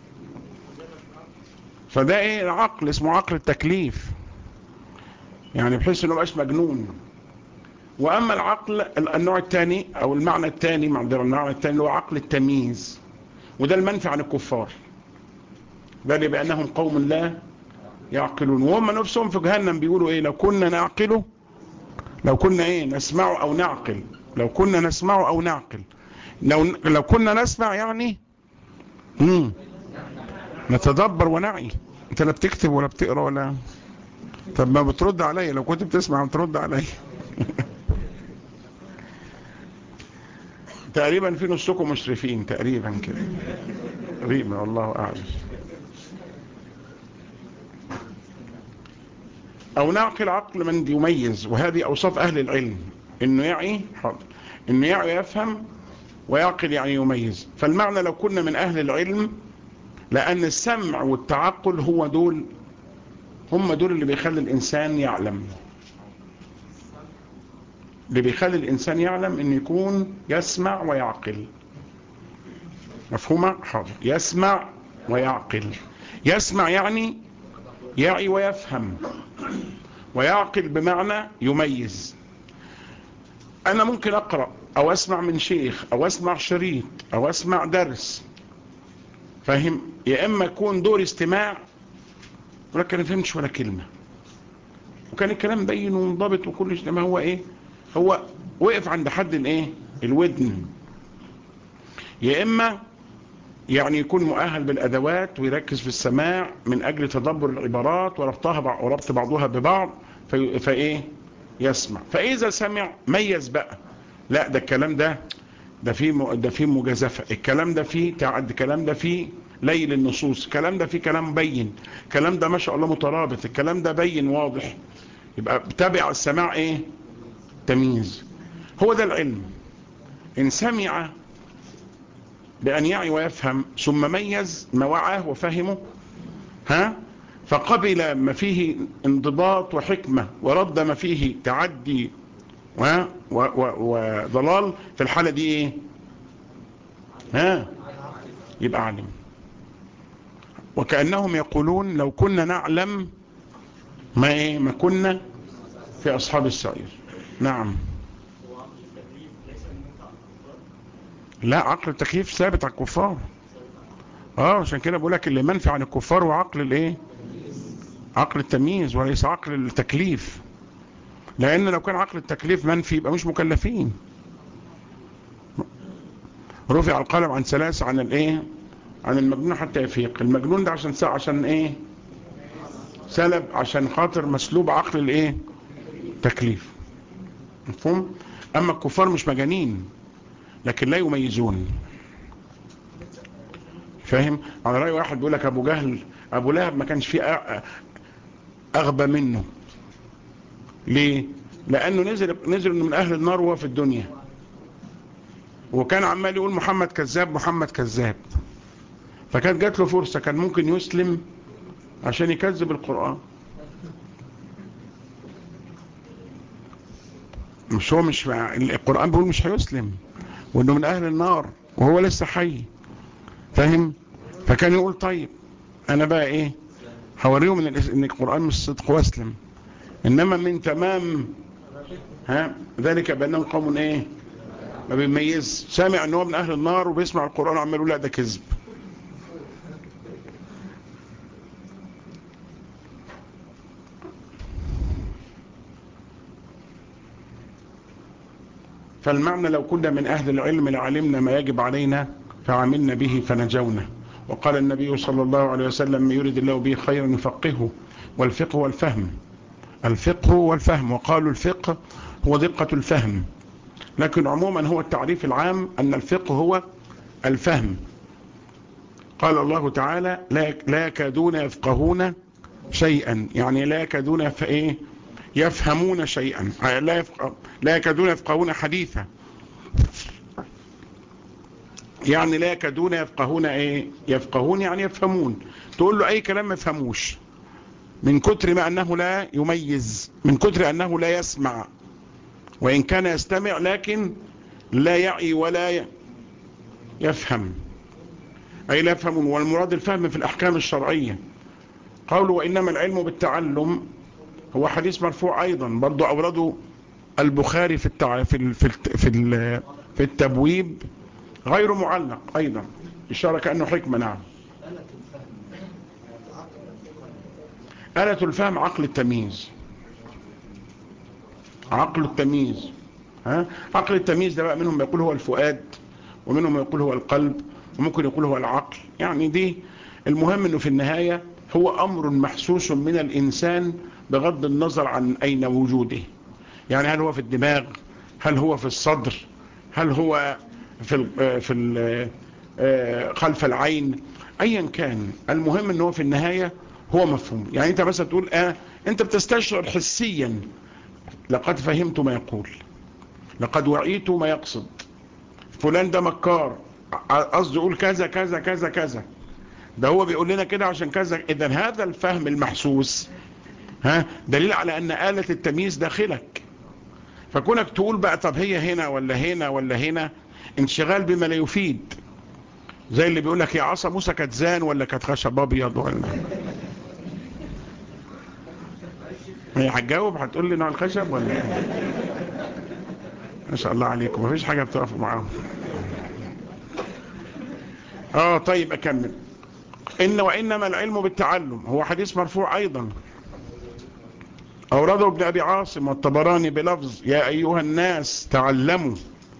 فده ايه العقل اسمه عقل التكليف يعني بحيث انه مبقاش مجنون واما العقل النوع الثاني او المعنى الثاني معذرة المعنى الثاني هو عقل التمييز وده المنفع عن الكفار ذلك بانهم قوم لا يعقلون وهم نفسهم في جهنم بيقولوا ايه لو كنا نعقله لو كنا ايه نسمع او نعقل لو كنا نسمع او نعقل لو لو كنا نسمع يعني مم. نتدبر ونعي انت لا بتكتب ولا بتقرا ولا طب ما بترد عليا لو كنت بتسمع بترد عليا تقريبا في نصكم مشرفين تقريبا كده تقريبا والله اعلم او نعقل عقل من يميز وهذه اوصاف اهل العلم انه يعي حاضر انه يعي يفهم ويعقل يعني يميز فالمعنى لو كنا من أهل العلم لأن السمع والتعقل هو دول هم دول اللي بيخلي الإنسان يعلم اللي بيخلي الإنسان يعلم أن يكون يسمع ويعقل مفهومة؟ حاضر يسمع ويعقل يسمع يعني يعي ويفهم ويعقل بمعنى يميز أنا ممكن أقرأ او اسمع من شيخ او اسمع شريط او اسمع درس فاهم يا اما يكون دور استماع ولكن ما فهمتش ولا كلمة وكان الكلام بين ومنضبط وكل شيء ما هو ايه هو وقف عند حد الايه الودن يا اما يعني يكون مؤهل بالادوات ويركز في السماع من اجل تدبر العبارات وربطها وربط بعضها ببعض في فايه يسمع فاذا سمع ميز بقى لا ده الكلام ده ده فيه ده فيه مجازفه الكلام ده فيه تعد الكلام ده فيه ليل النصوص الكلام ده فيه كلام بين الكلام ده ما شاء الله مترابط الكلام ده بين واضح يبقى بتابع السماع ايه تمييز هو ده العلم ان سمع بأن يعي ويفهم ثم ميز ما وعاه وفهمه ها فقبل ما فيه انضباط وحكمة ورد ما فيه تعدي وضلال في الحالة دي ايه ها يبقى علم وكأنهم يقولون لو كنا نعلم ما ايه ما كنا في اصحاب السعير نعم لا عقل التكليف ثابت على الكفار اه عشان كده بقول لك اللي منفي عن الكفار وعقل الايه عقل التمييز وليس عقل التكليف لان لو كان عقل التكليف منفي يبقى مش مكلفين رفع القلم عن ثلاث عن الايه عن المجنون حتى يفيق المجنون ده عشان سا عشان ايه سلب عشان خاطر مسلوب عقل الايه تكليف مفهوم اما الكفار مش مجانين لكن لا يميزون فاهم على رأي واحد بيقول لك ابو جهل ابو لهب ما كانش فيه أ- اغبى منه ليه لانه نزل نزل إنه من اهل النار وهو في الدنيا وكان عمال يقول محمد كذاب محمد كذاب فكانت جات له فرصة كان ممكن يسلم عشان يكذب القرآن مش هو مش القرآن بيقول مش هيسلم وانه من اهل النار وهو لسه حي فاهم فكان يقول طيب انا بقى ايه هوريهم ان الإس- إن القرآن مش صدق واسلم انما من تمام ها ذلك بانهم قوم ايه ما بيميز سامع ان هو من اهل النار وبيسمع القرآن وعمال يقول لا ده كذب فالمعنى لو كنا من أهل العلم لعلمنا ما يجب علينا فعملنا به فنجونا وقال النبي صلى الله عليه وسلم من يريد الله به خيرا يفقهه والفقه والفهم الفقه والفهم وقالوا الفقه هو دقة الفهم لكن عموما هو التعريف العام أن الفقه هو الفهم قال الله تعالى لا لا يكادون يفقهون شيئا يعني لا يكادون يف- إيه يفهمون شيئا لا, يفق... لا يكادون يفقهون حديثا يعني لا يكادون يفقهون ايه يفقهون يعني يفهمون تقول له اي كلام ما يفهموش من كتر ما انه لا يميز من كتر انه لا يسمع وان كان يستمع لكن لا يعي ولا ي- يفهم اي لا يفهمون والمراد الفهم في الاحكام الشرعية قالوا وانما العلم بالتعلم هو حديث مرفوع ايضا برضو اورده البخاري في التع... في ال... في ال... في, ال... في التبويب غير معلق ايضا اشاره كانه حكمه نعم آلة الفهم عقل التمييز عقل التمييز ها عقل التمييز ده بقى منهم يقول هو الفؤاد ومنهم يقول هو القلب وممكن يقول هو العقل يعني دي المهم انه في النهاية هو امر محسوس من الانسان بغض النظر عن اين وجوده يعني هل هو في الدماغ هل هو في الصدر هل هو في ال في ال خلف العين ايا كان المهم ان هو في النهاية هو مفهوم يعني انت مثلا تقول اه انت بتستشعر حسيا لقد فهمت ما يقول لقد وعيت ما يقصد فلان ده مكار قصده يقول كذا كذا كذا كذا ده هو بيقول لنا كده عشان كذا اذا هذا الفهم المحسوس ها دليل على ان آلة التمييز داخلك فكونك تقول بقى طب هي هنا ولا هنا ولا هنا انشغال بما لا يفيد زي اللي بيقول لك يا عصا موسى كانت زان ولا كانت خشب ابيض ولا هي هتجاوب هتقول لي نوع الخشب ولا ما شاء الله عليكم مفيش حاجه بتقفوا معاهم اه طيب اكمل ان وانما العلم بالتعلم هو حديث مرفوع ايضا اورده ابن ابي عاصم والطبراني بلفظ يا ايها الناس تعلموا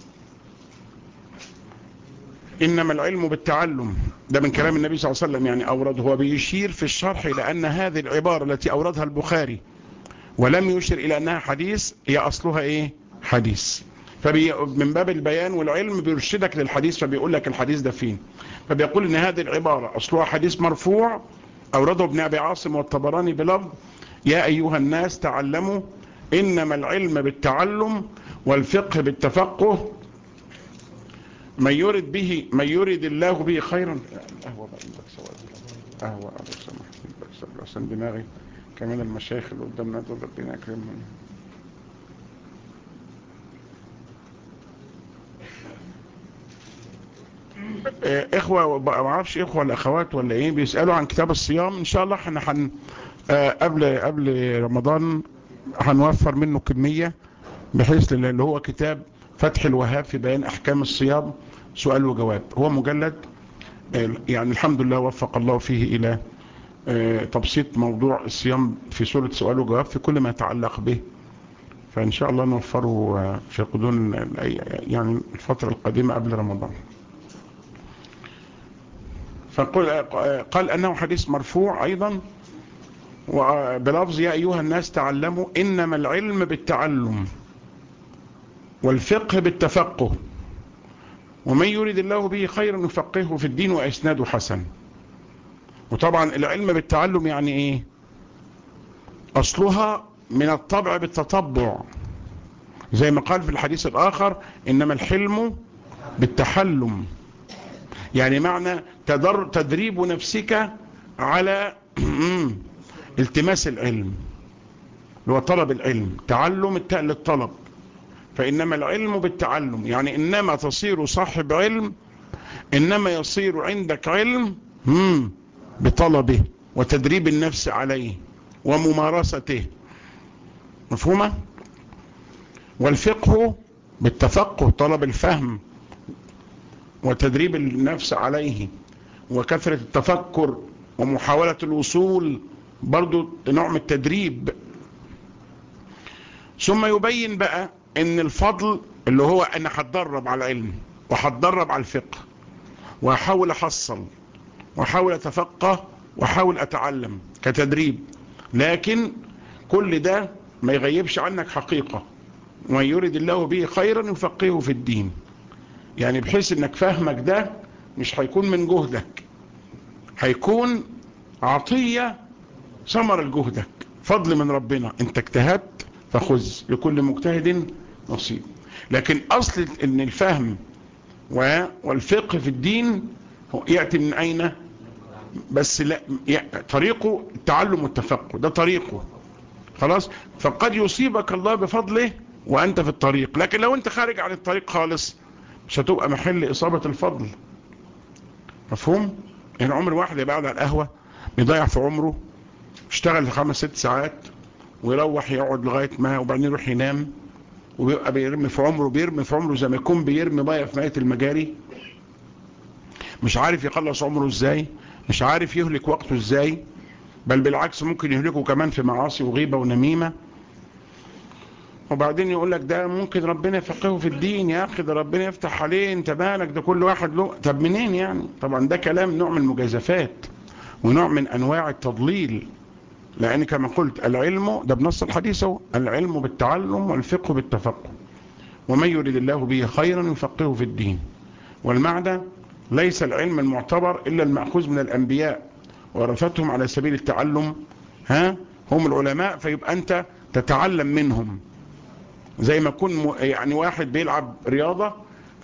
انما العلم بالتعلم ده من كلام النبي صلى الله عليه وسلم يعني اورده هو بيشير في الشرح لان هذه العبارة التي اوردها البخاري ولم يشر الى انها حديث هي اصلها ايه حديث فمن باب البيان والعلم بيرشدك للحديث فبيقول لك الحديث ده فين فبيقول ان هذه العبارة اصلها حديث مرفوع اورده ابن ابي عاصم والطبراني بلفظ يا ايها الناس تعلموا انما العلم بالتعلم والفقه بالتفقه من يرد به من يرد الله به خيرا قهوه بقى قهوه ابو سمح عشان دماغي كمان المشايخ اللي قدامنا دول ربنا يكرمهم اخوة ما اعرفش اخوة ولا اخوات ولا ايه بيسألوا عن كتاب الصيام ان شاء الله احنا حن قبل قبل رمضان هنوفر منه كمية بحيث اللي هو كتاب فتح الوهاب في بيان احكام الصيام سؤال وجواب هو مجلد يعني الحمد لله وفق الله فيه إلى تبسيط موضوع الصيام في سورة سؤال وجواب في كل ما يتعلق به فإن شاء الله نوفره في قدون يعني الفترة القادمة قبل رمضان فقل قال أنه حديث مرفوع أيضا بلفظ يا أيها الناس تعلموا إنما العلم بالتعلم والفقه بالتفقه ومن يريد الله به خيرا يفقهه في الدين وإسناده حسن وطبعا العلم بالتعلم يعني إيه أصلها من الطبع بالتطبع زي ما قال في الحديث الآخر إنما الحلم بالتحلم يعني معنى تدر تدريب نفسك على التماس العلم اللي هو طلب العلم تعلم التاء للطلب فإنما العلم بالتعلم يعني إنما تصير صاحب علم إنما يصير عندك علم بطلبه وتدريب النفس عليه وممارسته مفهومة والفقه بالتفقه طلب الفهم وتدريب النفس عليه وكثرة التفكر ومحاولة الوصول برضو نوع من التدريب ثم يبين بقى ان الفضل اللي هو انا هتدرب على العلم وهتدرب على الفقه واحاول احصل واحاول اتفقه واحاول اتعلم كتدريب لكن كل ده ما يغيبش عنك حقيقة ومن يريد الله به خيرا يفقهه في الدين يعني بحيث انك فهمك ده مش هيكون من جهدك هيكون عطية ثمر لجهدك فضل من ربنا انت اجتهدت فخذ لكل مجتهد نصيب لكن اصل ان الفهم والفقه في الدين يأتي من اين بس لا طريقه التعلم والتفقه ده طريقه خلاص فقد يصيبك الله بفضله وانت في الطريق لكن لو انت خارج عن الطريق خالص مش هتبقى محل اصابة الفضل مفهوم يعني عمر واحد يبقى قاعد على القهوة بيضيع في عمره اشتغل خمس ست ساعات ويروح يقعد لغاية ما وبعدين يروح ينام وبيبقى بيرمي في عمره بيرمي في عمره زي ما يكون بيرمي ميه في مية المجاري مش عارف يخلص عمره ازاي مش عارف يهلك وقته ازاي بل بالعكس ممكن يهلكه كمان في معاصي وغيبة ونميمة وبعدين يقول لك ده ممكن ربنا يفقهه في الدين يا اخي ده ربنا يفتح عليه انت مالك ده كل واحد له طب منين يعني طبعا ده كلام نوع من المجازفات ونوع من انواع التضليل لان كما قلت العلم ده بنص الحديث هو العلم بالتعلم والفقه بالتفقه ومن يريد الله به خيرا يفقهه في الدين والمعنى ليس العلم المعتبر الا المأخوذ من الانبياء ورثتهم على سبيل التعلم ها هم العلماء فيبقى انت تتعلم منهم زي ما يكون يعني واحد بيلعب رياضة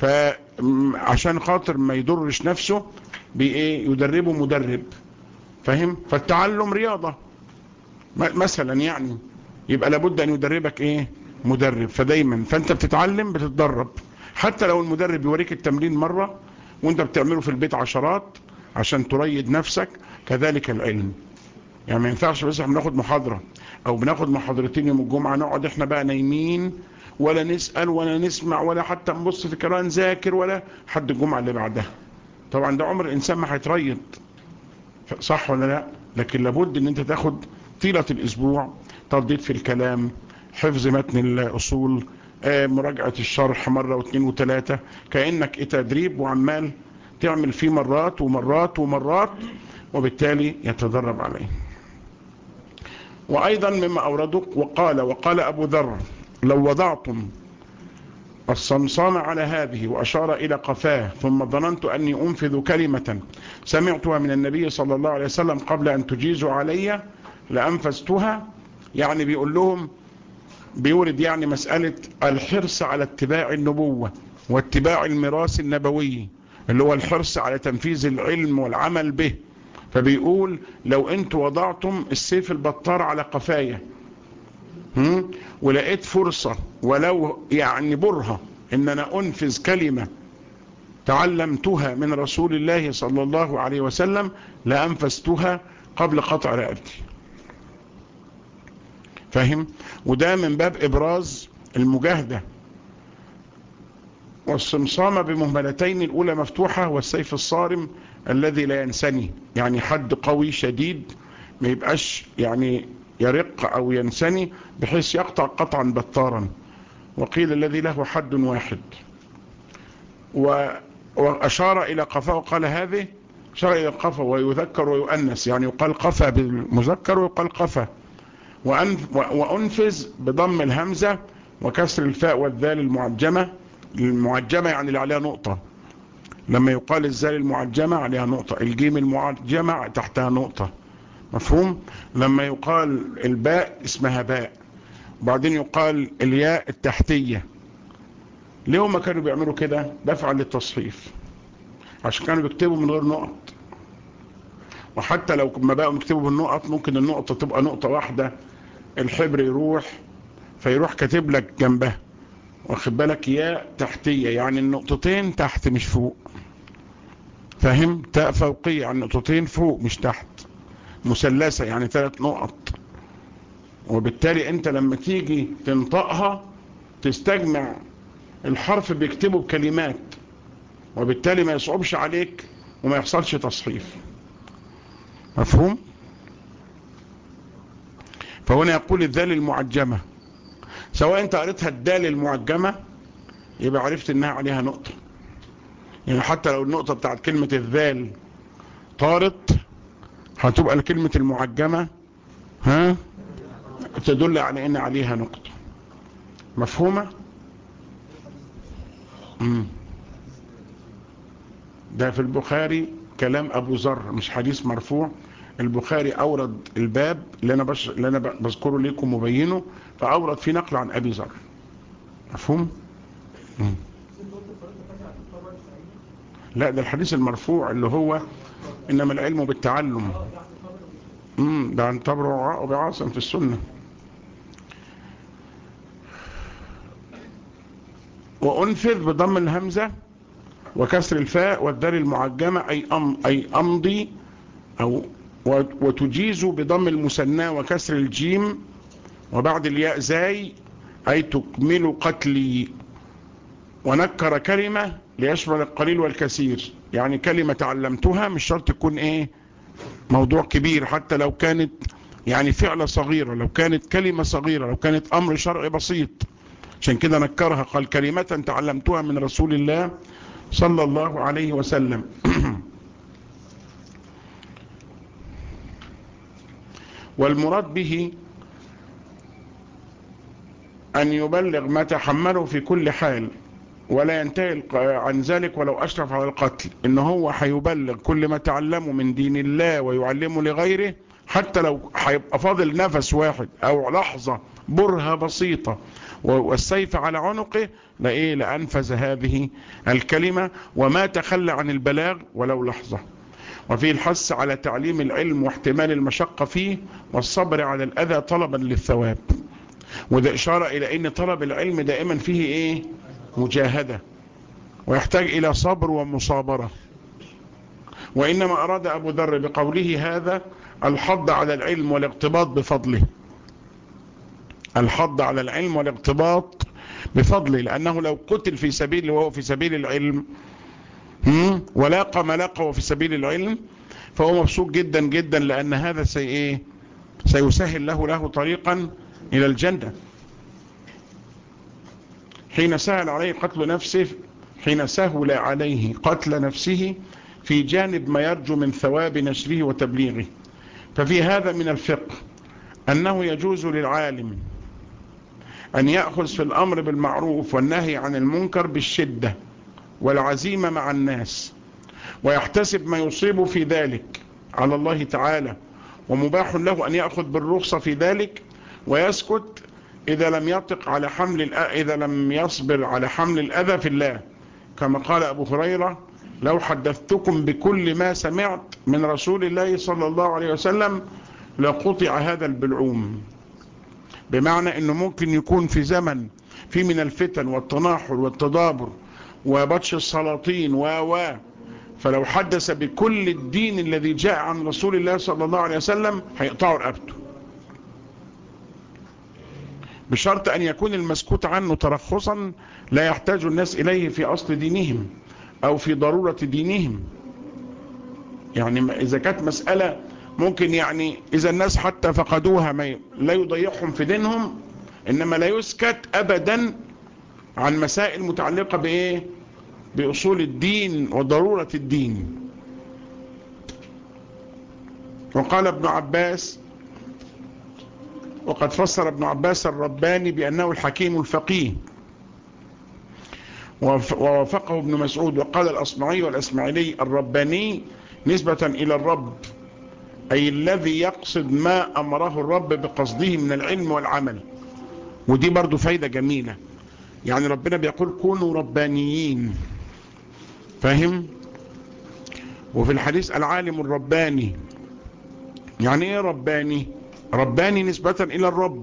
فعشان خاطر ما يضرش نفسه بايه يدربه مدرب فاهم فالتعلم رياضة مثلا يعني يبقى لابد ان يدربك ايه مدرب فدايما فانت بتتعلم بتتدرب حتى لو المدرب يوريك التمرين مرة وانت بتعمله في البيت عشرات عشان تريد نفسك كذلك العلم يعني ما ينفعش بس احنا بناخد محاضرة او بناخد محاضرتين يوم الجمعة نقعد احنا بقى نايمين ولا نسأل ولا نسمع ولا حتى نبص في كلام نذاكر ولا حد الجمعة اللي بعدها طبعا ده عمر الانسان ما هيتريض صح ولا لا لكن لابد ان انت تاخد طيلة الاسبوع ترديد في الكلام حفظ متن الاصول آه مراجعة الشرح مرة واثنين وثلاثة كأنك تدريب وعمال تعمل فيه مرات ومرات ومرات وبالتالي يتدرب عليه وأيضا مما أورده وقال وقال أبو ذر لو وضعتم الصمصام على هذه وأشار إلى قفاه ثم ظننت أني أنفذ كلمة سمعتها من النبي صلى الله عليه وسلم قبل أن تجيزوا علي لأنفذتها يعني بيقول لهم بيورد يعني مسألة الحرص على اتباع النبوة واتباع الميراث النبوي اللي هو الحرص على تنفيذ العلم والعمل به فبيقول لو انتوا وضعتم السيف البطار على قفايا ولقيت فرصة ولو يعني برهة ان انا انفذ كلمة تعلمتها من رسول الله صلى الله عليه وسلم لأنفذتها قبل قطع رقبتي فاهم وده من باب ابراز المجاهدة والصمصامة بمهملتين الاولى مفتوحة والسيف الصارم الذي لا ينسني يعني حد قوي شديد ما يبقاش يعني يرق أو ينسني بحيث يقطع قطعا بطارا وقيل الذي له حد واحد و وأشار إلى قفا وقال هذه أشار إلى القفا ويذكر ويؤنس يعني يقال قفا بالمذكر ويقال قفا وأنف وأنفذ بضم الهمزة وكسر الفاء والذال المعجمة المعجمة يعني اللي عليها نقطة لما يقال الزال المعجمة عليها نقطة الجيم المعجمة تحتها نقطة مفهوم لما يقال الباء اسمها باء وبعدين يقال الياء التحتية ليه هم كانوا بيعملوا كده دفعا للتصحيف عشان كانوا بيكتبوا من غير نقط وحتى لو ما بقوا يكتبوا بالنقط ممكن النقطة تبقى نقطة واحدة الحبر يروح فيروح كاتب لك جنبها واخد بالك ياء تحتية يعني النقطتين تحت مش فوق فاهم تاء فوقية يعني نقطتين فوق مش تحت مثلثة يعني ثلاث نقط وبالتالي انت لما تيجي تنطقها تستجمع الحرف بيكتبه بكلمات وبالتالي ما يصعبش عليك وما يحصلش تصحيف مفهوم فهنا يقول الذال المعجمة سواء انت قريتها الدال المعجمة يبقى عرفت انها عليها نقطة يعني حتى لو النقطة بتاعت كلمة الذال طارت هتبقى الكلمة المعجمة ها تدل على ان عليها نقطة مفهومة مم. ده في البخاري كلام ابو ذر مش حديث مرفوع البخاري اورد الباب اللي انا, بش... اللي أنا بذكره لكم مبينه فاورد فيه نقل عن ابي ذر مفهوم مم. لا ده الحديث المرفوع اللي هو انما العلم بالتعلم امم ده عن تبرع وبعاصم في السنة وانفذ بضم الهمزة وكسر الفاء والدال المعجمة اي أم اي امضي او وتجيز بضم المثنى وكسر الجيم وبعد الياء زاي اي تكمل قتلي ونكر كلمة ليشمل القليل والكثير يعني كلمة تعلمتها مش شرط تكون ايه موضوع كبير حتى لو كانت يعني فعلة صغيرة لو كانت كلمة صغيرة لو كانت امر شرعي بسيط عشان كده نكرها قال كلمة تعلمتها من رسول الله صلى الله عليه وسلم والمراد به أن يبلغ ما تحمله في كل حال ولا ينتهي عن ذلك ولو أشرف على القتل إن هو هيبلغ كل ما تعلمه من دين الله ويعلمه لغيره حتى لو هيبقى فاضل نفس واحد أو لحظة برهة بسيطة والسيف على عنقه لإيه لأنفذ هذه الكلمة وما تخلى عن البلاغ ولو لحظة وفيه الحث على تعليم العلم واحتمال المشقة فيه والصبر على الأذى طلبا للثواب وده إشارة إلى أن طلب العلم دائما فيه إيه مجاهدة ويحتاج إلى صبر ومصابرة وإنما أراد أبو ذر بقوله هذا الحض على العلم والاقتباط بفضله الحض على العلم والاقتباط بفضله لأنه لو قتل في سبيل وهو في سبيل العلم ولاقى ما لاقى في سبيل العلم فهو مبسوط جدا جدا لأن هذا سي إيه سيسهل له له طريقا إلى الجنة حين سهل عليه قتل نفسه حين سهل عليه قتل نفسه في جانب ما يرجو من ثواب نشره وتبليغه ففي هذا من الفقه أنه يجوز للعالم أن يأخذ في الأمر بالمعروف والنهي عن المنكر بالشدة والعزيمة مع الناس ويحتسب ما يصيب في ذلك على الله تعالى ومباح له أن يأخذ بالرخصة في ذلك ويسكت إذا لم يطق على حمل إذا لم يصبر على حمل الأذى في الله كما قال أبو هريرة لو حدثتكم بكل ما سمعت من رسول الله صلى الله عليه وسلم لقطع هذا البلعوم بمعنى أنه ممكن يكون في زمن في من الفتن والتناحر والتدابر وبطش السلاطين و و فلو حدث بكل الدين الذي جاء عن رسول الله صلى الله عليه وسلم هيقطعوا رقبته بشرط أن يكون المسكوت عنه ترخصا لا يحتاج الناس إليه في أصل دينهم أو في ضرورة دينهم يعني ما- إذا كانت مسألة ممكن يعني إذا الناس حتى فقدوها ما ي- لا يضيعهم في دينهم إنما لا يسكت أبدا عن مسائل متعلقة بإيه بأصول الدين وضرورة الدين وقال ابن عباس وقد فسر ابن عباس الرباني بأنه الحكيم الفقيه ووف- ووافقه ابن مسعود وقال الأصمعي والأسماعيلي الرباني نسبة إلى الرب أي الذي يقصد ما أمره الرب بقصده من العلم والعمل ودي برضو فايدة جميلة يعني ربنا بيقول كونوا ربانيين فاهم وفي الحديث العالم الرباني يعني ايه رباني رباني نسبة الى الرب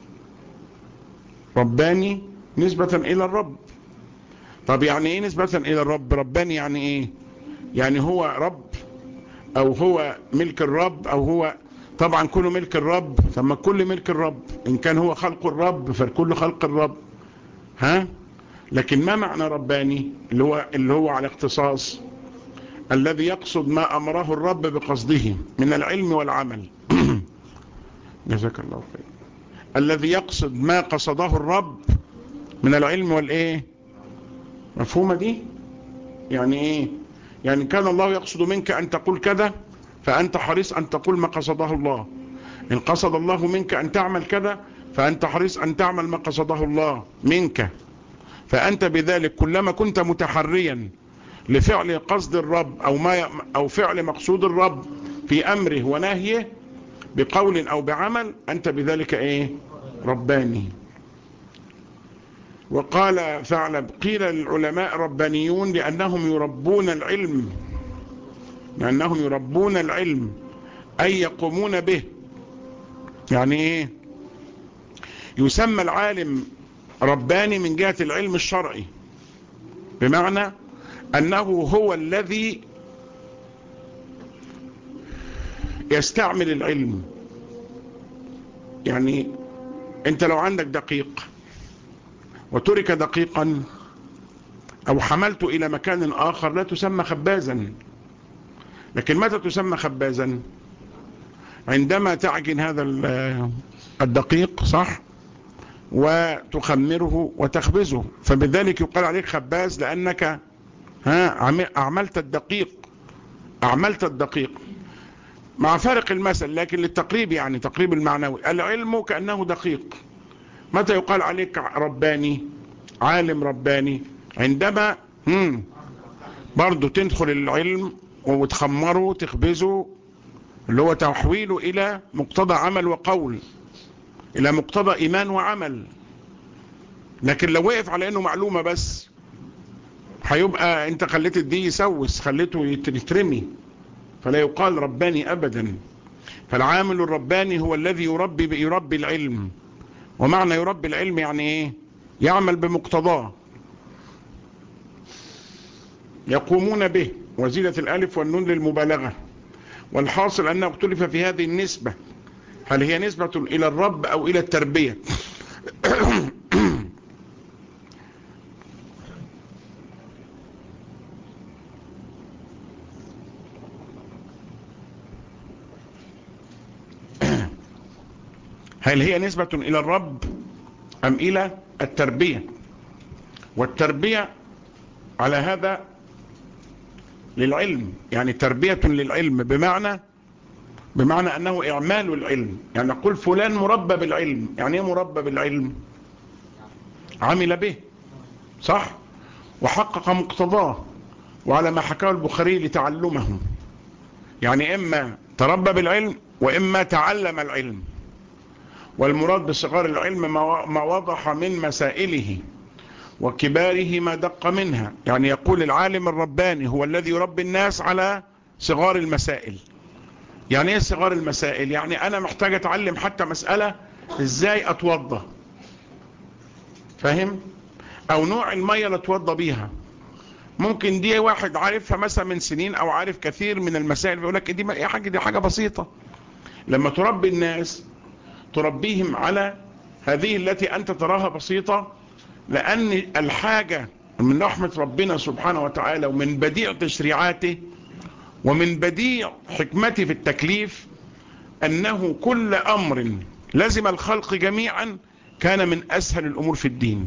رباني نسبة الى الرب طب يعني ايه نسبة الى الرب رباني يعني ايه يعني هو رب او هو ملك الرب او هو طبعا كله ملك الرب ثم كل ملك الرب ان كان هو خلق الرب فالكل خلق الرب ها لكن ما معنى رباني اللي هو اللي هو على اختصاص الذي يقصد ما امره الرب بقصده من العلم والعمل جزاك الله خير الذي يقصد ما قصده الرب من العلم والايه مفهومه دي يعني ايه يعني كان الله يقصد منك ان تقول كذا فانت حريص ان تقول ما قصده الله ان قصد الله منك ان تعمل كذا فانت حريص ان تعمل ما قصده الله منك فانت بذلك كلما كنت متحريا لفعل قصد الرب او ما او فعل مقصود الرب في امره ونهيه بقول او بعمل انت بذلك ايه رباني وقال ثعلب قيل للعلماء ربانيون لانهم يربون العلم لانهم يربون العلم اي يقومون به يعني ايه يسمى العالم رباني من جهة العلم الشرعي بمعنى انه هو الذي يستعمل العلم يعني انت لو عندك دقيق وترك دقيقا او حملته الى مكان اخر لا تسمى خبازا لكن متى تسمى خبازا عندما تعجن هذا ال- الدقيق صح وتخمره وتخبزه فبذلك يقال عليك خباز لانك ها عم- اعملت الدقيق اعملت الدقيق مع فرق المثل لكن للتقريب يعني تقريب المعنوي العلم كأنه دقيق متى يقال عليك رباني عالم رباني عندما هم برضو تدخل العلم وتخمره تخبزه اللي هو تحويله الى مقتضى عمل وقول الى مقتضى ايمان وعمل لكن لو وقف على انه معلومة بس هيبقى انت خليت الدي يسوس خليته يترمي فلا يقال رباني ابدا فالعامل الرباني هو الذي يربي يربي العلم ومعنى يربي العلم يعني ايه يعمل بمقتضاه يقومون به وزيدة الالف والنون للمبالغة والحاصل انه اختلف في هذه النسبة هل هي نسبة الى الرب او الى التربية هل هي نسبة إلى الرب أم إلى التربية والتربية على هذا للعلم يعني تربية للعلم بمعنى بمعنى أنه إعمال العلم يعني نقول فلان مربى بالعلم يعني إيه مربى بالعلم عمل به صح وحقق مقتضاه وعلى ما حكاه البخاري لتعلمه يعني إما تربى بالعلم وإما تعلم العلم والمراد بصغار العلم ما وضح من مسائله وكباره ما دق منها يعني يقول العالم الرباني هو الذي يربي الناس على صغار المسائل يعني ايه صغار المسائل يعني انا محتاج اتعلم حتى مسألة ازاي اتوضى فاهم او نوع المية اللي اتوضى بيها ممكن دي واحد عارفها مثلا من سنين او عارف كثير من المسائل بيقول لك دي ايه حاجة دي حاجة بسيطة لما تربي الناس تربيهم على هذه التي أنت تراها بسيطة لأن الحاجة من رحمة ربنا سبحانه وتعالى ومن بديع تشريعاته ومن بديع حكمتي في التكليف أنه كل أمر لزم الخلق جميعا كان من أسهل الأمور في الدين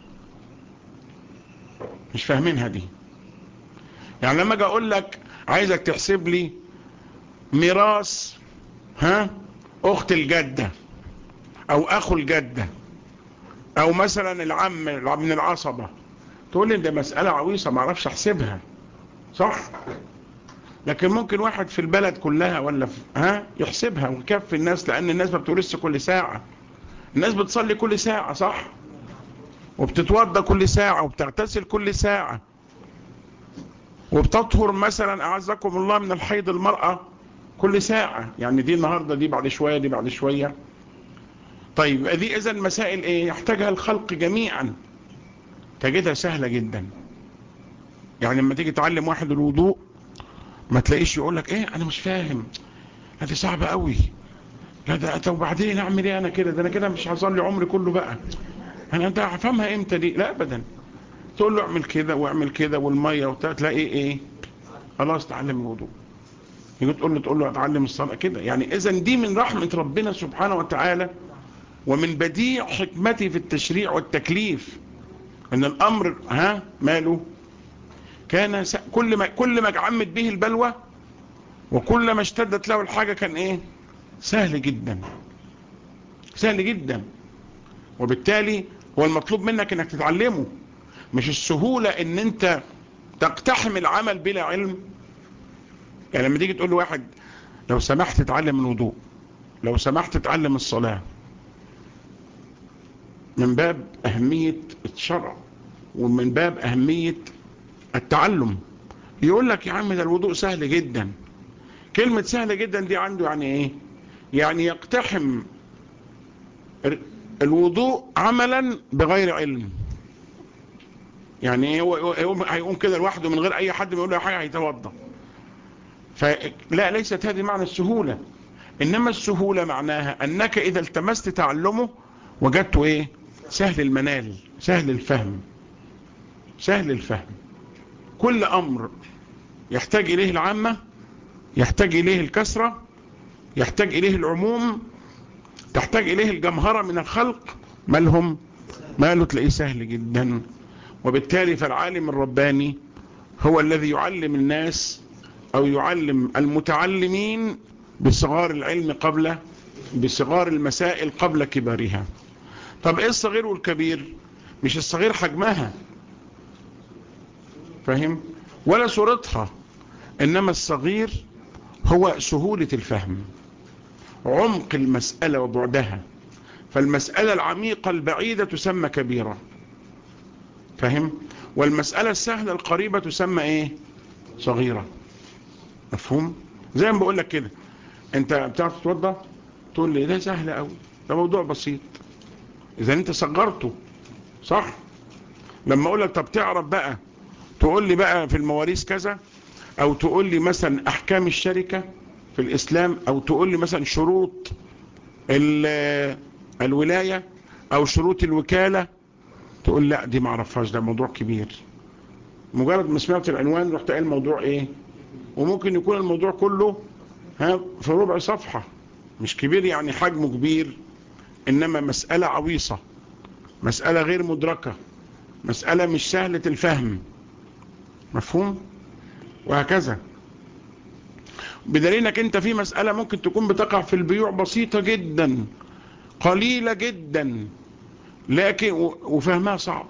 مش فاهمينها دي يعني لما اجي اقول لك عايزك تحسب لي ميراث ها اخت الجدة او اخو الجدة او مثلا العم من العصبة تقول لي ده مسألة عويصة ما اعرفش احسبها صح لكن ممكن واحد في البلد كلها ولا في ها يحسبها ويكفي الناس لان الناس ما بتورثش كل ساعة الناس بتصلي كل ساعة صح وبتتوضى كل ساعة وبتغتسل كل ساعة وبتطهر مثلا أعزكم الله من الحيض المرأة كل ساعة يعني دي النهاردة دي بعد شوية دي بعد شوية طيب دي إذا مسائل إيه يحتاجها الخلق جميعا تجدها سهلة جدا يعني لما تيجي تعلم واحد الوضوء ما تلاقيش يقول لك ايه انا مش فاهم هذه صعبة قوي لا ده طب وبعدين اعمل ايه انا كده ده انا كده مش هصلي عمري كله بقى انا انت هفهمها امتى دي لا ابدا تقول له اعمل كده واعمل كده والميه وتلاقي ايه خلاص تعلم الوضوء يجي تقول له تقول له اتعلم الصلاه كده يعني اذا دي من رحمه ربنا سبحانه وتعالى ومن بديع حكمته في التشريع والتكليف ان الامر ها ماله كان س... كل ما كل ما عمت به البلوى وكل ما اشتدت له الحاجه كان ايه سهل جدا سهل جدا وبالتالي هو المطلوب منك انك تتعلمه مش السهولة ان انت تقتحم العمل بلا علم يعني لما تيجي تقول لواحد لو سمحت تتعلم الوضوء لو سمحت تتعلم الصلاة من باب اهمية الشرع ومن باب اهمية التعلم يقول لك يا عم ده الوضوء سهل جدا كلمة سهلة جدا دي عنده يعني ايه يعني يقتحم الوضوء عملا بغير علم يعني هو هيقوم كده لوحده من غير اي حد بيقول له حاجه هيتوضا فلا ليست هذه معنى السهوله انما السهوله معناها انك اذا التمست تعلمه وجدته ايه سهل المنال سهل الفهم سهل الفهم كل امر يحتاج اليه العامه يحتاج اليه الكسره يحتاج اليه العموم تحتاج اليه الجمهره من الخلق مالهم ماله تلاقيه سهل جدا وبالتالي فالعالم الرباني هو الذي يعلم الناس او يعلم المتعلمين بصغار العلم قبل بصغار المسائل قبل كبارها طب ايه الصغير والكبير مش الصغير حجمها فاهم ولا صورتها انما الصغير هو سهولة الفهم عمق المسألة وبعدها فالمسألة العميقة البعيدة تسمى كبيرة فاهم والمسألة السهلة القريبة تسمى ايه صغيرة مفهوم زي ما بقول لك كده انت بتعرف تتوضى تقول لي ده سهل قوي ده موضوع بسيط اذا انت صغرته صح لما اقول لك طب تعرف بقى تقول لي بقى في المواريث كذا او تقول لي مثلا احكام الشركة في الاسلام او تقول لي مثلا شروط الولاية او شروط الوكالة تقول لا دي ما اعرفهاش ده موضوع كبير مجرد ما سمعت العنوان رحت قايل الموضوع ايه وممكن يكون الموضوع كله ها في ربع صفحة مش كبير يعني حجمه كبير انما مسألة عويصة مسألة غير مدركة مسألة مش سهلة الفهم مفهوم وهكذا بدليل انك انت في مسألة ممكن تكون بتقع في البيوع بسيطة جدا قليلة جدا لكن وفهمها صعب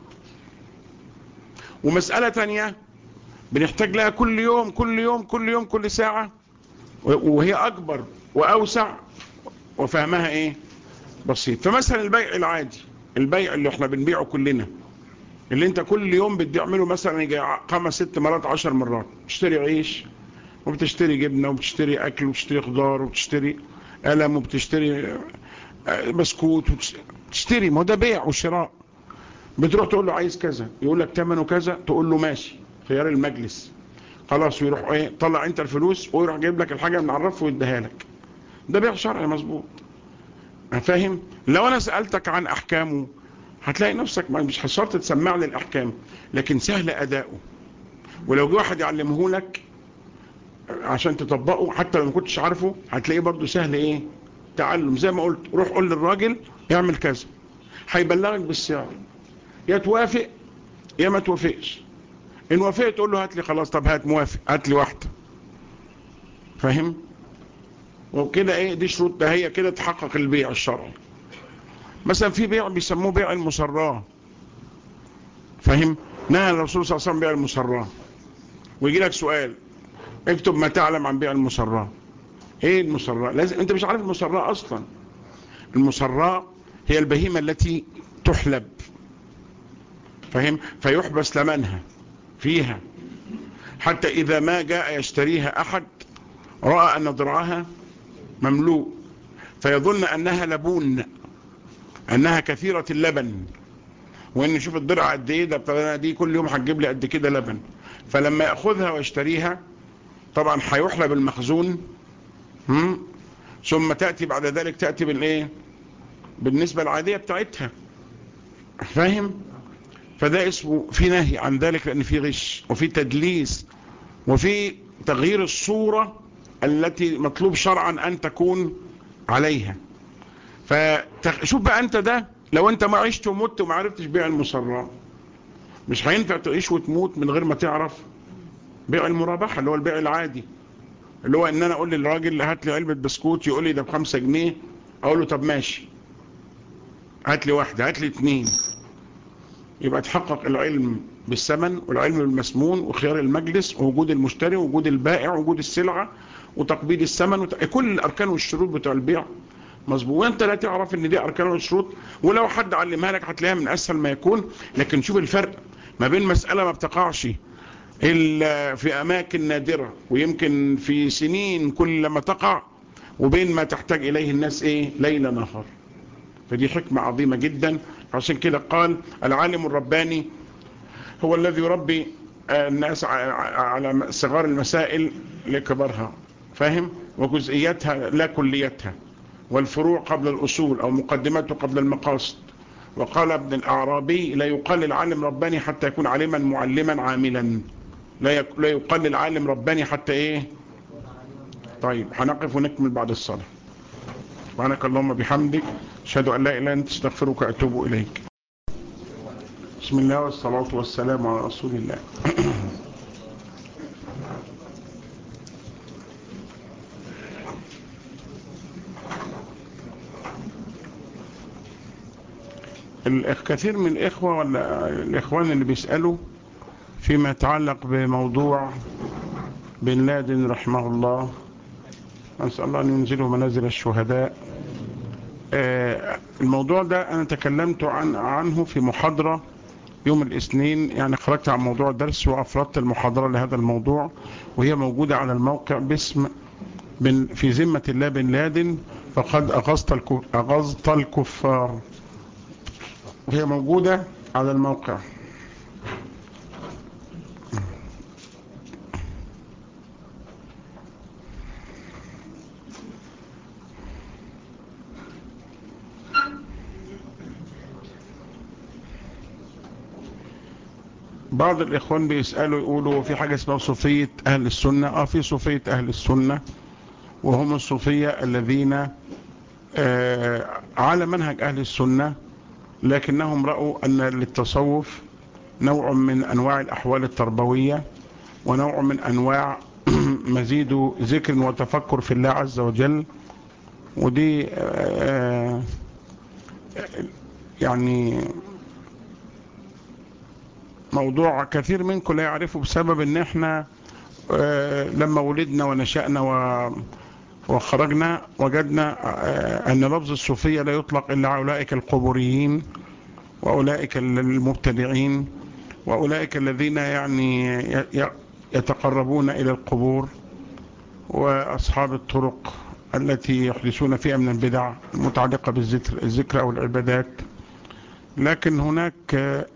ومسألة تانية بنحتاج لها كل يوم كل يوم كل يوم كل ساعة وهي أكبر وأوسع وفهمها إيه بسيط فمثلا البيع العادي البيع اللي احنا بنبيعه كلنا اللي انت كل يوم بتعمله مثلا يجي خمس ست مرات عشر مرات بتشتري عيش وبتشتري جبنة وبتشتري أكل وبتشتري خضار وبتشتري قلم وبتشتري بسكوت وبتشتري ما ده بيع وشراء بتروح تقول له عايز كذا يقول لك ثمنه كذا تقول له ماشي خيار المجلس خلاص ويروح ايه طلع انت الفلوس ويروح جايب لك الحاجه من الرف ويديها لك ده بيع شرعي مظبوط فاهم لو انا سالتك عن احكامه هتلاقي نفسك مش شرط تسمع لي الاحكام لكن سهل اداؤه ولو جه واحد يعلمه لك عشان تطبقه حتى لو ما كنتش عارفه هتلاقيه برضو سهل ايه تعلم زي ما قلت روح قول للراجل اعمل كذا هيبلغك بالسعر يا توافق يا ما توافقش ان وافقت تقول له هات لي خلاص طب هات موافق هات لي واحده فاهم وكده ايه دي شروط ده هي كده تحقق البيع الشرعي مثلا في بيع بيسموه بيع المسراه فاهم نهى الرسول صلى الله عليه وسلم بيع المسراه ويجي لك سؤال اكتب ما تعلم عن بيع المسراه ايه المسراه لازم انت مش عارف المسراه اصلا المسراه هي البهيمه التي تحلب فاهم فيحبس ثمنها فيها حتى اذا ما جاء يشتريها احد راى ان ضرعها مملوء فيظن انها لبون انها كثيره اللبن وان شوف الضرع قد ايه ده بتاع دي كل يوم هتجيب لي قد كده لبن فلما ياخذها ويشتريها طبعا هيحلب المخزون هم؟ ثم تاتي بعد ذلك تاتي بالايه بالنسبه العاديه بتاعتها فاهم فده اسمه في نهي عن ذلك لان في غش وفي تدليس وفي تغيير الصوره التي مطلوب شرعا ان تكون عليها فشوف بقى انت ده لو انت ما عشت ومت وما عرفتش بيع المسرات مش هينفع تعيش وتموت من غير ما تعرف بيع المرابحة اللي هو البيع العادي اللي هو ان انا اقول للراجل هات لي علبة بسكوت يقول لي ده بخمسة جنيه اقول له طب ماشي هات لي واحدة هات لي اتنين يبقى تحقق العلم بالثمن والعلم بالمسمون وخيار المجلس ووجود المشتري ووجود البائع ووجود السلعة وتقبيل الثمن وت... كل الاركان والشروط بتوع البيع مظبوط وانت لا تعرف ان دي اركان والشروط ولو حد علمها لك هتلاقيها من اسهل ما يكون لكن شوف الفرق ما بين مسألة ما بتقعش الا في اماكن نادرة ويمكن في سنين كل ما تقع وبين ما تحتاج اليه الناس ايه ليل نهار فدي حكمة عظيمة جدا عشان كده قال العالم الرباني هو الذي يربي الناس على صغار المسائل لكبرها فاهم وجزئياتها لا كليتها والفروع قبل الأصول أو مقدمته قبل المقاصد وقال ابن الأعرابي لا يقال العالم رباني حتى يكون عالما معلما عاملا لا لا يقال العالم رباني حتى ايه طيب هنقف ونكمل بعد الصلاة سبحانك اللهم بحمدك اشهد ان لا اله الا انت استغفرك واتوب اليك بسم الله والصلاة والسلام على رسول الله الكثير من الإخوة ولا الإخوان اللي بيسألوا فيما يتعلق بموضوع بن لادن رحمه الله نسأل الله أن ينزله منازل الشهداء الموضوع ده أنا تكلمت عن عنه في محاضرة يوم الاثنين يعني خرجت عن موضوع الدرس وأفردت المحاضرة لهذا الموضوع وهي موجودة على الموقع باسم بن في ذمة الله بن لادن فقد أغزت أغزت الكفار وهي موجودة على الموقع بعض الإخوان بيسألوا يقولوا في حاجة اسمها صوفية أهل السنة آه في صوفية أهل السنة وهم الصوفية الذين آه على منهج أهل السنة لكنهم رأوا أن للتصوف نوع من أنواع الأحوال التربوية ونوع من أنواع مزيد ذكر وتفكر في الله عز وجل ودي آه يعني موضوع كثير منكم لا يعرفه بسبب ان احنا آه لما ولدنا ونشأنا و وخرجنا وجدنا آه ان لفظ الصوفية لا يطلق الا على اولئك القبوريين واولئك المبتدعين واولئك الذين يعني يتقربون الى القبور واصحاب الطرق التي يحدثون فيها من البدع المتعلقة بالذكر الذكر او العبادات لكن هناك آه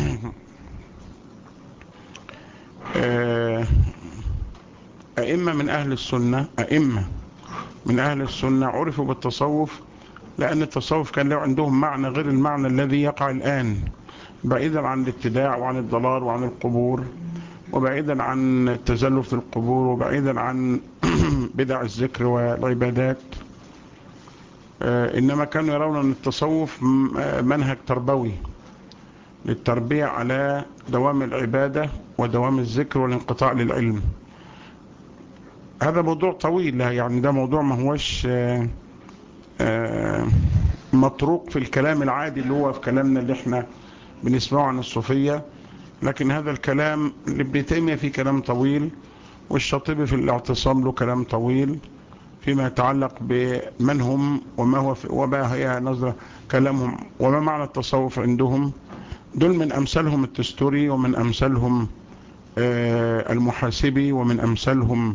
أئمة من أهل السنة أئمة من أهل السنة عرفوا بالتصوف لأن التصوف كان له عندهم معنى غير المعنى الذي يقع الآن بعيدا عن الابتداع وعن الضلال وعن القبور وبعيدا عن التزلف في القبور وبعيدا عن بدع الذكر والعبادات إنما كانوا يرون أن التصوف منهج تربوي للتربية على دوام العبادة ودوام الذكر والانقطاع للعلم هذا موضوع طويل يعني ده موضوع ما هوش مطروق في الكلام العادي اللي هو في كلامنا اللي احنا بنسمعه عن الصوفية لكن هذا الكلام لابن تيمية فيه كلام طويل والشاطبي في الاعتصام له كلام طويل فيما يتعلق بمن هم وما هو وما هي نظرة كلامهم وما معنى التصوف عندهم دول من أمثالهم التستوري ومن أمثالهم المحاسبي ومن أمثالهم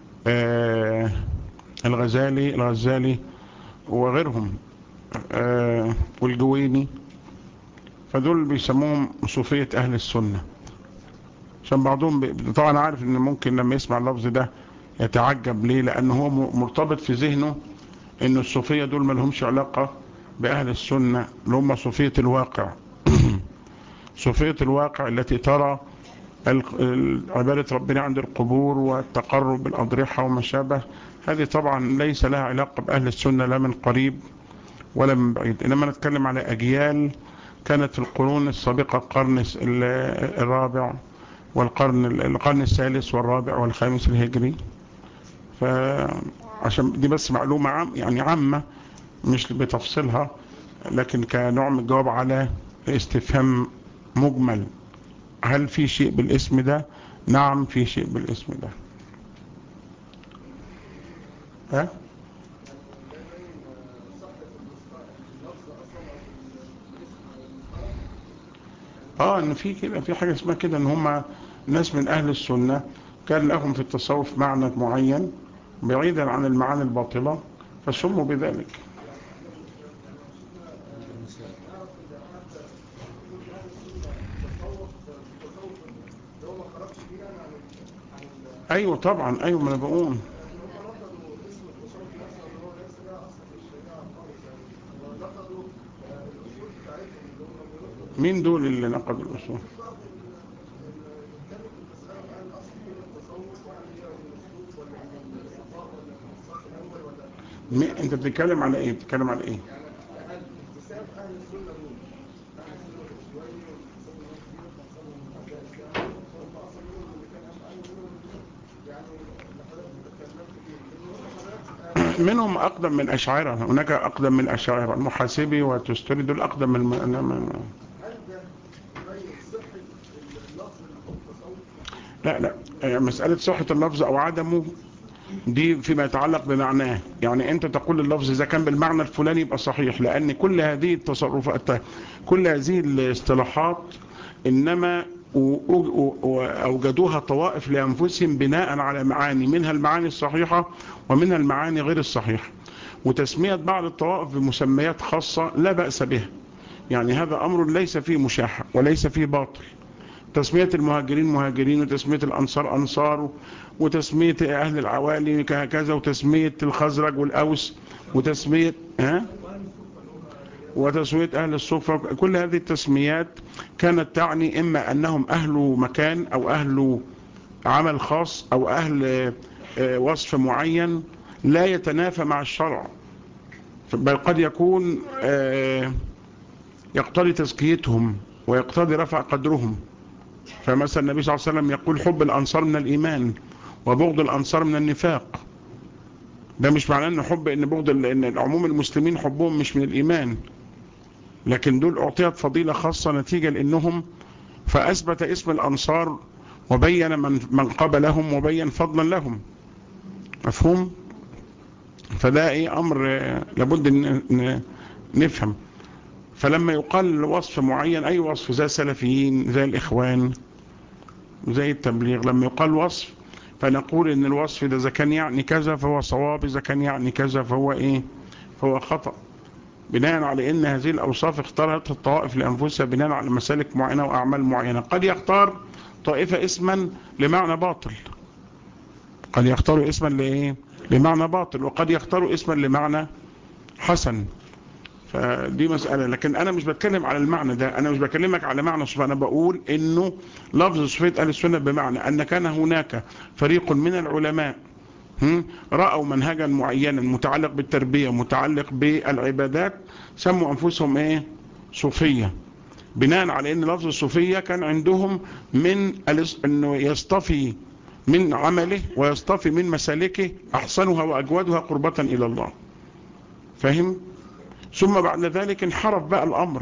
الغزالي الغزالي وغيرهم والجويني فدول بيسموهم صوفية أهل السنة عشان بعضهم طبعا عارف ان ممكن لما يسمع اللفظ ده يتعجب ليه لأنه هو مرتبط في ذهنه ان الصوفية دول ما لهمش علاقة بأهل السنة اللي هم صوفية الواقع صوفية الواقع التي ترى عبادة ربنا عند القبور والتقرب بالأضرحة وما شابه هذه طبعا ليس لها علاقة بأهل السنة لا من قريب ولا من بعيد إنما نتكلم على أجيال كانت في القرون السابقة القرن الرابع والقرن القرن الثالث والرابع والخامس الهجري فعشان دي بس معلومة عام يعني عامة مش بتفصيلها لكن كنوع من الجواب على استفهام مجمل هل في شيء بالاسم ده نعم في شيء بالاسم ده ها اه ان في كده في حاجه اسمها كده ان هم ناس من اهل السنه كان لهم في التصوف معنى معين بعيدا عن المعاني الباطله فسموا بذلك ايوه طبعا ايوه ما انا بقول مين دول اللي نقضوا الاصول انت بتتكلم على ايه بتتكلم على ايه منهم أقدم من أشعار هناك أقدم من أشعار المحاسبي والتستوري دول أقدم من من لا لا مسألة صحة اللفظ أو عدمه دي فيما يتعلق بمعناه يعني أنت تقول اللفظ إذا كان بالمعنى الفلاني يبقى صحيح لأن كل هذه التصرفات كل هذه الاصطلاحات إنما أوجدوها طوائف لأنفسهم بناء على معاني منها المعاني الصحيحة ومنها المعاني غير الصحيحة وتسمية بعض الطوائف بمسميات خاصة لا بأس بها يعني هذا أمر ليس فيه مشاحة وليس فيه باطل تسمية المهاجرين مهاجرين وتسمية الأنصار أنصار وتسمية أهل العوالي كذا وتسمية الخزرج والأوس وتسمية ها وتسوية أهل الصفة كل هذه التسميات كانت تعني إما أنهم أهل مكان أو أهل عمل خاص أو أهل وصف معين لا يتنافى مع الشرع بل قد يكون يقتضي تزكيتهم ويقتضي رفع قدرهم فمثلا النبي صلى الله عليه وسلم يقول حب الأنصار من الإيمان وبغض الأنصار من النفاق ده مش معناه ان حب ان بغض ان عموم المسلمين حبهم مش من الإيمان لكن دول أعطيت فضيلة خاصة نتيجة لأنهم فأثبت اسم الأنصار وبين من, من قبلهم وبين فضلا لهم مفهوم فده ايه أمر لابد ان نفهم فلما يقال وصف معين أي وصف زي السلفيين زي الإخوان زي التبليغ لما يقال وصف فنقول ان الوصف ده إذا كان يعني كذا فهو صواب إذا كان يعني كذا فهو ايه فهو خطأ بناء على ان هذه الاوصاف اختارت الطوائف لانفسها بناء على مسالك معينة واعمال معينة قد يختار طائفة اسما لمعنى باطل قد يختاروا اسما لايه لمعنى باطل وقد يختاروا اسما لمعنى حسن فدي مسألة لكن أنا مش بتكلم على المعنى ده أنا مش بكلمك على معنى الصوفية أنا بقول إنه لفظ صوفية أهل السنة بمعنى أن كان هناك فريق من العلماء هم؟ رأوا منهجا معينا متعلق بالتربية متعلق بالعبادات سموا أنفسهم إيه صوفية بناء على أن لفظ الصوفية كان عندهم من الاس- أنه يصطفي من عمله ويصطفي من مسالكه أحسنها وأجودها قربة إلى الله فهم؟ ثم بعد ذلك انحرف بقى الأمر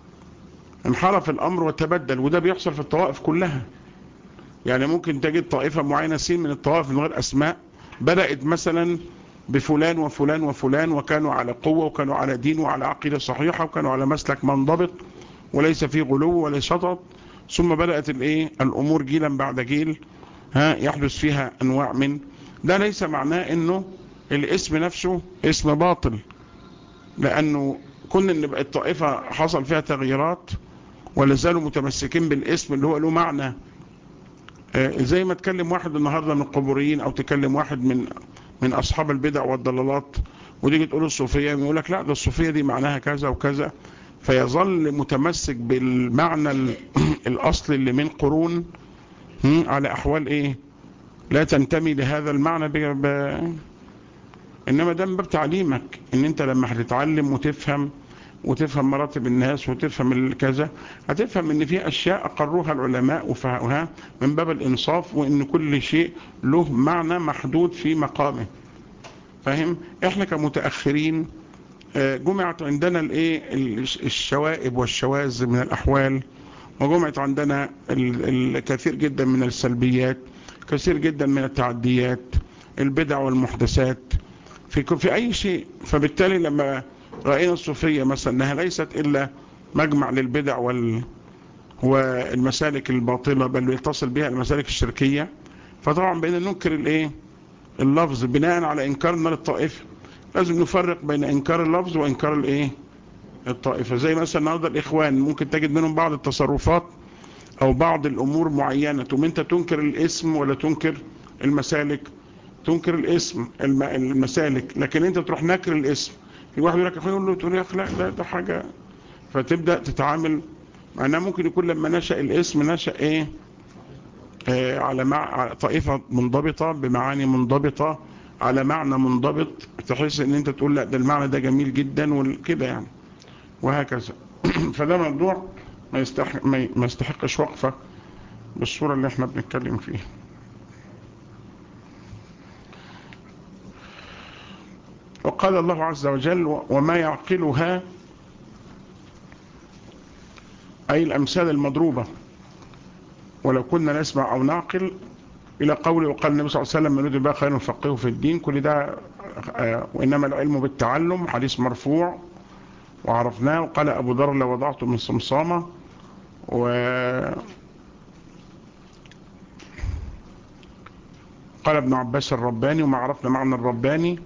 انحرف الأمر وتبدل وده بيحصل في الطوائف كلها يعني ممكن تجد طائفة معينة سين من الطوائف من غير أسماء بدأت مثلا بفلان وفلان وفلان وكانوا على قوة وكانوا على دين وعلى عقيدة صحيحة وكانوا على مسلك منضبط وليس فيه غلو ولا شطط ثم بدأت الايه الأمور جيلا بعد جيل ها يحدث فيها أنواع من ده ليس معناه أنه الاسم نفسه اسم باطل لأنه كل ان بقى الطائفة حصل فيها تغييرات ولا زالوا متمسكين بالاسم اللي هو له معنى آه، زي ما تكلم واحد النهاردة من القبوريين او تكلم واحد من من اصحاب البدع والضلالات وتيجي تقول الصوفية يقول لك لا ده الصوفية دي معناها كذا وكذا فيظل متمسك بالمعنى ال- الاصلي اللي من قرون هم، على احوال ايه لا تنتمي لهذا المعنى ب... ب... انما ده من باب تعليمك ان انت لما هتتعلم وتفهم وتفهم مراتب الناس وتفهم الكذا هتفهم ان في اشياء اقروها العلماء وفهموها من باب الانصاف وان كل شيء له معنى محدود في مقامه فاهم احنا كمتاخرين آه، جمعت عندنا الايه الش- الشوائب والشواذ من الاحوال وجمعت عندنا ال- الكثير جدا من السلبيات كثير جدا من التعديات البدع والمحدثات في ك- في اي شيء فبالتالي لما راينا الصوفيه مثلا انها ليست الا مجمع للبدع وال والمسالك الباطله بل يتصل بها المسالك الشركيه فطبعا بقينا ننكر الايه اللفظ بناء على انكارنا للطائفه لازم نفرق بين انكار اللفظ وانكار الايه الطائفه زي مثلا النهارده الاخوان ممكن تجد منهم بعض التصرفات او بعض الامور معينه تقوم انت تنكر الاسم ولا تنكر المسالك تنكر الاسم الم- المسالك لكن انت تروح نكر الاسم في واحد يقول لك يا اخويا يقول له تقول يا اخي لا ده, ده حاجه فتبدا تتعامل مع انها ممكن يكون لما نشا الاسم نشا ايه آه على مع على طائفه منضبطه بمعاني منضبطه على معنى منضبط تحس ان انت تقول لا ده المعنى ده جميل جدا وكده يعني وهكذا فده موضوع ما يستحق ما ي- ما يستحقش وقفه بالصوره اللي احنا بنتكلم فيها وقال الله عز وجل و- وما يعقلها أي الأمثال المضروبة ولو كنا نسمع أو نعقل إلى قول وقال النبي صلى الله عليه وسلم من يريد بقى خير فقهه في الدين كل ده آه، وإنما العلم بالتعلم حديث مرفوع وعرفناه وقال أبو ذر لو وضعته من صمصامة و قال ابن عباس الرباني وما عرفنا معنى الرباني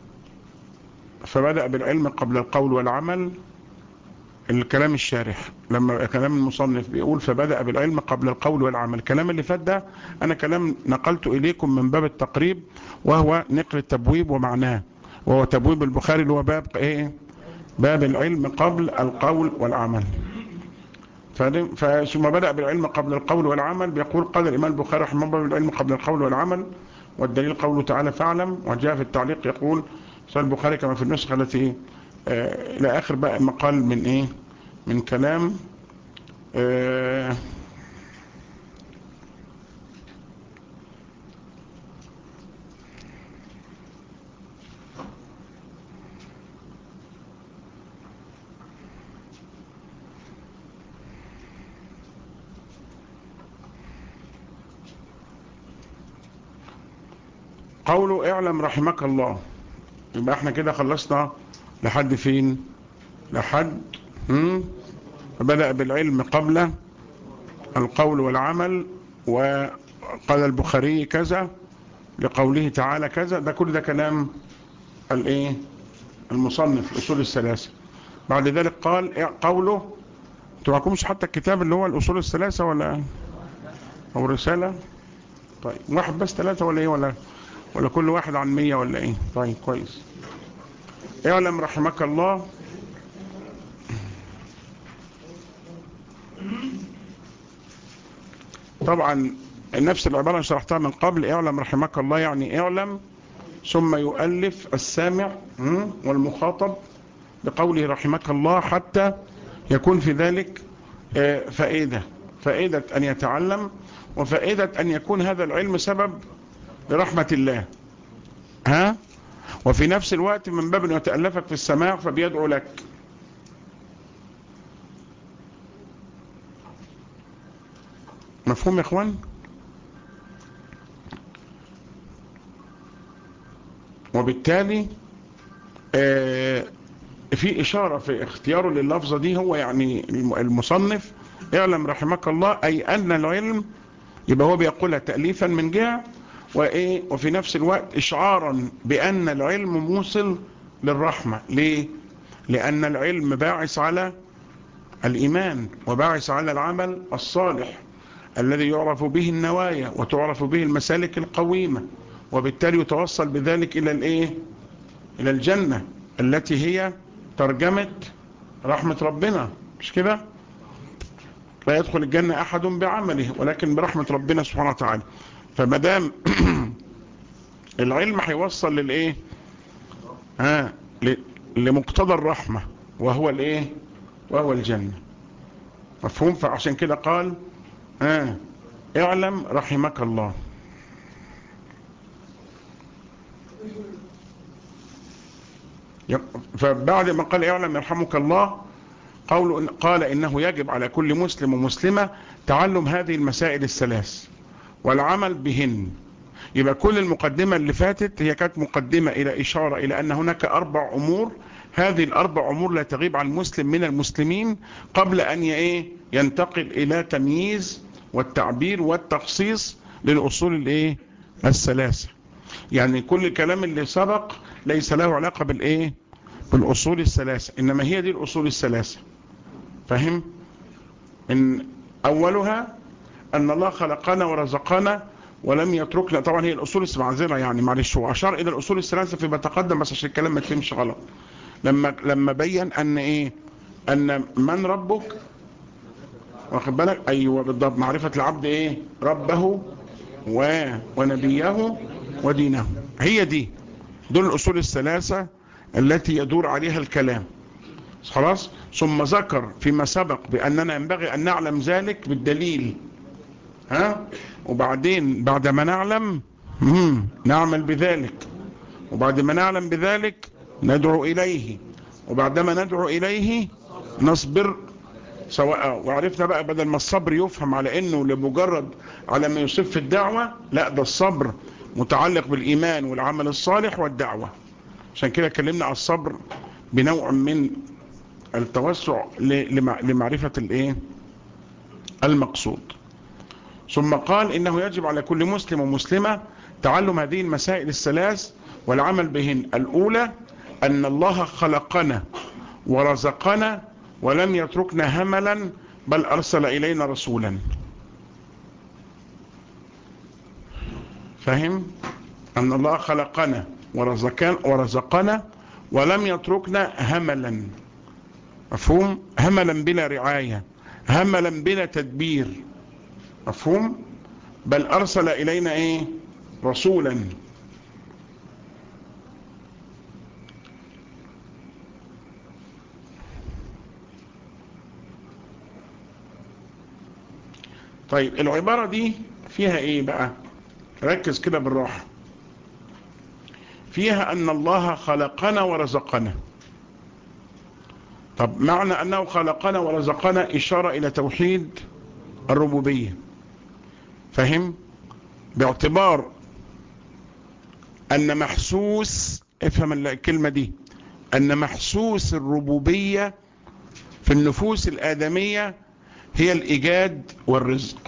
فبدأ بالعلم قبل القول والعمل الكلام الشارح لما كلام المصنف بيقول فبدأ بالعلم قبل القول والعمل الكلام اللي فات ده أنا كلام نقلته إليكم من باب التقريب وهو نقل التبويب ومعناه وهو تبويب البخاري اللي هو باب إيه باب العلم قبل القول والعمل فد- فثم بدأ بالعلم قبل القول والعمل بيقول قال الإمام البخاري رحمه الله بالعلم قبل القول والعمل والدليل قوله تعالى فاعلم وجاء في التعليق يقول سؤال البخاري كما في النسخة التي آه، إلى آخر بقى مقال من إيه من كلام آه، قوله اعلم رحمك الله يبقى احنا كده خلصنا لحد فين لحد هم؟ بدأ بالعلم قبل القول والعمل وقال البخاري كذا لقوله تعالى كذا ده كل ده كلام الايه المصنف الاصول الثلاثه بعد ذلك قال إيه قوله انتوا معكمش حتى الكتاب اللي هو الاصول الثلاثه ولا او رساله طيب واحد بس ثلاثه ولا ايه ولا ولا كل واحد عن مية ولا ايه طيب كويس اعلم رحمك الله طبعا نفس العبارة اللي شرحتها من قبل اعلم رحمك الله يعني اعلم ثم يؤلف السامع م? والمخاطب بقوله رحمك الله حتى يكون في ذلك آه، فائدة فائدة أن يتعلم وفائدة أن يكون هذا العلم سبب لرحمة الله ها وفي نفس الوقت من باب أن يتألفك في السماع فبيدعو لك مفهوم يا اخوان وبالتالي آه، في إشارة في اختياره لللفظة دي هو يعني الم- المصنف اعلم رحمك الله أي أن العلم يبقى هو بيقولها تأليفا من جهة وإيه وفي نفس الوقت إشعارا بأن العلم موصل للرحمة ليه؟ لأن العلم باعث على الإيمان وباعث على العمل الصالح الذي يعرف به النوايا وتعرف به المسالك القويمة وبالتالي يتوصل بذلك إلى الإيه؟ إلى الجنة التي هي ترجمة رحمة ربنا مش كده لا يدخل الجنة أحد بعمله ولكن برحمة ربنا سبحانه وتعالى فمدام العلم هيوصل للإيه ها ل- لمقتضى الرحمة وهو الإيه وهو الجنة مفهوم فعشان كده قال ها اعلم رحمك الله يب- فبعد ما قال اعلم يرحمك الله قول قال إنه يجب على كل مسلم ومسلمة تعلم هذه المسائل الثلاث والعمل بهن يبقى كل المقدمة اللي فاتت هي كانت مقدمة إلى إشارة إلى أن هناك أربع أمور هذه الأربع أمور لا تغيب عن المسلم من المسلمين قبل أن ي- إيه ينتقل إلى تمييز والتعبير والتخصيص للأصول الإيه الثلاثة يعني كل الكلام اللي سبق ليس له علاقة بالإيه بالأصول الثلاثة إنما هي دي الأصول الثلاثة فهم إن أولها أن الله خلقنا ورزقنا ولم يتركنا طبعا هي الأصول معذرة يعني معلش هو أشار إلى الأصول الثلاثة فيما تقدم بس عشان الكلام ما تفهمش غلط لما لما بين أن إيه أن من ربك واخد بالك أيوة بالضبط معرفة العبد إيه ربه و ونبيه ودينه هي دي دول الأصول الثلاثة التي يدور عليها الكلام خلاص ثم ذكر فيما سبق بأننا ينبغي أن نعلم ذلك بالدليل ها وبعدين بعد ما نعلم مم، نعمل بذلك وبعد ما نعلم بذلك ندعو إليه وبعدما ندعو إليه نصبر سواء وعرفنا بقى بدل ما الصبر يفهم على انه لمجرد على ما يصف الدعوة لا ده الصبر متعلق بالإيمان والعمل الصالح والدعوة عشان كده اتكلمنا على الصبر بنوع من التوسع ل- لمع- لمعرفة الايه المقصود ثم قال إنه يجب على كل مسلم ومسلمة تعلم هذه المسائل الثلاث والعمل بهن الأولى أن الله خلقنا ورزقنا ولم يتركنا هملا بل أرسل إلينا رسولا فهم أن الله خلقنا ورزقنا, ورزقنا ولم يتركنا هملا مفهوم هملا بلا رعاية هملا بلا تدبير مفهوم بل أرسل إلينا إيه رسولا طيب العبارة دي فيها ايه بقى ركز كده بالراحة فيها ان الله خلقنا ورزقنا طب معنى انه خلقنا ورزقنا اشارة الى توحيد الربوبية فهم باعتبار ان محسوس افهم الكلمة دي ان محسوس الربوبية في النفوس الادمية هي الايجاد والرزق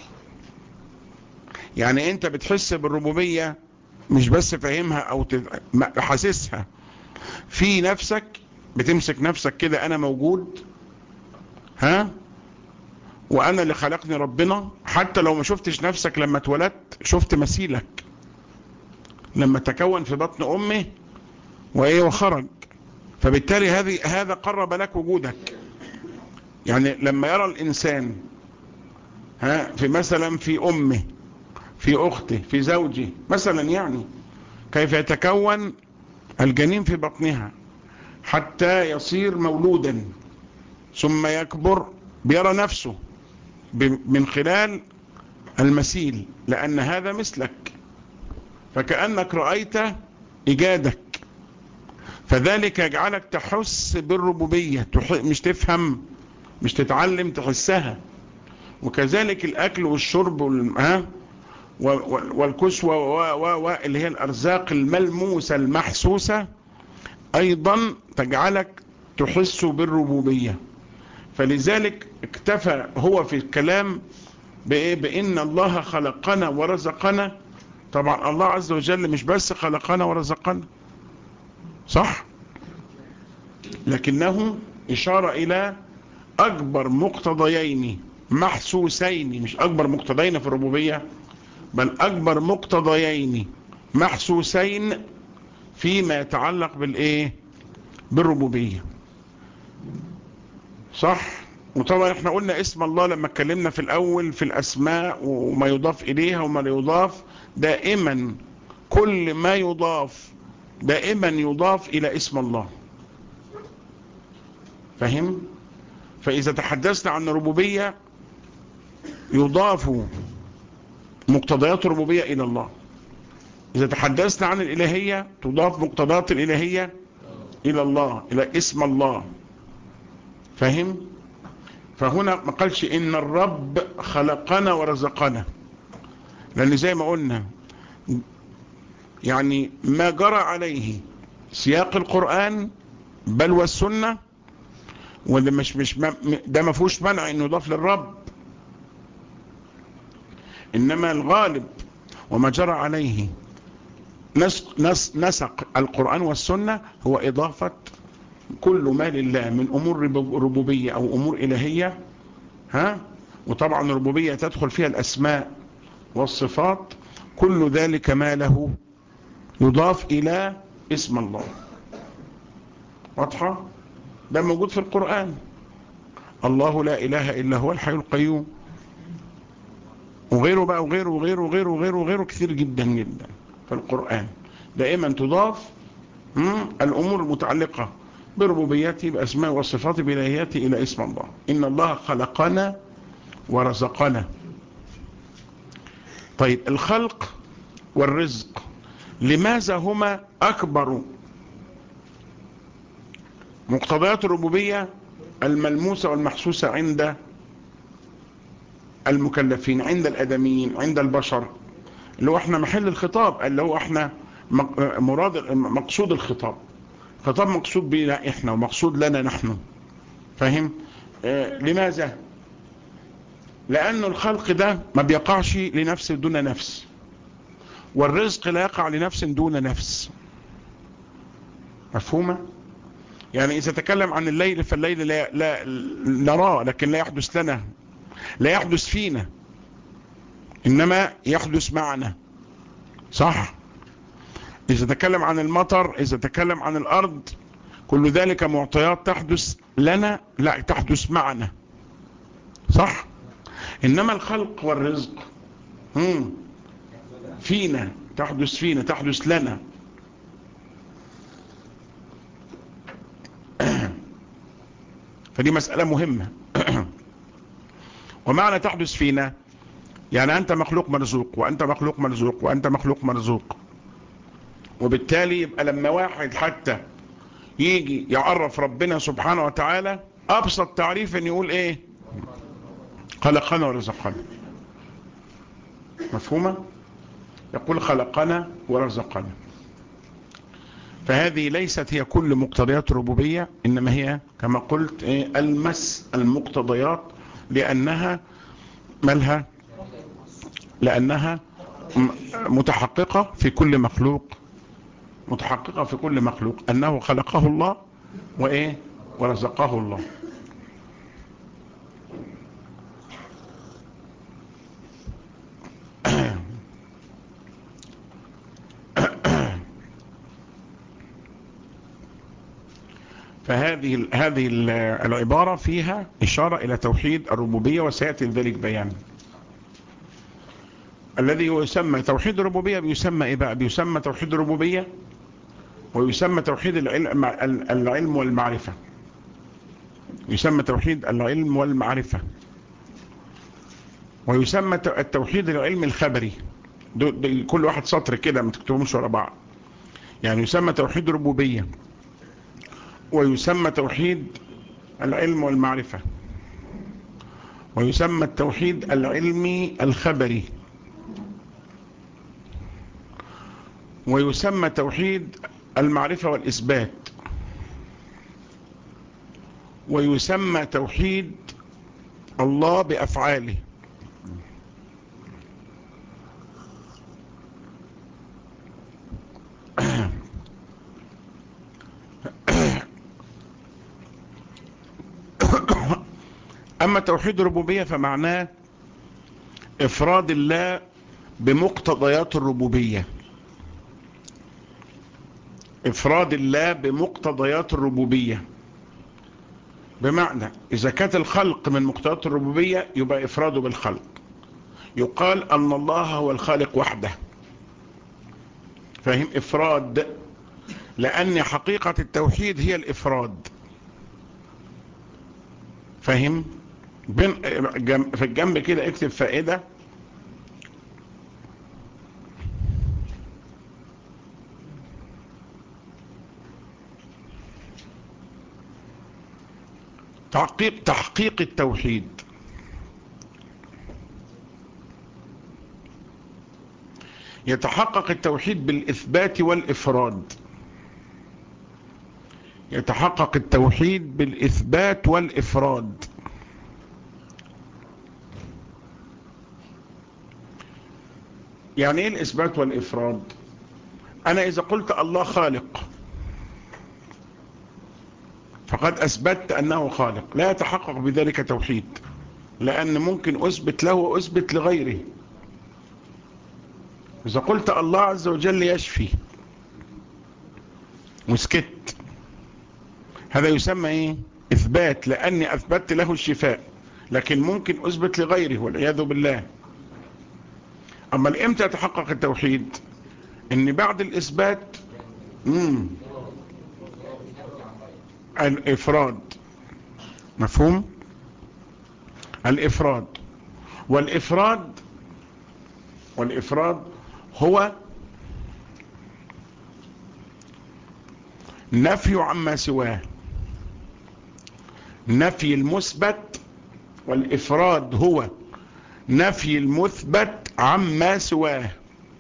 يعني انت بتحس بالربوبية مش بس فاهمها او تد- ما- حاسسها في نفسك بتمسك نفسك كده انا موجود ها وانا اللي خلقني ربنا حتى لو ما شفتش نفسك لما اتولدت شفت مثيلك لما تكون في بطن امه وايه وخرج فبالتالي هذه هذا قرب لك وجودك يعني لما يرى الانسان ها في مثلا في أمه في أخته في زوجه مثلا يعني كيف يتكون الجنين في بطنها حتى يصير مولودا ثم يكبر بيرى نفسه من خلال المسيل لأن هذا مثلك فكأنك رأيت إيجادك فذلك يجعلك تحس بالربوبية مش تفهم مش تتعلم تحسها وكذلك الأكل والشرب والها والكسوة اللي هي الأرزاق الملموسة المحسوسة أيضا تجعلك تحس بالربوبية فلذلك اكتفى هو في الكلام بإيه بإن الله خلقنا ورزقنا طبعا الله عز وجل مش بس خلقنا ورزقنا صح لكنه إشارة إلى أكبر مقتضيين محسوسين مش أكبر مقتضيين في الربوبية بل أكبر مقتضيين محسوسين فيما يتعلق بالإيه بالربوبية صح وطبعا احنا قلنا اسم الله لما اتكلمنا في الأول في الأسماء وما يضاف إليها وما لا يضاف دائما كل ما يضاف دائما يضاف إلى اسم الله فهم فإذا تحدثنا عن الربوبية يضاف مقتضيات الربوبية إلى الله إذا تحدثنا عن الإلهية تضاف مقتضيات الإلهية إلى الله إلى اسم الله فهم فهنا ما قالش إن الرب خلقنا ورزقنا لأن زي ما قلنا يعني ما جرى عليه سياق القرآن بل والسنة وده مش مش ده ما فيهوش منع انه يضاف للرب انما الغالب وما جرى عليه نسق, نسق, نسق القرآن والسنة هو اضافة كل ما لله من امور ربوبية او امور الهية ها وطبعا الربوبية تدخل فيها الاسماء والصفات كل ذلك ما له يضاف الى اسم الله واضحة ده موجود في القرآن الله لا إله إلا هو الحي القيوم وغيره بقى وغيره وغيره وغيره وغيره وغيره كثير جدا جدا في القرآن دائما تضاف الأمور المتعلقة بربوبيته بأسماء وصفاته بإلهياته إلى اسم الله إن الله خلقنا ورزقنا طيب الخلق والرزق لماذا هما أكبر مقتضيات الربوبية الملموسة والمحسوسة عند المكلفين عند الأدميين عند البشر اللي هو احنا محل الخطاب اللي هو احنا مراد مقصود الخطاب خطاب مقصود بنا احنا ومقصود لنا نحن فاهم آه لماذا لأن الخلق ده ما بيقعش لنفس دون نفس والرزق لا يقع لنفس دون نفس مفهومة يعني إذا تكلم عن الليل فالليل لا, لا نراه لكن لا يحدث لنا لا يحدث فينا إنما يحدث معنا صح إذا تكلم عن المطر إذا تكلم عن الأرض كل ذلك معطيات تحدث لنا لا تحدث معنا صح إنما الخلق والرزق هم فينا تحدث فينا تحدث لنا فدي مسألة مهمة ومعنى تحدث فينا يعني أنت مخلوق مرزوق وأنت مخلوق مرزوق وأنت مخلوق مرزوق وبالتالي يبقى لما واحد حتى يجي يعرف ربنا سبحانه وتعالى أبسط تعريف أن يقول إيه خلقنا ورزقنا مفهومة يقول خلقنا ورزقنا فهذه ليست هي كل مقتضيات الربوبية إنما هي كما قلت إيه المس المقتضيات لأنها مالها لأنها متحققة في كل مخلوق متحققة في كل مخلوق أنه خلقه الله وإيه ورزقه الله فهذه هذه العبارة فيها إشارة إلى توحيد الربوبية وسيأتي ذلك بيان الذي هو يسمى توحيد الربوبية بيسمى ايه بقى بيسمى توحيد الربوبية ويسمى توحيد العلم, العلم والمعرفة يسمى توحيد العلم والمعرفة ويسمى التوحيد العلم الخبري دو دو كل واحد سطر كده ما تكتبهمش ورا بعض يعني يسمى توحيد الربوبية ويسمى توحيد العلم والمعرفة ويسمى التوحيد العلمي الخبري ويسمى توحيد المعرفة والإثبات ويسمى توحيد الله بأفعاله أما توحيد الربوبية فمعناه إفراد الله بمقتضيات الربوبية إفراد الله بمقتضيات الربوبية بمعنى إذا كانت الخلق من مقتضيات الربوبية يبقى إفراده بالخلق يقال أن الله هو الخالق وحده فهم إفراد لأن حقيقة التوحيد هي الإفراد فهم بين في الجنب كده اكتب فائدة تحقيق تحقيق التوحيد يتحقق التوحيد بالإثبات والإفراد يتحقق التوحيد بالإثبات والإفراد يعني ايه الإثبات والإفراد أنا إذا قلت الله خالق فقد أثبت أنه خالق لا يتحقق بذلك توحيد لأن ممكن أثبت له وأثبت لغيره إذا قلت الله عز وجل يشفي وسكت هذا يسمى إيه إثبات لأني أثبت له الشفاء لكن ممكن أثبت لغيره والعياذ بالله أما الإمتى يتحقق التوحيد إن بعد الإثبات مم الإفراد مفهوم الإفراد والإفراد والإفراد هو نفي عما سواه نفي المثبت والإفراد هو نفي المثبت عما سواه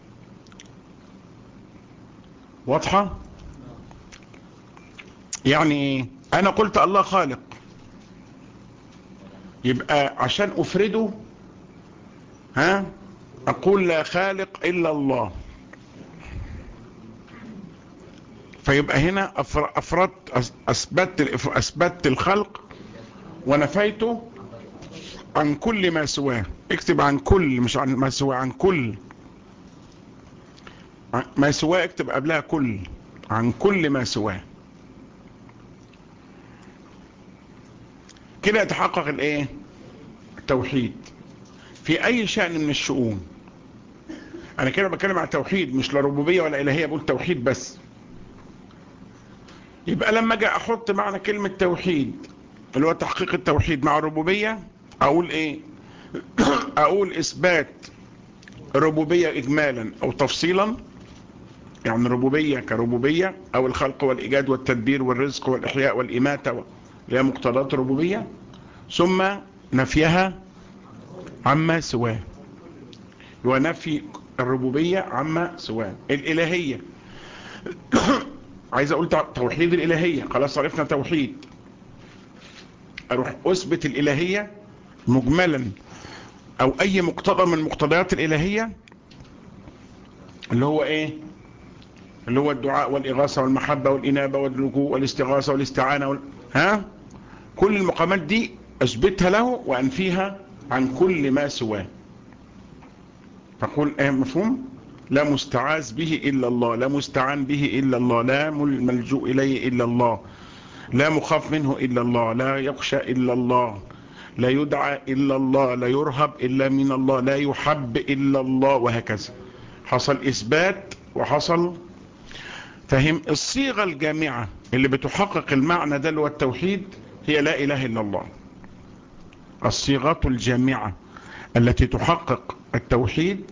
واضحة يعني انا قلت الله خالق يبقى عشان افرده ها اقول لا خالق الا الله فيبقى هنا افردت اثبتت اثبتت الخلق ونفيته عن كل ما سواه اكتب عن كل مش عن ما سواه عن كل ما سواه اكتب قبلها كل عن كل ما سواه كده يتحقق الايه التوحيد في اي شأن من الشؤون انا كده بتكلم عن التوحيد مش لا ربوبيه ولا الهيه بقول توحيد بس يبقى لما اجي احط معنى كلمه توحيد اللي هو تحقيق التوحيد مع الربوبيه اقول ايه اقول اثبات الربوبيه اجمالا او تفصيلا يعني ربوبيه كربوبيه او الخلق والايجاد والتدبير والرزق والاحياء والاماته اللي هي مقتضيات الربوبيه ثم نفيها عما سواه ونفي الربوبيه عما سواه الالهيه عايز اقول توحيد الالهيه خلاص عرفنا توحيد اروح اثبت الالهيه مجملا او اي مقتضى من مقتضيات الالهيه اللي هو ايه اللي هو الدعاء والاغاثه والمحبه والانابه واللجوء والاستغاثه والاستعانه وال... ها كل المقامات دي اثبتها له وانفيها عن كل ما سواه فقول ايه مفهوم لا مستعاذ به الا الله لا مستعان به الا الله لا ملجوء اليه الا الله لا مخاف منه الا الله لا يخشى الا الله لا يدعى إلا الله لا يرهب إلا من الله لا يحب إلا الله وهكذا حصل إثبات وحصل فهم الصيغة الجامعة اللي بتحقق المعنى ده اللي هو التوحيد هي لا إله إلا الله الصيغة الجامعة التي تحقق التوحيد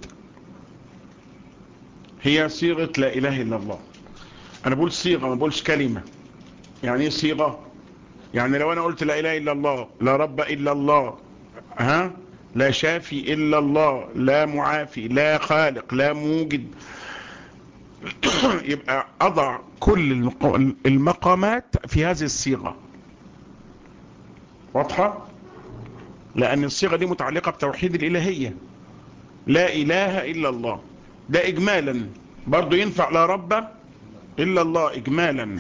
هي صيغة لا إله إلا الله أنا بقول صيغة ما بقولش كلمة يعني إيه صيغة يعني لو أنا قلت لا إله إلا الله لا رب إلا الله ها لا شافي إلا الله لا معافي لا خالق لا موجد يبقى أضع كل المقامات في هذه الصيغة واضحة لأن الصيغة دي متعلقة بتوحيد الإلهية لا إله إلا الله ده إجمالا برضو ينفع لا رب إلا الله إجمالا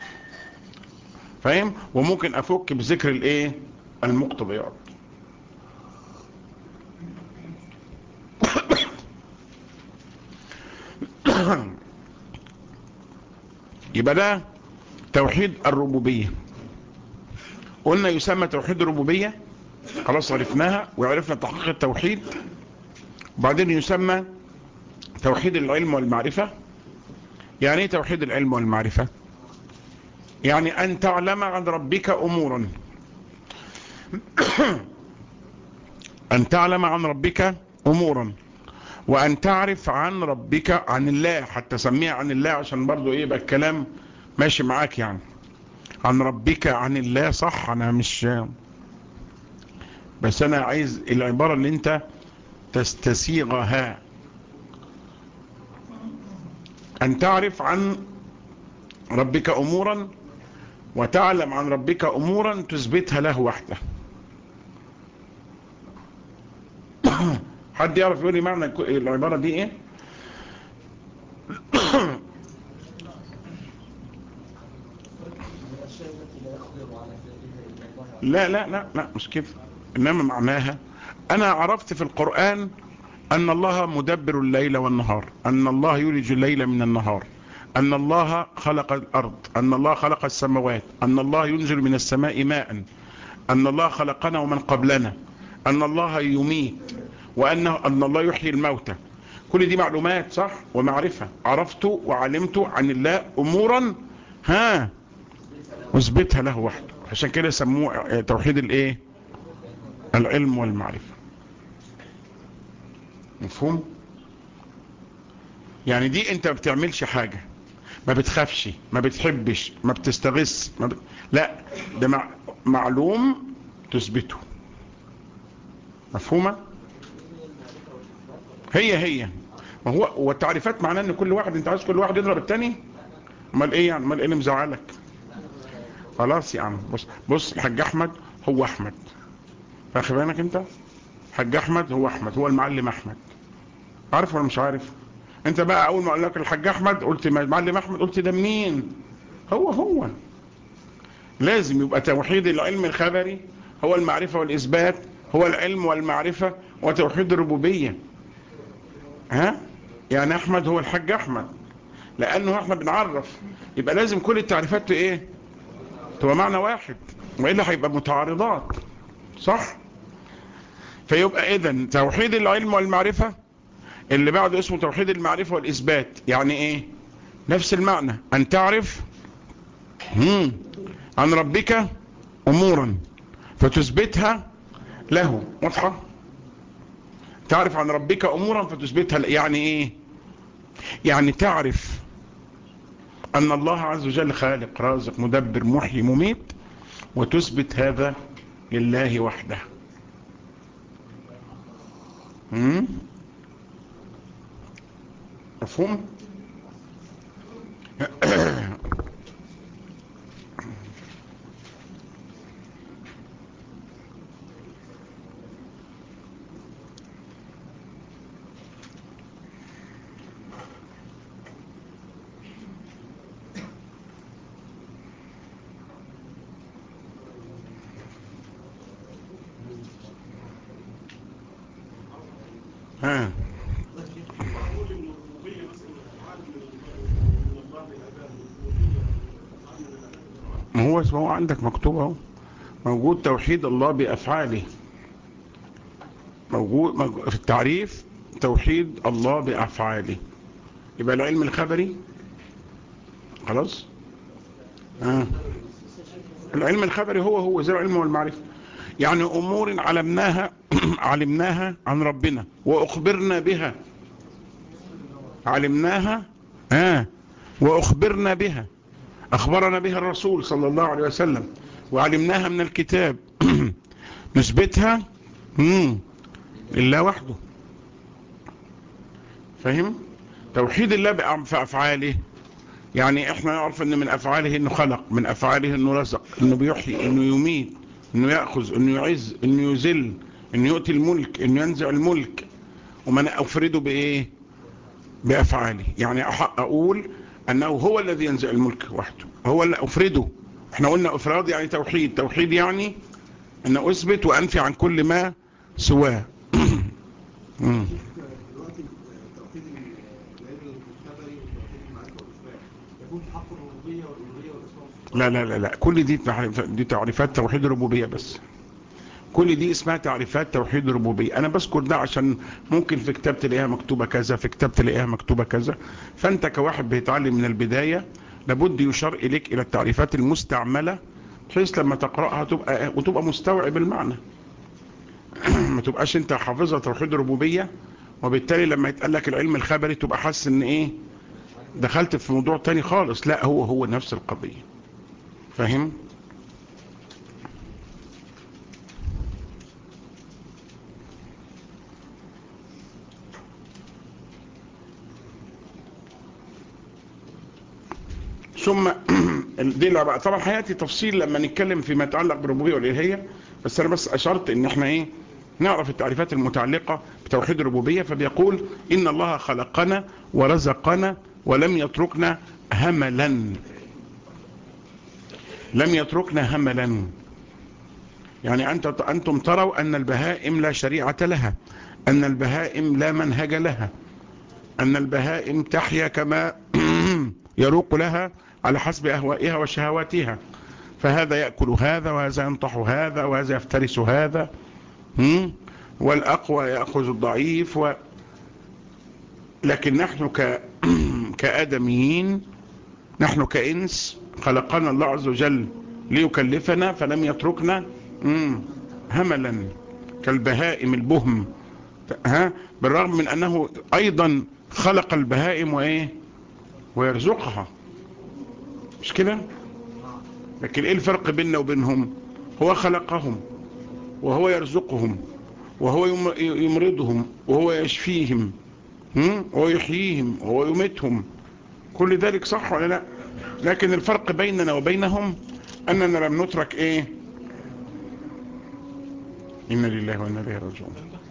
فاهم وممكن أفك بذكر الإيه المقتضيات يبقى ده توحيد الربوبية قلنا يسمى توحيد الربوبية خلاص عرفناها وعرفنا تحقيق التوحيد وبعدين يسمى توحيد العلم والمعرفة يعني ايه توحيد العلم والمعرفة يعني ان تعلم عن ربك امورا ان تعلم عن ربك امورا وان تعرف عن ربك عن الله حتى سميها عن الله عشان برضو ايه يبقى الكلام ماشي معاك يعني عن ربك عن الله صح انا مش بس انا عايز العبارة اللي انت تستسيغها ان تعرف عن ربك امورا وتعلم عن ربك امورا تثبتها له وحده حد يعرف يقول لي معنى العبارة دي ايه لا لا لا لا مش كده انما معناها انا عرفت في القرآن ان الله مدبر الليل والنهار ان الله يولج الليل من النهار ان الله خلق الارض ان الله خلق السماوات ان الله ينزل من السماء ماء ان الله خلقنا ومن قبلنا ان الله يميت وان ان الله يحيي الموتى كل دي معلومات صح ومعرفة عرفت وعلمت عن الله امورا ها اثبتها له وحده عشان كده سموه توحيد الايه العلم والمعرفة مفهوم يعني دي انت ما بتعملش حاجة ما بتخافش ما بتحبش ما بتستغث ما بت... لا ده مع... معلوم تثبته مفهومة هي هي ما هو والتعريفات معناه ان كل واحد انت عايز كل واحد يضرب التاني امال ايه يعني امال ايه اللي مزعلك خلاص يا عم بص بص الحاج احمد هو احمد فاخد بالك انت حاج احمد هو احمد هو المعلم احمد عارف ولا مش عارف انت بقى اول ما قال لك الحاج احمد قلت المعلم احمد قلت ده مين هو هو لازم يبقى توحيد العلم الخبري هو المعرفة والاثبات هو العلم والمعرفة وتوحيد الربوبية ها يعني احمد هو الحاج احمد لانه احنا بنعرف يبقى لازم كل التعريفات ايه تبقى معنى واحد وإلا هيبقى متعارضات صح فيبقى اذا توحيد العلم والمعرفة اللي بعده اسمه توحيد المعرفة والإثبات يعني ايه نفس المعنى ان تعرف مم. عن ربك امورا فتثبتها له واضحة تعرف عن ربك امورا فتثبتها يعني ايه يعني تعرف ان الله عز وجل خالق رازق مدبر محيي مميت وتثبت هذا لله وحده مم؟ مفهوم ها ما هو اسمه عندك مكتوب اهو موجود توحيد الله بأفعاله موجود موجود- في التعريف توحيد الله بأفعاله يبقى العلم الخبري خلاص آه. العلم الخبري هو هو زي العلم والمعرفة يعني أمور علمناها علمناها عن ربنا وأخبرنا بها علمناها آه وأخبرنا بها أخبرنا بها الرسول صلى الله عليه وسلم وعلمناها من الكتاب نثبتها مم. لله وحده فهم توحيد الله بأ- في أفعاله يعني احنا نعرف ان من افعاله انه خلق من افعاله انه رزق انه بيحيي انه يميت انه يأخذ انه يعز انه يذل انه يؤتي الملك انه ينزع الملك ومن افرده بايه بافعاله يعني أح- اقول انه هو الذي ينزع الملك وحده هو اللي افرده احنا قلنا افراد يعني توحيد توحيد يعني ان اثبت وانفي عن كل ما سواه مم. دلوقتي توحيد العلم الخبري وتوحيد المعرفه والاثبات يكون في حق الربوبيه والالوهيه والاسماء لا لا لا لا كل دي تعريف- دي تعريفات توحيد الربوبية بس كل دي اسمها تعريفات توحيد الربوبية انا بذكر ده عشان ممكن في كتاب تلاقيها مكتوبة كذا في كتاب تلاقيها مكتوبة كذا فانت كواحد بيتعلم من البداية لابد يشار اليك الى التعريفات المستعملة بحيث لما تقرأها تبقى وتبقى مستوعب المعنى ما تبقاش انت حافظها توحيد الربوبية وبالتالي لما يتقال لك العلم الخبري تبقى حاسس ان ايه دخلت في موضوع تاني خالص لا هو هو نفس القضية فاهم ثم دي اللي بقى طبعا حياتي تفصيل لما نتكلم فيما يتعلق بالربوبيه والالهيه بس انا بس اشرت ان احنا ايه نعرف التعريفات المتعلقه بتوحيد الربوبيه فبيقول ان الله خلقنا ورزقنا ولم يتركنا هملا لم يتركنا هملا يعني أنت أنتم تروا أن البهائم لا شريعة لها أن البهائم لا منهج لها أن البهائم تحيا كما يروق لها على حسب أهوائها وشهواتها فهذا يأكل هذا وهذا ينطح هذا وهذا يفترس هذا هم؟ والأقوى يأخذ الضعيف و... لكن نحن ك... كآدميين نحن كإنس خلقنا الله عز وجل ليكلفنا فلم يتركنا مم، هملا كالبهائم البهم ها بالرغم من أنه أيضا خلق البهائم وإيه ويرزقها مش كده لكن إيه الفرق بيننا وبينهم هو خلقهم وهو يرزقهم وهو يم- يمرضهم وهو يشفيهم هم؟ وهو يحييهم وهو يميتهم كل ذلك صح ولا لا لكن الفرق بيننا وبينهم أننا لم نترك إيه إنا لله وإنا إليه راجعون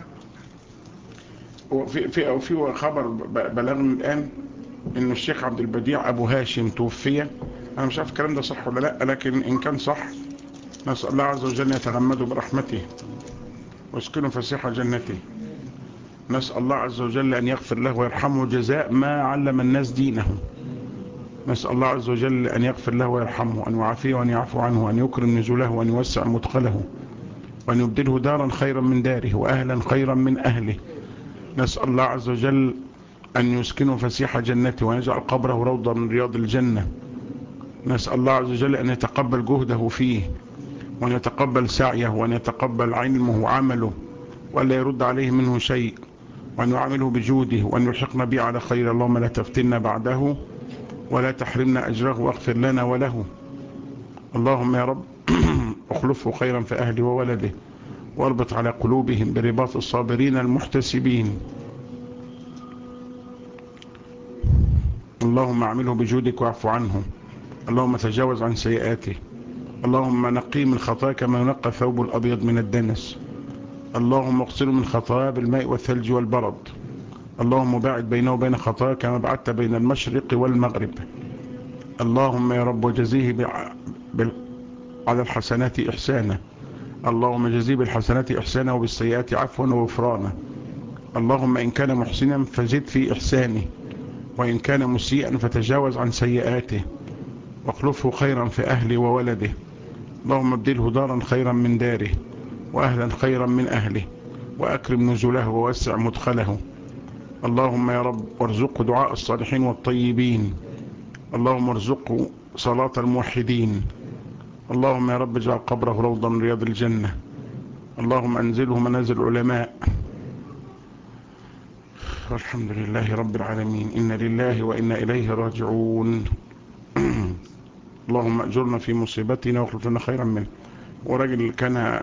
وفي في في خبر ب- بلغني الآن إن الشيخ عبد البديع أبو هاشم توفي أنا مش عارف الكلام ده صح ولا لا لكن إن كان صح نسأل الله عز وجل يتغمده برحمته ويسكنه فسيح جنته نسأل الله عز وجل أن يغفر له ويرحمه جزاء ما علم الناس دينه نسأل الله عز وجل أن يغفر له ويرحمه وأن يعافيه وأن يعفو عنه وأن يكرم نزوله وأن يوسع مدخله وأن يبدله دارا خيرا من داره وأهلا خيرا من أهله نسأل الله عز وجل أن يسكنه فسيح جنته وأن يجعل قبره روضة من رياض الجنة نسأل الله عز وجل أن يتقبل جهده فيه وأن يتقبل سعيه وأن يتقبل علمه وعمله وأن لا يرد عليه منه شيء وأن يعامله بجوده وأن يلحقنا به على خير اللهم لا تفتنا بعده ولا تحرمنا أجره واغفر لنا وله اللهم يا رب اخلفه خيرا في أهله وولده واربط على قلوبهم برباط الصابرين المحتسبين اللهم اعمله بجودك واعف عنه اللهم تجاوز عن سيئاته اللهم نقيه من خطايا كما ينقى الثوب الأبيض من الدنس اللهم اغسله من خطايا بالماء والثلج والبرد اللهم باعد بينه وبين خطايا كما بعدت بين المشرق والمغرب اللهم يا رب وجزيه بع... بال... على الحسنات إحسانا اللهم جزيه بالحسنات إحسانا وبالسيئات عفوا وغفرانا اللهم إن كان محسنا فزد في إحسانه وإن كان مسيئا فتجاوز عن سيئاته واخلفه خيرا في أهله وولده اللهم ابدله دارا خيرا من داره وأهلا خيرا من أهله وأكرم نزله ووسع مدخله اللهم يا رب وارزقه دعاء الصالحين والطيبين اللهم ارزقه صلاة الموحدين اللهم يا رب اجعل قبره روضا من رياض الجنة اللهم انزله منازل العلماء والحمد لله رب العالمين إن لله وإنا إليه راجعون اللهم أجرنا في مصيبتنا واخلف لنا خيرا منه ورجل كان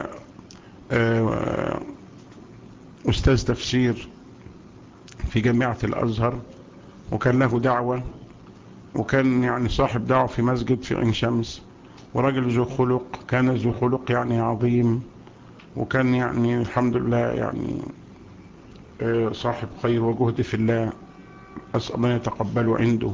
أستاذ تفسير في جامعة الأزهر وكان له دعوة وكان يعني صاحب دعوة في مسجد في عين شمس ورجل ذو خلق كان ذو خلق يعني عظيم وكان يعني الحمد لله يعني صاحب خير وجهد في الله أسأل الله يتقبله عنده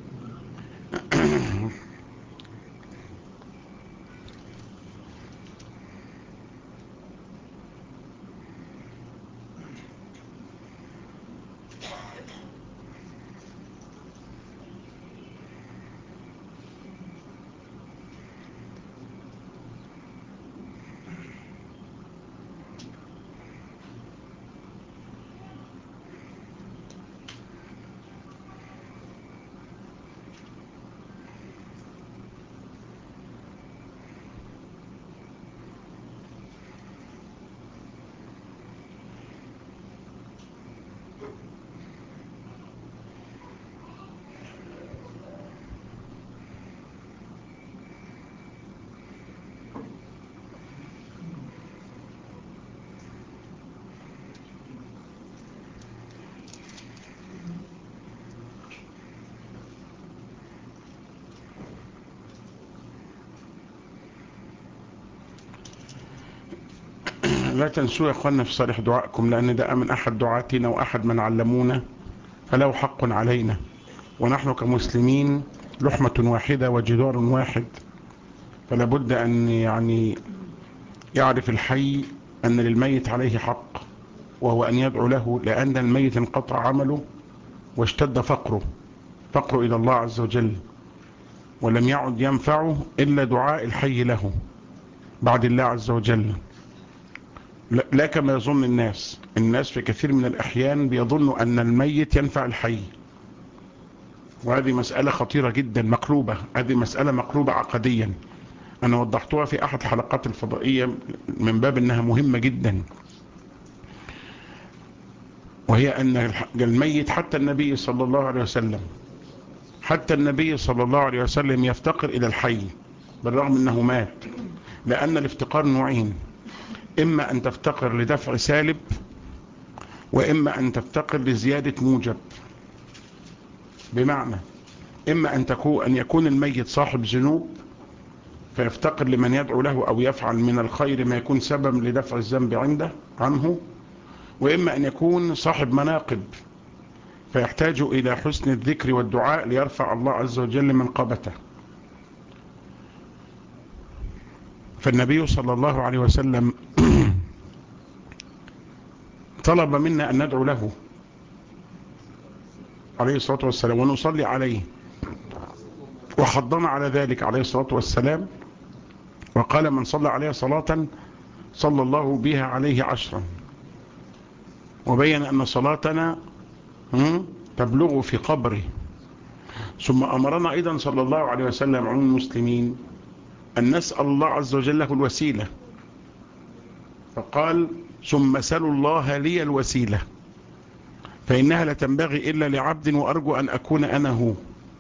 لا تنسوا يا اخوانا في صالح دعائكم لأن ده من أحد دعاتنا وأحد من علمونا فله حق علينا ونحن كمسلمين لحمة واحدة وجدار واحد فلا بد أن يعني يعرف الحي أن للميت عليه حق وهو أن يدعو له لأن الميت انقطع عمله واشتد فقره فقره إلى الله عز وجل ولم يعد ينفعه إلا دعاء الحي له بعد الله عز وجل لا كما يظن الناس الناس في كثير من الأحيان بيظنوا أن الميت ينفع الحي وهذه مسألة خطيرة جدا مقلوبة هذه مسألة مقلوبة عقديا أنا وضحتها في أحد الحلقات الفضائية من باب أنها مهمة جدا وهي أن الميت حتى النبي صلى الله عليه وسلم حتى النبي صلى الله عليه وسلم يفتقر إلى الحي بالرغم أنه مات لأن الافتقار نوعين إما أن تفتقر لدفع سالب وإما أن تفتقر لزيادة موجب بمعنى إما أن, تكون أن يكون الميت صاحب ذنوب فيفتقر لمن يدعو له أو يفعل من الخير ما يكون سبب لدفع الذنب عنده عنه وإما أن يكون صاحب مناقب فيحتاج إلى حسن الذكر والدعاء ليرفع الله عز وجل منقبته فالنبي صلى الله عليه وسلم طلب منا أن ندعو له عليه الصلاة والسلام ونصلي عليه وحضنا على ذلك عليه الصلاة والسلام وقال من صلى عليه صلاة صلى الله بها عليه عشرا وبين أن صلاتنا تبلغ في قبره ثم أمرنا أيضا صلى الله عليه وسلم عن المسلمين أن نسأل الله عز وجل له الوسيلة فقال ثم سلوا الله لي الوسيلة فإنها لا تنبغي إلا لعبد وأرجو أن أكون أنا هو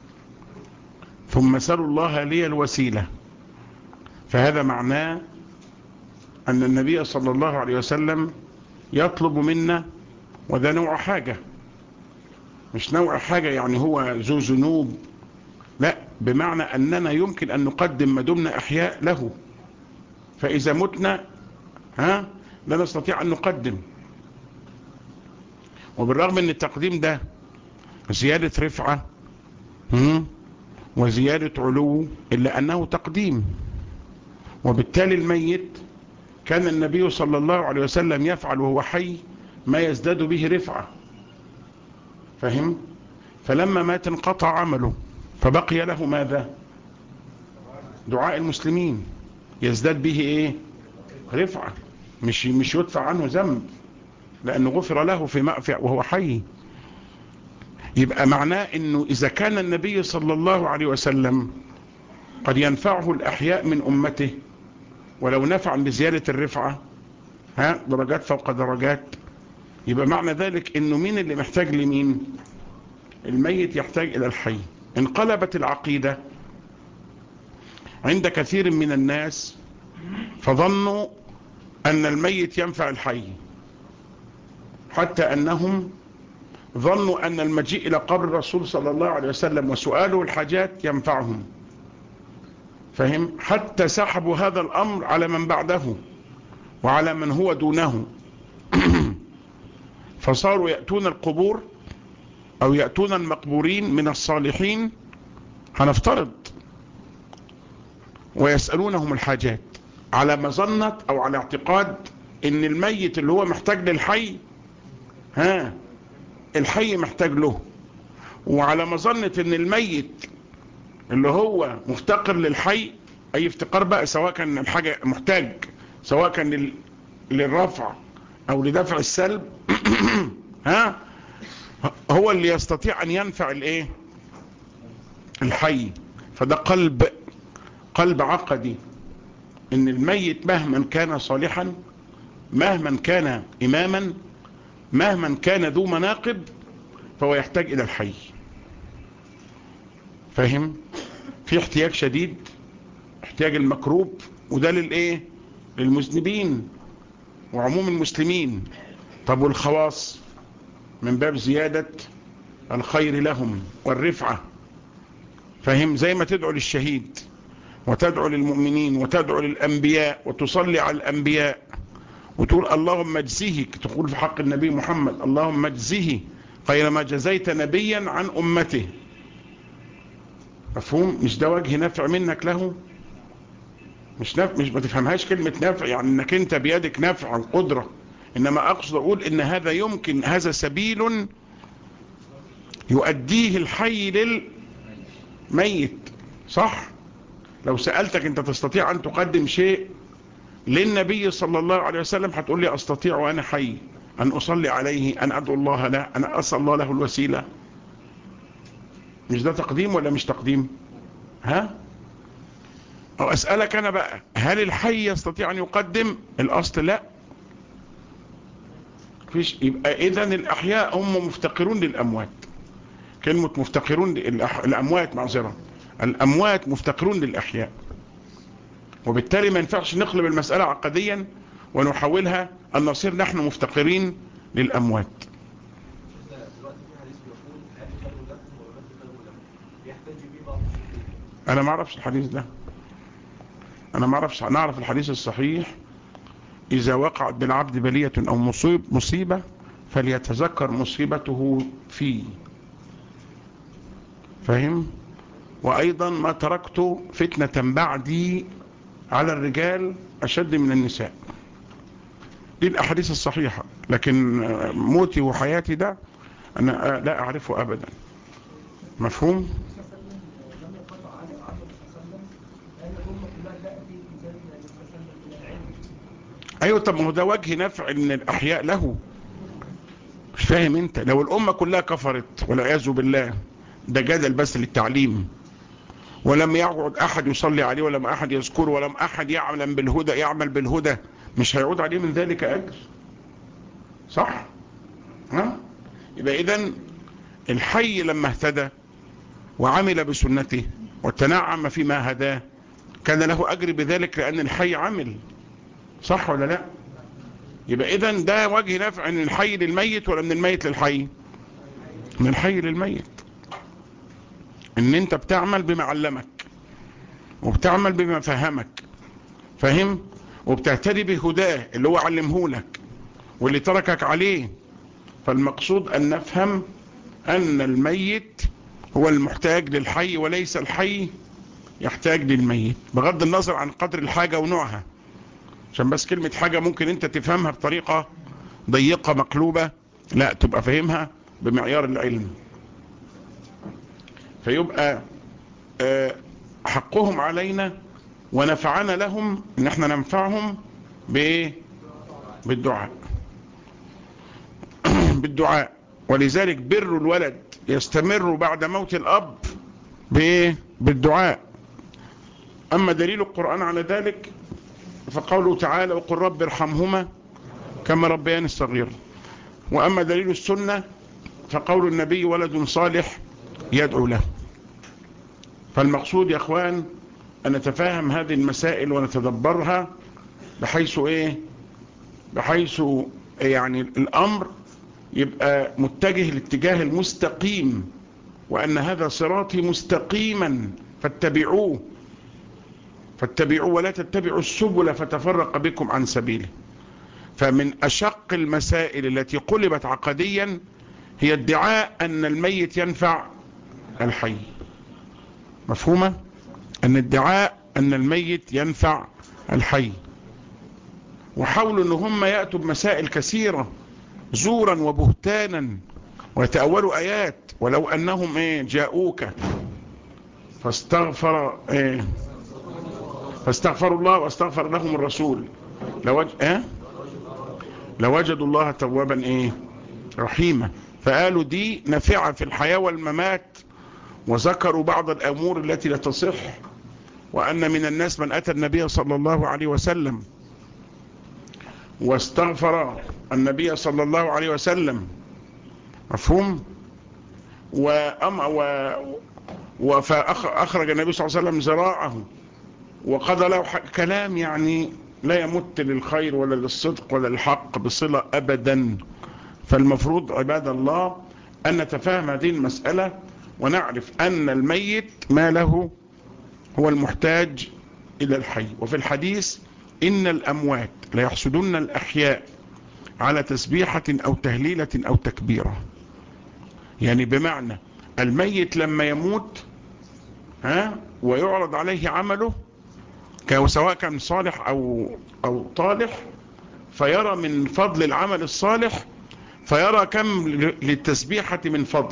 ثم سلوا الله لي الوسيلة فهذا معناه أن النبي صلى الله عليه وسلم يطلب منا وده نوع حاجة مش نوع حاجة يعني هو ذو ذنوب لا بمعنى أننا يمكن أن نقدم ما دمنا أحياء له فإذا متنا ها لا نستطيع أن نقدم وبالرغم أن التقديم ده زيادة رفعة وزيادة علو إلا أنه تقديم وبالتالي الميت كان النبي صلى الله عليه وسلم يفعل وهو حي ما يزداد به رفعة فهم فلما مات انقطع عمله فبقي له ماذا دعاء المسلمين يزداد به ايه رفعة مش مش يدفع عنه ذنب لانه غفر له في مأفع وهو حي يبقى معناه انه اذا كان النبي صلى الله عليه وسلم قد ينفعه الاحياء من امته ولو نفعا بزيادة الرفعة ها درجات فوق درجات يبقى معنى ذلك انه مين اللي محتاج لمين الميت يحتاج الى الحي انقلبت العقيدة عند كثير من الناس فظنوا ان الميت ينفع الحي حتى انهم ظنوا ان المجيء الى قبر الرسول صلى الله عليه وسلم وسؤاله الحاجات ينفعهم فهم حتى سحبوا هذا الامر على من بعده وعلى من هو دونه فصاروا يأتون القبور او يأتون المقبورين من الصالحين هنفترض ويسألونهم الحاجات على مظنة او على اعتقاد ان الميت اللي هو محتاج للحي ها الحي محتاج له وعلى مظنة ان الميت اللي هو مفتقر للحي اي افتقار بقى سواء كان الحاجة محتاج سواء كان لل... للرفع او لدفع السلب ها هو اللي يستطيع ان ينفع الايه الحي فده قلب قلب عقدي ان الميت مهما كان صالحا مهما كان اماما مهما كان ذو مناقب فهو يحتاج الى الحي فاهم في احتياج شديد احتياج المكروب وده للايه للمذنبين وعموم المسلمين طب والخواص من باب زيادة الخير لهم والرفعة فهم زي ما تدعو للشهيد وتدعو للمؤمنين وتدعو للأنبياء وتصلي على الأنبياء وتقول اللهم اجزه تقول في حق النبي محمد اللهم اجزه خير ما جزيت نبيا عن أمته مفهوم مش ده وجه نفع منك له مش نفع مش ما تفهمهاش كلمة نفع يعني انك انت بيدك نفع وقدرة انما اقصد اقول ان هذا يمكن هذا سبيل يؤديه الحي للميت صح لو سألتك انت تستطيع ان تقدم شيء للنبي صلى الله عليه وسلم هتقول لي استطيع وانا حي ان اصلي عليه ان ادعو الله له ان اسأل الله له الوسيلة مش ده تقديم ولا مش تقديم ها او اسألك انا بقى هل الحي يستطيع ان يقدم الاصل لا فيش يبقى اذا الاحياء هم مفتقرون للاموات كلمة مفتقرون الاموات معذرة الاموات مفتقرون للاحياء وبالتالي ما ينفعش نقلب المسألة عقديا ونحولها ان نصير نحن مفتقرين للاموات انا ما اعرفش الحديث ده انا ما اعرفش نعرف الحديث الصحيح اذا وقعت بالعبد بلية او مصيب مصيبة فليتذكر مصيبته فيه فهم وايضا ما تركت فتنة بعدي على الرجال اشد من النساء دي الاحاديث الصحيحة لكن موتي وحياتي ده انا لا اعرفه ابدا مفهوم ايوه طب ما هو ده وجه نفع ان الاحياء له مش فاهم انت لو الامة كلها كفرت والعياذ بالله ده جدل بس للتعليم ولم يقعد احد يصلي عليه ولم احد يذكره ولم احد يعمل بالهدى يعمل بالهدى مش هيعود عليه من ذلك اجر صح ها يبقى اذا الحي لما اهتدى وعمل بسنته وتنعم فيما هداه كان له اجر بذلك لان الحي عمل صح ولا لا يبقى اذا ده وجه نفع من الحي للميت ولا من الميت للحي من الحي للميت ان انت بتعمل بما علمك وبتعمل بما فهمك فاهم وبتهتدي بهداه اللي هو علمه لك واللي تركك عليه فالمقصود ان نفهم ان الميت هو المحتاج للحي وليس الحي يحتاج للميت بغض النظر عن قدر الحاجة ونوعها عشان بس كلمة حاجة ممكن انت تفهمها بطريقة ضيقة مقلوبة لا تبقى فهمها بمعيار العلم فيبقى حقهم علينا ونفعنا لهم ان احنا ننفعهم بايه بالدعاء بالدعاء ولذلك بر الولد يستمر بعد موت الاب بايه بالدعاء اما دليل القرآن على ذلك فقوله تعالى وقل رب ارحمهما كما ربياني الصغير واما دليل السنة فقول النبي ولد صالح يدعو له فالمقصود يا اخوان ان نتفاهم هذه المسائل ونتدبرها بحيث ايه بحيث يعني الامر يبقى متجه الاتجاه المستقيم وان هذا صراطي مستقيما فاتبعوه فاتبعوه ولا تتبعوا السبل فتفرق بكم عن سبيله فمن اشق المسائل التي قلبت عقديا هي ادعاء ان الميت ينفع الحي مفهومة ان ادعاء ان الميت ينفع الحي وحاولوا ان هم يأتوا بمسائل كثيرة زورا وبهتانا ويتأولوا ايات ولو انهم ايه جاءوك فاستغفر ايه فاستغفروا الله واستغفر لهم الرسول لوج... ايه لوجدوا الله توابا ايه رحيما فقالوا دي نافعة في الحياة والممات وذكروا بعض الأمور التي لا تصح وأن من الناس من أتى النبي صلى الله عليه وسلم واستغفر النبي صلى الله عليه وسلم مفهوم وأم و وفأخرج النبي صلى الله عليه وسلم زراعه وقضى له كلام يعني لا يمت للخير ولا للصدق ولا للحق بصلة أبدا فالمفروض عباد الله أن نتفاهم هذه المسألة ونعرف أن الميت ما له هو المحتاج إلى الحي وفي الحديث إن الأموات ليحسدن الأحياء على تسبيحة أو تهليلة أو تكبيرة يعني بمعنى الميت لما يموت ها ويعرض عليه عمله سواء كان صالح أو, أو طالح فيرى من فضل العمل الصالح فيرى كم للتسبيحة من فضل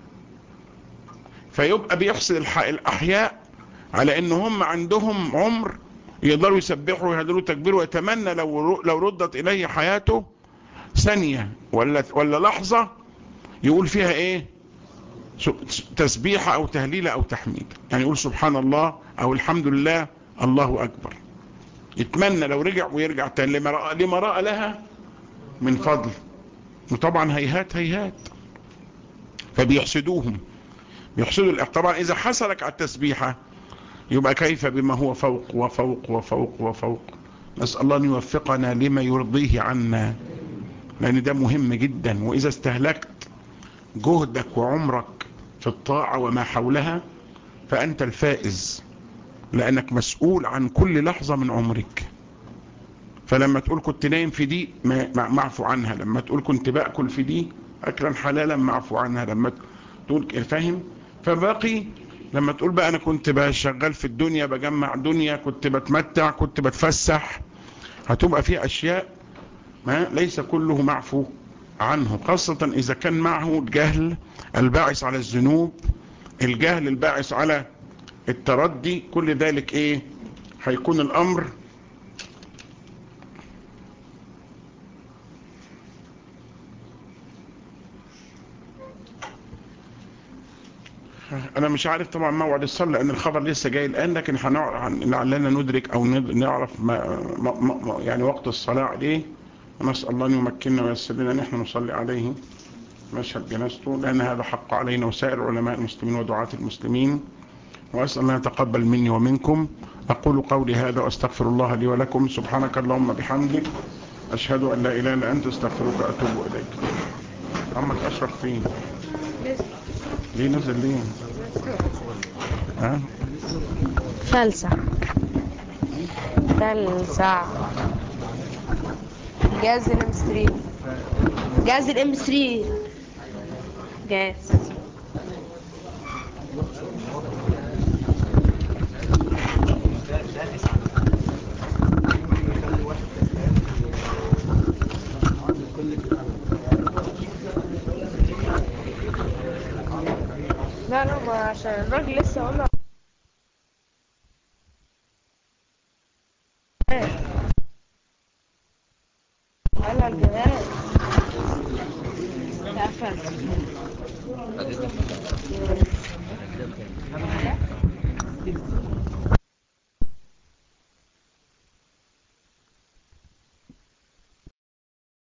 فيبقى بيحصل الأحياء على ان هم عندهم عمر يقدروا يسبحوا ويهدروا تكبيروا ويتمنى لو لو ردت اليه حياته ثانية ولا ولا لحظة يقول فيها ايه تسبيحة او تهليلة او تحميد يعني يقول سبحان الله او الحمد لله الله اكبر يتمنى لو رجع ويرجع تاني لما رأى, لما رأى لها من فضل وطبعا هيهات هيهات فبيحسدوهم بيحسدوا طبعا اذا حصلك على التسبيحة يبقى كيف بما هو فوق وفوق وفوق وفوق نسأل الله أن يوفقنا لما يرضيه عنا لأن ده مهم جدا وإذا استهلكت جهدك وعمرك في الطاعة وما حولها فأنت الفائز لأنك مسؤول عن كل لحظة من عمرك فلما تقول كنت نايم في دي معفو عنها لما تقول كنت بأكل في دي أكلا حلالا معفو عنها لما تقول فاهم فباقي لما تقول بقى انا كنت بقى شغال في الدنيا بجمع دنيا كنت بتمتع كنت بتفسح هتبقى في اشياء ما ليس كله معفو عنه خاصة اذا كان معه الجهل الباعث على الذنوب الجهل الباعث على التردي كل ذلك ايه هيكون الامر انا مش عارف طبعا موعد الصلاة لان الخبر لسه جاي الان لكن لعلنا ندرك او نعرف ما ما يعني وقت الصلاة عليه نسأل الله ان يمكننا ويسر لنا نحن نصلي عليه مشهد جنازته لان هذا حق علينا وسائر علماء المسلمين ودعاة المسلمين واسأل الله يتقبل مني ومنكم اقول قولي هذا واستغفر الله لي ولكم سبحانك اللهم بحمدك اشهد ان لا اله الا انت استغفرك واتوب اليك عمك اشرف فين ليه نزل ليه ها فلسع فلسع جهاز الام 3 جهاز الام 3 جاهز لا لا ما عشان الراجل